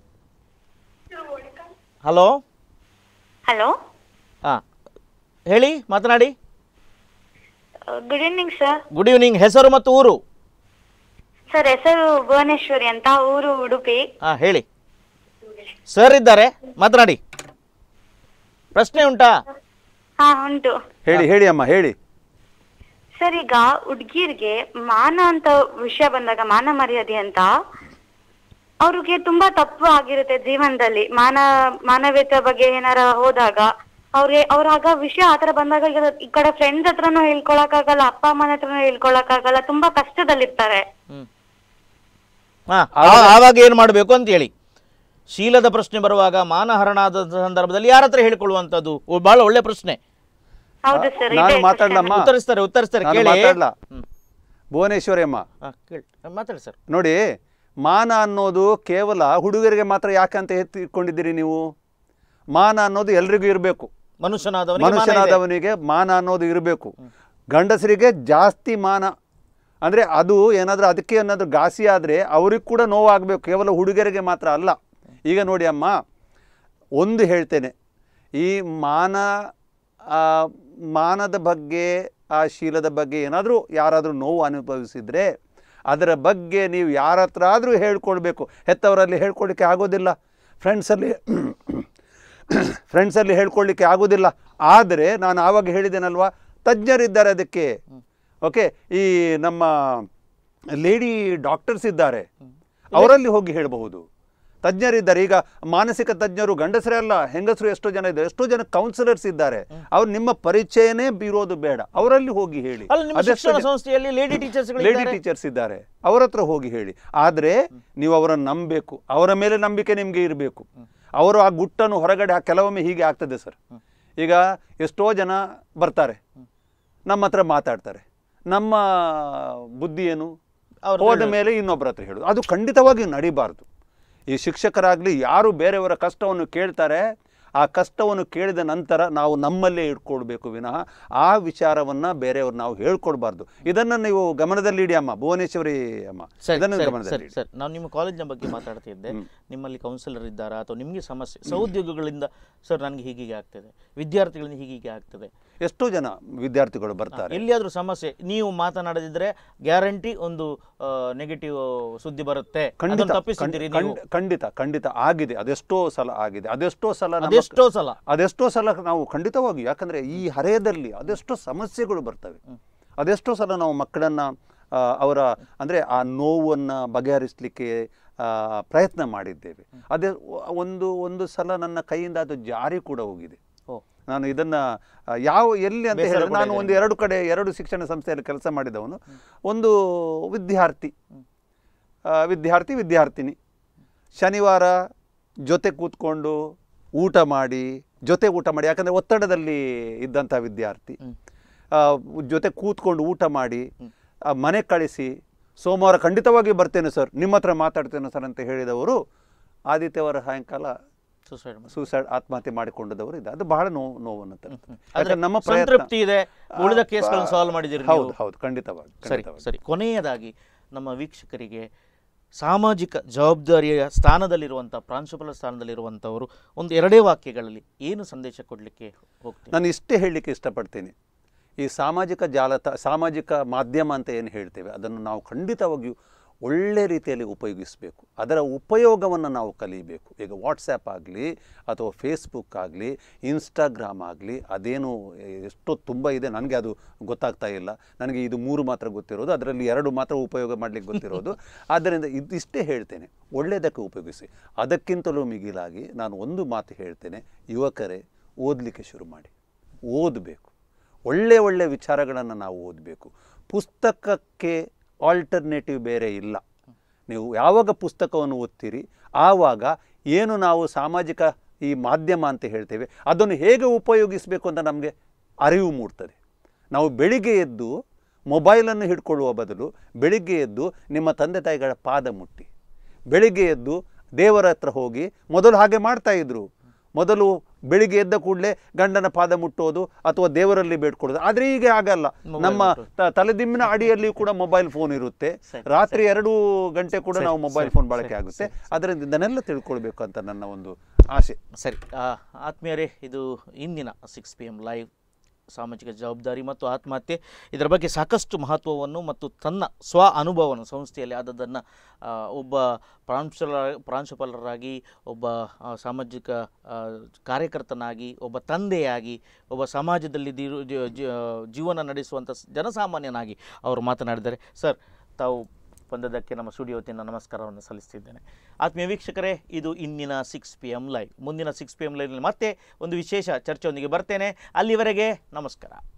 S1: ಹಲೋ
S4: ಹಲೋ
S1: ಹಾಂ ಹೇಳಿ ಮಾತನಾಡಿ
S4: good evening sir
S1: good evening ಹೆಸರು ಮತ್ತು ಊರು
S4: ಸರ್ ಹೆಸರು ಭುವನೇಶ್ವರಿ ಅಂತ ಊರು ಉಡುಪಿ
S1: ಹಾಂ ಹೇಳಿ ಸರ್ ಇದ್ದಾರೆ ಮಾತನಾಡಿ ಪ್ರಶ್ನೆ ಉಂಟಾ
S4: ಹಾ ಉಂಟು
S2: ಹೇಳಿ ಹೇಳಿ ಅಮ್ಮ ಹೇಳಿ
S4: ಸರ್ ಈಗ ಹುಡ್ಗಿರ್ಗೆ ಮಾನ ಅಂತ ವಿಷಯ ಬಂದಾಗ ಮಾನ ಮರ್ಯಾದೆ ಅಂತ ಅವ್ರಿಗೆ ತುಂಬಾ ತಪ್ಪು ಆಗಿರುತ್ತೆ ಜೀವನದಲ್ಲಿ ಮಾನ ಮಾನವೀಯತೆ ಬಗ್ಗೆ ಏನಾರ ಹೋದಾಗ ಅವ್ರಿಗೆ ಅವ್ರಾಗ ವಿಷಯ ಆತರ ಬಂದಾಗ ಈಗ ಈ ಕಡೆ ಫ್ರೆಂಡ್ಸ್ ಹತ್ರನೂ ಹೇಳ್ಕೊಳಕ್ಕಾಗಲ್ಲ ಅಪ್ಪ ಅಮ್ಮನ ಹತ್ರನೂ ಹೇಳ್ಕೊಳಕ್ಕಾಗಲ್ಲ ತುಂಬಾ ಕಷ್ಟದಲ್ಲಿರ್ತಾರೆ
S1: ಹ್ಮ್ ಹಾ ಆವಾಗ ಏನು ಮಾಡಬೇಕು ಅಂತ ಹೇಳಿ ಶೀಲದ ಪ್ರಶ್ನೆ ಬರುವಾಗ ಮಾನಹರಣಾದ ಸಂದರ್ಭದಲ್ಲಿ ಯಾರ ಹತ್ರ ಹೇಳ್ಕೊಳ್ಳುವಂಥದ್ದು ಓ, ಬಹಳ ಒಳ್ಳೆ ಪ್ರಶ್ನೆ
S4: ಹೌದು ಸರ್
S2: ನಾನು
S4: ಇದೆ
S2: ಮಾತಾಡ್ಲಮ್ಮ
S1: ಉತ್ತರಿಸ್ತಾರೆ ಉತ್ತರಿಸ್ತಾರೆ
S2: ನಾನು
S1: ಕೇಳಿ
S2: ಮಾತಾಡ್ಲಾ
S1: ಹ್ಮ್.
S2: ಭುವನೇಶ್ವರಿ ಅಮ್ಮ
S1: ಹಾ, ಕೇಳಿ ಮಾತಾಡಿ ಸರ್
S2: ನೋಡಿ ಮಾನ ಅನ್ನೋದು ಕೇವಲ ಹುಡುಗರಿಗೆ ಮಾತ್ರ ಯಾಕೆ ಅಂತ ಎತ್ತಿಕೊಂಡಿದ್ದೀರಿ ನೀವು ಮಾನ ಅನ್ನೋದು ಎಲ್ರಿಗೂ ಇರಬೇಕು
S1: ಮನುಷ್ಯನಾದವನಿಗೆ ಮಾನ ಇದೆ.
S2: ಮನುಷ್ಯನಾದವನಿಗೆ ಮಾನ ಅನ್ನೋದು ಇರಬೇಕು ಗಂಡಸರಿಗೆ ಜಾಸ್ತಿ ಮಾನ ಅಂದರೆ ಅದು ಏನಾದರೂ ಅದಕ್ಕೆ ಏನಾದರೂ ಘಾಸಿ ಆದರೆ ಅವ್ರಿಗೆ ಕೂಡ ನೋವಾಗಬೇಕು ಕೇವಲ ಹುಡುಗರಿಗೆ ಮಾತ್ರ ಅಲ್ಲ ಈಗ ನೋಡಿ ಅಮ್ಮ ಒಂದು ಹೇಳ್ತೇನೆ ಈ ಮಾನ ಆ, ಮಾನದ ಬಗ್ಗೆ ಆ ಶೀಲದ ಬಗ್ಗೆ ಏನಾದರೂ ಯಾರಾದರೂ ನೋವು ಅನುಭವಿಸಿದರೆ ಅದರ ಬಗ್ಗೆ ನೀವು ಯಾರ ಹತ್ರ ಆದರೂ ಹೇಳ್ಕೊಳ್ಬೇಕು ಹೆತ್ತವರಲ್ಲಿ ಹೇಳ್ಕೊಳ್ಳಿಕ್ಕೆ ಆಗೋದಿಲ್ಲ ಫ್ರೆಂಡ್ಸಲ್ಲಿ ಫ್ರೆಂಡ್ಸಲ್ಲಿ ಹೇಳ್ಕೊಳ್ಳಿಕ್ಕೆ ಆಗೋದಿಲ್ಲ ಆದರೆ ನಾನು ಆವಾಗ ಹೇಳಿದ್ದೇನಲ್ವಾ ತಜ್ಞರಿದ್ದಾರೆ ಅದಕ್ಕೆ ಓಕೆ ಈ ನಮ್ಮ ಲೇಡಿ ಡಾಕ್ಟರ್ಸ್ ಇದ್ದಾರೆ ಅವರಲ್ಲಿ ಹೋಗಿ ಹೇಳಬಹುದು ತಜ್ಞರಿದ್ದಾರೆ ಈಗ ಮಾನಸಿಕ ತಜ್ಞರು ಗಂಡಸರೇ ಅಲ್ಲ ಹೆಂಗಸರು ಎಷ್ಟೋ ಜನ ಇದ್ದಾರೆ ಎಷ್ಟೋ ಜನ ಕೌನ್ಸಿಲರ್ಸ್ ಇದ್ದಾರೆ ಅವ್ರು ನಿಮ್ಮ ಪರಿಚಯನೇ ಬೀರೋದು ಬೇಡ ಅವರಲ್ಲಿ ಹೋಗಿ ಹೇಳಿ
S1: ಅಲ್ಲ ನಿಮ್ಮ
S2: ಅದೆಷ್ಟೋ
S1: ಶಿಕ್ಷಣ
S2: ಜನ-
S1: ಸಂಸ್ಥೆಯಲ್ಲಿ ಲೇಡಿ ಟೀಚರ್ಸ್
S2: ಲೇಡಿ ಟೀಚರ್ಸ್ ಇದ್ದಾರೆ ಅವರ ಹತ್ರ ಹೋಗಿ ಹೇಳಿ ಆದರೆ ನೀವು ಅವರನ್ನು ನಂಬಬೇಕು ಅವರ ಮೇಲೆ ನಂಬಿಕೆ ನಿಮಗೆ ಇರಬೇಕು ಅವರು ಆ ಗುಟ್ಟನ್ನು ಹೊರಗಡೆ ಹಾ- ಕೆಲವೊಮ್ಮೆ ಹೀಗೆ ಆಗ್ತದೆ ಸರ್ ಈಗ ಎಷ್ಟೋ ಜನ ಬರ್ತಾರೆ ನಮ್ಮ ಹತ್ರ ಮಾತಾಡ್ತಾರೆ ನಮ್ಮ ಬುದ್ಧಿ ಏನು
S1: ಅವ್ರ
S2: ಹೋದ ಮೇಲೆ ಇನ್ನೊಬ್ಬರ ಹತ್ರ ಹೇಳೋದು ಅದು ಖಂಡಿತವಾಗಿ ನಡಿಬಾರ್ದು ಈ ಶಿಕ್ಷಕರಾಗಲಿ ಯಾರು ಬೇರೆಯವರ ಕಷ್ಟವನ್ನು ಕೇಳ್ತಾರೆ ಆ ಕಷ್ಟವನ್ನು ಕೇಳಿದ ನಂತರ ನಾವು ನಮ್ಮಲ್ಲೇ ಇಟ್ಕೊಳ್ಬೇಕು ವಿನಃ ಆ ವಿಚಾರವನ್ನು ಬೇರೆಯವ್ರು ನಾವು ಹೇಳ್ಕೊಡ್ಬಾರ್ದು ಇದನ್ನು ನೀವು ಗಮನದಲ್ಲಿ ಇಡಿ ಅಮ್ಮ ಭುವನೇಶ್ವರಿ ಅಮ್ಮ
S1: ಸರಿ
S2: ಇದನ್ನು
S1: ಸರಿ,
S2: ಗಮನದಲ್ಲಿ
S1: ಸರಿ
S2: ಇಡಿ
S1: ಸರಿ ನಾನು ನಿಮ್ಮ ಕಾಲೇಜಿನ ಬಗ್ಗೆ ಮಾತಾಡ್ತಿದ್ದೆ ನಿಮ್ಮಲ್ಲಿ ಕೌನ್ಸಿಲರ್ ಇದ್ದಾರಾ ಅಥವಾ ನಿಮಗೆ ಸಮಸ್ಯೆ ಸಹೋದ್ಯೋಗಿಗಳಿಂದ ಸರ್ ನನಗೆ ಹೀಗೀಗೆ ಆಗ್ತದೆ ವಿದ್ಯಾರ್ಥಿಗಳಿಂದ ಹೀಗೀಗೆ ಆಗ್ತದೆ
S2: ಎಷ್ಟೋ ಜನ ವಿದ್ಯಾರ್ಥಿಗಳು ಬರ್ತಾರೆ
S1: ಎಲ್ಲಿಯಾದ್ರೂ ಸಮಸ್ಯೆ ನೀವು ಮಾತನಾಡದಿದ್ರೆ ಗ್ಯಾರಂಟಿ ಒಂದು ನೆಗೆಟಿವ್ ಸುದ್ದಿ ಬರುತ್ತೆ
S2: ಖಂಡಿತ
S1: ಅದನ್ನು ತಪ್ಪಿಸಿದ್ದೀರಿ
S2: ಖಂಡ್-
S1: ನೀವು
S2: ಖಂಡ್- ಖಂಡಿತ ಖಂಡಿತ ಆಗಿದೆ ಅದೆಷ್ಟೋ ಸಲ ಆಗಿದೆ ಅದೆಷ್ಟೋ ಸಲ ನಮ್ಮ
S1: ಅದೆಷ್ಟೋ ಸಲ
S2: ಅದೆಷ್ಟೋ ಸಲ ನಾವು ಖಂಡಿತವಾಗಿ ಯಾಕಂದರೆ ಈ ಹರೆಯದಲ್ಲಿ ಅದೆಷ್ಟೋ ಸಮಸ್ಯೆಗಳು ಬರ್ತವೆ ಅದೆಷ್ಟೋ ಸಲ ನಾವು ಮಕ್ಕಳನ್ನು ಅವರ ಅಂದರೆ ಆ ನೋವನ್ನು ಬಗೆಹರಿಸಲಿಕ್ಕೆ ಪ್ರಯತ್ನ ಮಾಡಿದ್ದೇವೆ ಅದೇ ಒಂದು ಒಂದು ಸಲ ನನ್ನ ಕೈಯಿಂದ ಅದು ಜಾರಿ ಕೂಡ ಹೋಗಿದೆ
S1: ಓ
S2: ನಾನು ಇದನ್ನು ಯಾವ ಎಲ್ಲಿ ಅಂತ
S1: ಬೇಸರ
S2: ಹೇಳಿದ್ರೆ
S1: ಕೂಡ
S2: ನಾನು
S1: ಇದೆ
S2: ಒಂದು ಎರಡು ಕಡೆ ಎರಡು ಶಿಕ್ಷಣ ಸಂಸ್ಥೆಯಲ್ಲಿ ಕೆಲಸ ಮಾಡಿದವನು ಒಂದು ವಿದ್ಯಾರ್ಥಿ ಆ, ವಿದ್ಯಾರ್ಥಿ ವಿದ್ಯಾರ್ಥಿನಿ ಶನಿವಾರ ಜೊತೆ ಕೂತ್ಕೊಂಡು ಊಟ ಮಾಡಿ ಜೊತೆ ಊಟ ಮಾಡಿ ಯಾಕಂದರೆ ಒತ್ತಡದಲ್ಲಿ ಇದ್ದಂಥ ವಿದ್ಯಾರ್ಥಿ ಆ, ಜೊತೆ ಕೂತ್ಕೊಂಡು ಊಟ ಮಾಡಿ ಆ, ಮನೆ ಕಳಿಸಿ ಸೋಮವಾರ ಖಂಡಿತವಾಗಿ ಬರ್ತೇನೆ ಸರ್ ನಿಮ್ಮ ಹತ್ರ ಮಾತಾಡ್ತೇನೆ ಸರ್ ಅಂತ ಹೇಳಿದವರು ಆದಿತ್ಯವಾರ ಸಾಯಂಕಾಲ
S1: ಸುಸೈಡ್
S2: ಸೂಸೈಡ್ ಆತ್ಮಹತ್ಯೆ ಮಾಡಿಕೊಂಡದವರು ಇದೆ ಅದು ಬಹಳ ನೋವು ನೋವನ್ನು ತರುತ್ತದೆ
S1: ಆದ್ರೆ
S2: ಯಾಕಂದ್ರೆ ನಮ್ಮ ಪ್ರಯತ್ನ
S1: ಸಂತೃಪ್ತಿ ಇದೆ ಉಳಿದ
S2: ಆ,
S1: ಕೇಸ್ಗಳನ್ನು ಸಾಲ್ವ್ ಮಾಡಿದ್ದೀರಿ
S2: ಹೌದು
S1: ನೀವು.
S2: ಹೌದು ಖಂಡಿತವಾಗಿ
S1: ಸರಿ
S2: ಖಂಡಿತವಾಗಿ.
S1: ಸರಿ ಕೊನೆಯದಾಗಿ ನಮ್ಮ ವೀಕ್ಷಕರಿಗೆ ಸಾಮಾಜಿಕ ಜವಾಬ್ದಾರಿಯ ಸ್ಥಾನದಲ್ಲಿರುವಂಥ ಪ್ರಾಂಶುಪಾಲ ಸ್ಥಾನದಲ್ಲಿರುವಂಥವರು ಒಂದು ಎರಡೇ ವಾಕ್ಯಗಳಲ್ಲಿ ಏನು ಸಂದೇಶ ಕೊಡಲಿಕ್ಕೆ ಹೋಗ್ತೀವಿ
S2: ನಾನು ಇಷ್ಟೇ ಹೇಳಲಿಕ್ಕೆ ಇಷ್ಟಪಡ್ತೀನಿ ಈ ಸಾಮಾಜಿಕ ಜಾಲತ ಸಾಮಾಜಿಕ ಮಾಧ್ಯಮ ಅಂತ ಏನು ಹೇಳ್ತೇವೆ ಅದನ್ನು ನಾವು ಖಂಡಿತವಾಗಿಯೂ ಒಳ್ಳೆ ರೀತಿಯಲ್ಲಿ ಉಪಯೋಗಿಸಬೇಕು ಅದರ ಉಪಯೋಗವನ್ನು ನಾವು ಕಲಿಬೇಕು ಈಗ ವಾಟ್ಸ್ಯಾಪ್ ಆಗಲಿ ಅಥವಾ ಫೇಸ್ಬುಕ್ ಆಗಲಿ ಇನ್ಸ್ಟಾಗ್ರಾಮ್ ಆಗಲಿ ಅದೇನು ಎಷ್ಟೋ ತುಂಬ ಇದೆ ನನಗೆ ಅದು ಗೊತ್ತಾಗ್ತಾ ಇಲ್ಲ ನನಗೆ ಇದು ಮೂರು ಮಾತ್ರ ಗೊತ್ತಿರೋದು ಅದರಲ್ಲಿ ಎರಡು ಮಾತ್ರ ಉಪಯೋಗ ಮಾಡಲಿಕ್ಕೆ ಗೊತ್ತಿರೋದು ಆದ್ದರಿಂದ ಇದು ಇಷ್ಟೇ ಹೇಳ್ತೇನೆ ಒಳ್ಳೆಯದಕ್ಕೆ ಉಪಯೋಗಿಸಿ ಅದಕ್ಕಿಂತಲೂ ಮಿಗಿಲಾಗಿ ನಾನು ಒಂದು ಮಾತು ಹೇಳ್ತೇನೆ ಯುವಕರೇ ಓದಲಿಕ್ಕೆ ಶುರು ಮಾಡಿ ಓದಬೇಕು ಒಳ್ಳೆ ಒಳ್ಳೆ ವಿಚಾರಗಳನ್ನು ನಾವು ಓದಬೇಕು ಪುಸ್ತಕಕ್ಕೆ ಆಲ್ಟರ್ನೇಟಿವ್ ಬೇರೆ ಇಲ್ಲ ನೀವು ಯಾವಾಗ ಪುಸ್ತಕವನ್ನು ಓದ್ತೀರಿ ಆವಾಗ ಏನು ನಾವು ಸಾಮಾಜಿಕ ಈ ಮಾಧ್ಯಮ ಅಂತ ಹೇಳ್ತೇವೆ ಅದನ್ನು ಹೇಗೆ ಉಪಯೋಗಿಸಬೇಕು ಅಂತ ನಮಗೆ ಅರಿವು ಮೂಡ್ತದೆ ನಾವು ಬೆಳಿಗ್ಗೆ ಎದ್ದು ಮೊಬೈಲನ್ನು ಹಿಡ್ಕೊಳ್ಳುವ ಬದಲು ಬೆಳಿಗ್ಗೆ ಎದ್ದು ನಿಮ್ಮ ತಂದೆ ತಾಯಿಗಳ ಪಾದ ಮುಟ್ಟಿ ಬೆಳಿಗ್ಗೆ ಎದ್ದು ದೇವರ ಹತ್ರ ಹೋಗಿ ಮೊದಲು ಹಾಗೆ ಮಾಡ್ತಾ ಇದ್ರು ಮೊದಲು ಬೆಳಿಗ್ಗೆ ಎದ್ದ ಕೂಡಲೇ ಗಂಡನ ಪಾದ ಮುಟ್ಟೋದು ಅಥವಾ ದೇವರಲ್ಲಿ ಬೇಡ್ಕೊಳ್ಳೋದು ಆದರೆ ಈಗ ಆಗಲ್ಲ
S1: Mobile
S2: ನಮ್ಮ ತ- ತಲೆದಿಮ್ಮಿನ ಅಡಿಯಲ್ಲಿಯೂ ಕೂಡ ಮೊಬೈಲ್ ಫೋನ್ ಇರುತ್ತೆ
S1: ಸರಿ,
S2: ರಾತ್ರಿ ಎರಡು ಗಂಟೆ ಕೂಡ ನಾವು ಮೊಬೈಲ್
S1: ಸರಿ,
S2: ಫೋನ್ ಬಳಕೆ
S1: ಸರಿ,
S2: ಆಗುತ್ತೆ ಅದರಿಂದ ಇದನ್ನೆಲ್ಲ ತಿಳ್ಕೊಳ್ಬೇಕು ಅಂತ ನನ್ನ ಒಂದು ಆಸೆ
S1: ಸರಿ ಆ, ಆತ್ಮೀಯರೇ ಇದು ಇಂದಿನ ಸಿಕ್ಸ್ ಪಿ ಎಮ್ ಲೈವ್ ಸಾಮಾಜಿಕ ಜವಾಬ್ದಾರಿ ಮತ್ತು ಆತ್ಮಹತ್ಯೆ ಇದರ ಬಗ್ಗೆ ಸಾಕಷ್ಟು ಮಹತ್ವವನ್ನು ಮತ್ತು ತನ್ನ ಸ್ವ ಅನುಭವವನ್ನು ಸಂಸ್ಥೆಯಲ್ಲಿ ಆದದ್ದನ್ನು ಆ, ಒಬ್ಬ ಪ್ರಾಂಶುಲ ಪ್ರಾಂಶುಪಾಲರಾಗಿ ಒಬ್ಬ ಆ, ಸಾಮಾಜಿಕ ಆ, ಕಾರ್ಯಕರ್ತನಾಗಿ ಒಬ್ಬ ತಂದೆಯಾಗಿ ಒಬ್ಬ ಸಮಾಜದಲ್ಲಿ ದಿರು- ಜೀ- ಜೀ- ಜೀವನ ನಡೆಸುವಂಥ ಸ್- ಜನಸಾಮಾನ್ಯನಾಗಿ ಅವರು ಮಾತನಾಡಿದ್ದಾರೆ ಸರ್ ತಾವು ಬಂದದ್ದಕ್ಕೆ ನಮ್ಮ ಸ್ಟುಡಿಯೋ ವತಿಯಿಂದ ನಮಸ್ಕಾರವನ್ನು ಸಲ್ಲಿಸ್ತಿದ್ದೇನೆ ಆತ್ಮೀಯ ವೀಕ್ಷಕರೇ ಇದು ಇಂದಿನ ಸಿಕ್ಸ್ ಪಿ ಎಮ್ ಲೈವ್ ಮುಂದಿನ ಸಿಕ್ಸ್ ಪಿ ಎಮ್ ಲೈವ್ನಲ್ಲಿ ಮತ್ತೆ ಒಂದು ವಿಶೇಷ ಚರ್ಚೆಯೊಂದಿಗೆ ಬರ್ತೇನೆ ಅಲ್ಲಿವರೆಗೆ ನಮಸ್ಕಾರ